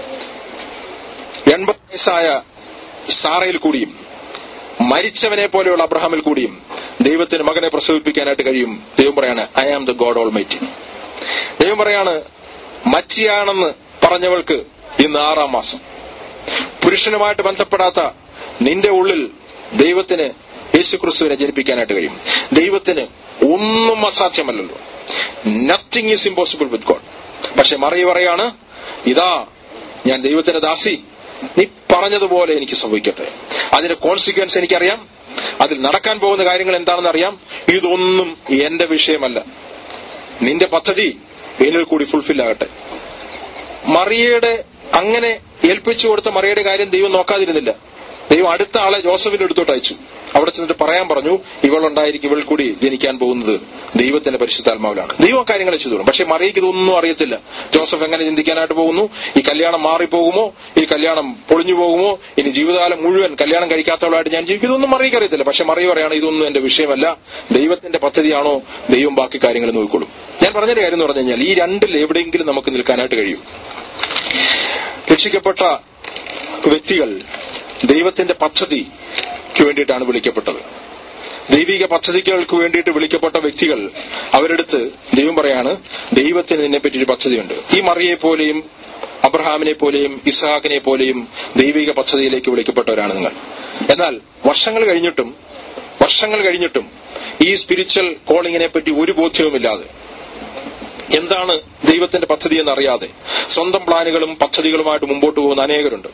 എൺപത് വയസ്സായ സാറയിൽ കൂടിയും മരിച്ചവനെ പോലെയുള്ള അബ്രഹാമിൽ കൂടിയും ദൈവത്തിന് മകനെ പ്രസവിപ്പിക്കാനായിട്ട് കഴിയും ദൈവം പറയാണ് I am the God almighty ദൈവം പറയാണ് മച്ചിയാണെന്ന് പറഞ്ഞവൾക്ക് ഇന്ന് ആറാം മാസം പുരുഷനുമായിട്ട് ബന്ധപ്പെടാത്ത നിന്റെ ഉള്ളിൽ ദൈവത്തിന് യേശുക്രിസ്തുവിനെ ജനിപ്പിക്കാനായിട്ട് കഴിയും ദൈവത്തിന് ഒന്നും അസാധ്യമല്ലല്ലോ nothing is impossible with God പക്ഷെ മറിയ പറയാണ് ഇതാ ഞാൻ ദൈവത്തിന്റെ ദാസി നീ പറഞ്ഞതുപോലെ എനിക്ക് സംഭവിക്കട്ടെ അതിന്റെ കോൺസിക്വൻസ് എനിക്കറിയാം അതിൽ നടക്കാൻ പോകുന്ന കാര്യങ്ങൾ എന്താണെന്ന് അറിയാം ഇതൊന്നും എന്റെ വിഷയമല്ല നിന്റെ പദ്ധതി എന്നിൽ കൂടി ഫുൾഫിൽ ആകട്ടെ മറിയയുടെ അങ്ങനെ ഏൽപ്പിച്ചു കൊടുത്ത മറിയയുടെ കാര്യം ദൈവം നോക്കാതിരുന്നില്ല ദൈവം അടുത്ത ആളെ ജോസഫിന്റെ അടുത്തോട്ട് അയച്ചു അവിടെ ചെന്നിട്ട് പറയാൻ പറഞ്ഞു ഇവളുണ്ടായിരിക്കും ഇവൾ കൂടി ജനിക്കാൻ പോകുന്നത് ദൈവത്തിന്റെ പരിശുദ്ധാത്മാവിലാണ് ദൈവം കാര്യങ്ങൾ ചെയ്തു പക്ഷെ മറിയയ്ക്ക് ഇതൊന്നും അറിയത്തില്ല ജോസഫ് എങ്ങനെ ചിന്തിക്കാനായിട്ട് പോകുന്നു ഈ കല്യാണം മാറിപ്പോകുമോ ഈ കല്യാണം പൊളിഞ്ഞു പോകുമോ ഇനി ജീവിതകാലം മുഴുവൻ കല്യാണം കഴിക്കാത്തവളായിട്ട് ഞാൻ ജീവിക്കും ഇതൊന്നും മറിയക്ക് അറിയത്തില്ല പക്ഷെ മറിയ പറയാണ് ഇതൊന്നും എന്റെ വിഷയമല്ല ദൈവത്തിന്റെ പദ്ധതിയാണോ ദൈവം ബാക്കി കാര്യങ്ങൾ നോക്കിക്കോളും ഞാൻ പറഞ്ഞൊരു കാര്യം എന്ന് പറഞ്ഞു കഴിഞ്ഞാൽ ഈ രണ്ടിൽ എവിടെയെങ്കിലും നമുക്ക് നിൽക്കാനായിട്ട് കഴിയും രക്ഷിക്കപ്പെട്ട വ്യക്തികൾ ദൈവത്തിന്റെ പദ്ധതിക്ക് വേണ്ടിയിട്ടാണ് വിളിക്കപ്പെട്ടത് ദൈവിക പദ്ധതികൾക്ക് വേണ്ടിയിട്ട് വിളിക്കപ്പെട്ട വ്യക്തികൾ അവരെടുത്ത് ദൈവം പറയാണ് ദൈവത്തിന് നിന്നെ പറ്റി ഒരു പദ്ധതിയുണ്ട് ഈ മറിയെ പോലെയും അബ്രഹാമിനെ പോലെയും ഇസ്ഹാക്കിനെ പോലെയും ദൈവിക പദ്ധതിയിലേക്ക് വിളിക്കപ്പെട്ടവരാണ് നിങ്ങൾ എന്നാൽ വർഷങ്ങൾ കഴിഞ്ഞിട്ടും വർഷങ്ങൾ കഴിഞ്ഞിട്ടും ഈ സ്പിരിച്വൽ കോളിങ്ങിനെ പറ്റി ഒരു ബോധ്യവുമില്ലാതെ എന്താണ് ദൈവത്തിന്റെ പദ്ധതി എന്നറിയാതെ സ്വന്തം പ്ലാനുകളും പദ്ധതികളുമായിട്ട് മുമ്പോട്ട് പോകുന്ന അനേകരുണ്ട്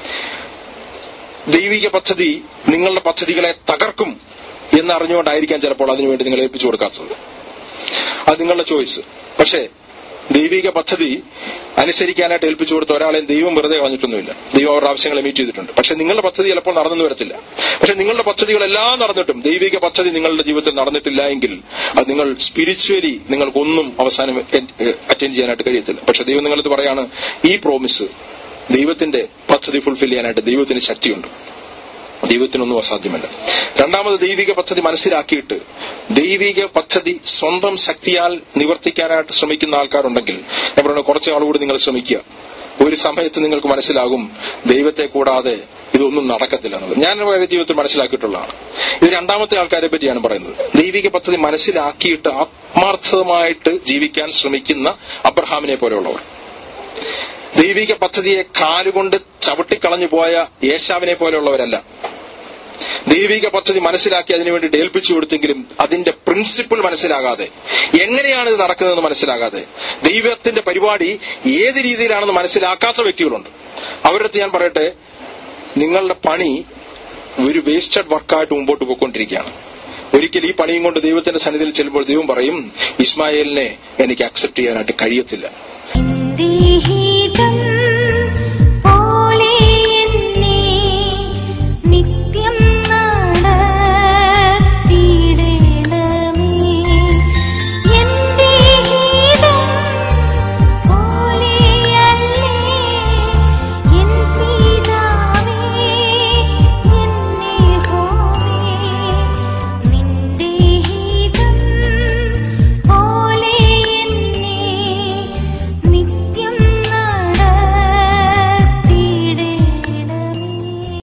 ദൈവിക പദ്ധതി നിങ്ങളുടെ പദ്ധതികളെ തകർക്കും എന്നറിഞ്ഞുകൊണ്ടായിരിക്കാം ചിലപ്പോൾ അതിനുവേണ്ടി നിങ്ങൾ ഏൽപ്പിച്ചു കൊടുക്കാത്തത് അത് നിങ്ങളുടെ ചോയ്സ് പക്ഷേ ദൈവിക പദ്ധതി അനുസരിക്കാനായിട്ട് ഏൽപ്പിച്ചു കൊടുത്ത ഒരാളെയും ദൈവം വെറുതെ കളഞ്ഞിട്ടൊന്നുമില്ല ദൈവം അവരുടെ ആവശ്യങ്ങളെ മീറ്റ് ചെയ്തിട്ടുണ്ട് പക്ഷെ നിങ്ങളുടെ പദ്ധതി ചിലപ്പോൾ നടന്നു വരത്തില്ല പക്ഷെ നിങ്ങളുടെ പദ്ധതികളെല്ലാം നടന്നിട്ടും ദൈവിക പദ്ധതി നിങ്ങളുടെ ജീവിതത്തിൽ നടന്നിട്ടില്ല എങ്കിൽ അത് നിങ്ങൾ സ്പിരിച്വലി നിങ്ങൾക്കൊന്നും അവസാനം അറ്റൻഡ് ചെയ്യാനായിട്ട് കഴിയത്തില്ല പക്ഷെ ദൈവം നിങ്ങളത് പറയാണ് ഈ പ്രോമിസ് ദൈവത്തിന്റെ പദ്ധതി ഫുൾഫിൽ ചെയ്യാനായിട്ട് ദൈവത്തിന് ശക്തിയുണ്ട് ദൈവത്തിനൊന്നും അസാധ്യമല്ല രണ്ടാമത് ദൈവിക പദ്ധതി മനസ്സിലാക്കിയിട്ട് ദൈവിക പദ്ധതി സ്വന്തം ശക്തിയാൽ നിവർത്തിക്കാനായിട്ട് ശ്രമിക്കുന്ന ആൾക്കാരുണ്ടെങ്കിൽ ഞാൻ പറയുന്നത് കുറച്ച് ആളുകൂടി നിങ്ങൾ ശ്രമിക്കുക ഒരു സമയത്ത് നിങ്ങൾക്ക് മനസ്സിലാകും ദൈവത്തെ കൂടാതെ ഇതൊന്നും നടക്കത്തില്ല എന്നുള്ളത് ഞാൻ വളരെ ജീവിതത്തിൽ മനസ്സിലാക്കിയിട്ടുള്ളതാണ് ഇത് രണ്ടാമത്തെ ആൾക്കാരെ പറ്റിയാണ് പറയുന്നത് ദൈവിക പദ്ധതി മനസ്സിലാക്കിയിട്ട് ആത്മാർത്ഥമായിട്ട് ജീവിക്കാൻ ശ്രമിക്കുന്ന അബ്രഹാമിനെ പോലെയുള്ളവർ ദൈവിക പദ്ധതിയെ കാലുകൊണ്ട് ചവിട്ടിക്കളഞ്ഞു പോയ യേശാവിനെ പോലെയുള്ളവരല്ല ദൈവിക പദ്ധതി മനസ്സിലാക്കി അതിനുവേണ്ടി ഏൽപ്പിച്ചു കൊടുത്തെങ്കിലും അതിന്റെ പ്രിൻസിപ്പിൾ മനസ്സിലാകാതെ എങ്ങനെയാണ് ഇത് നടക്കുന്നതെന്ന് മനസ്സിലാകാതെ ദൈവത്തിന്റെ പരിപാടി ഏത് രീതിയിലാണെന്ന് മനസ്സിലാക്കാത്ത വ്യക്തികളുണ്ട് അവരുടെ അടുത്ത് ഞാൻ പറയട്ടെ നിങ്ങളുടെ പണി ഒരു വേസ്റ്റഡ് വർക്കായിട്ട് മുമ്പോട്ട് പോയിക്കൊണ്ടിരിക്കുകയാണ് ഒരിക്കൽ ഈ പണിയും കൊണ്ട് ദൈവത്തിന്റെ സന്നിധിയിൽ ചെല്ലുമ്പോൾ ദൈവം പറയും ഇസ്മായേലിനെ എനിക്ക് അക്സെപ്റ്റ് ചെയ്യാനായിട്ട് കഴിയത്തില്ല ഹിതം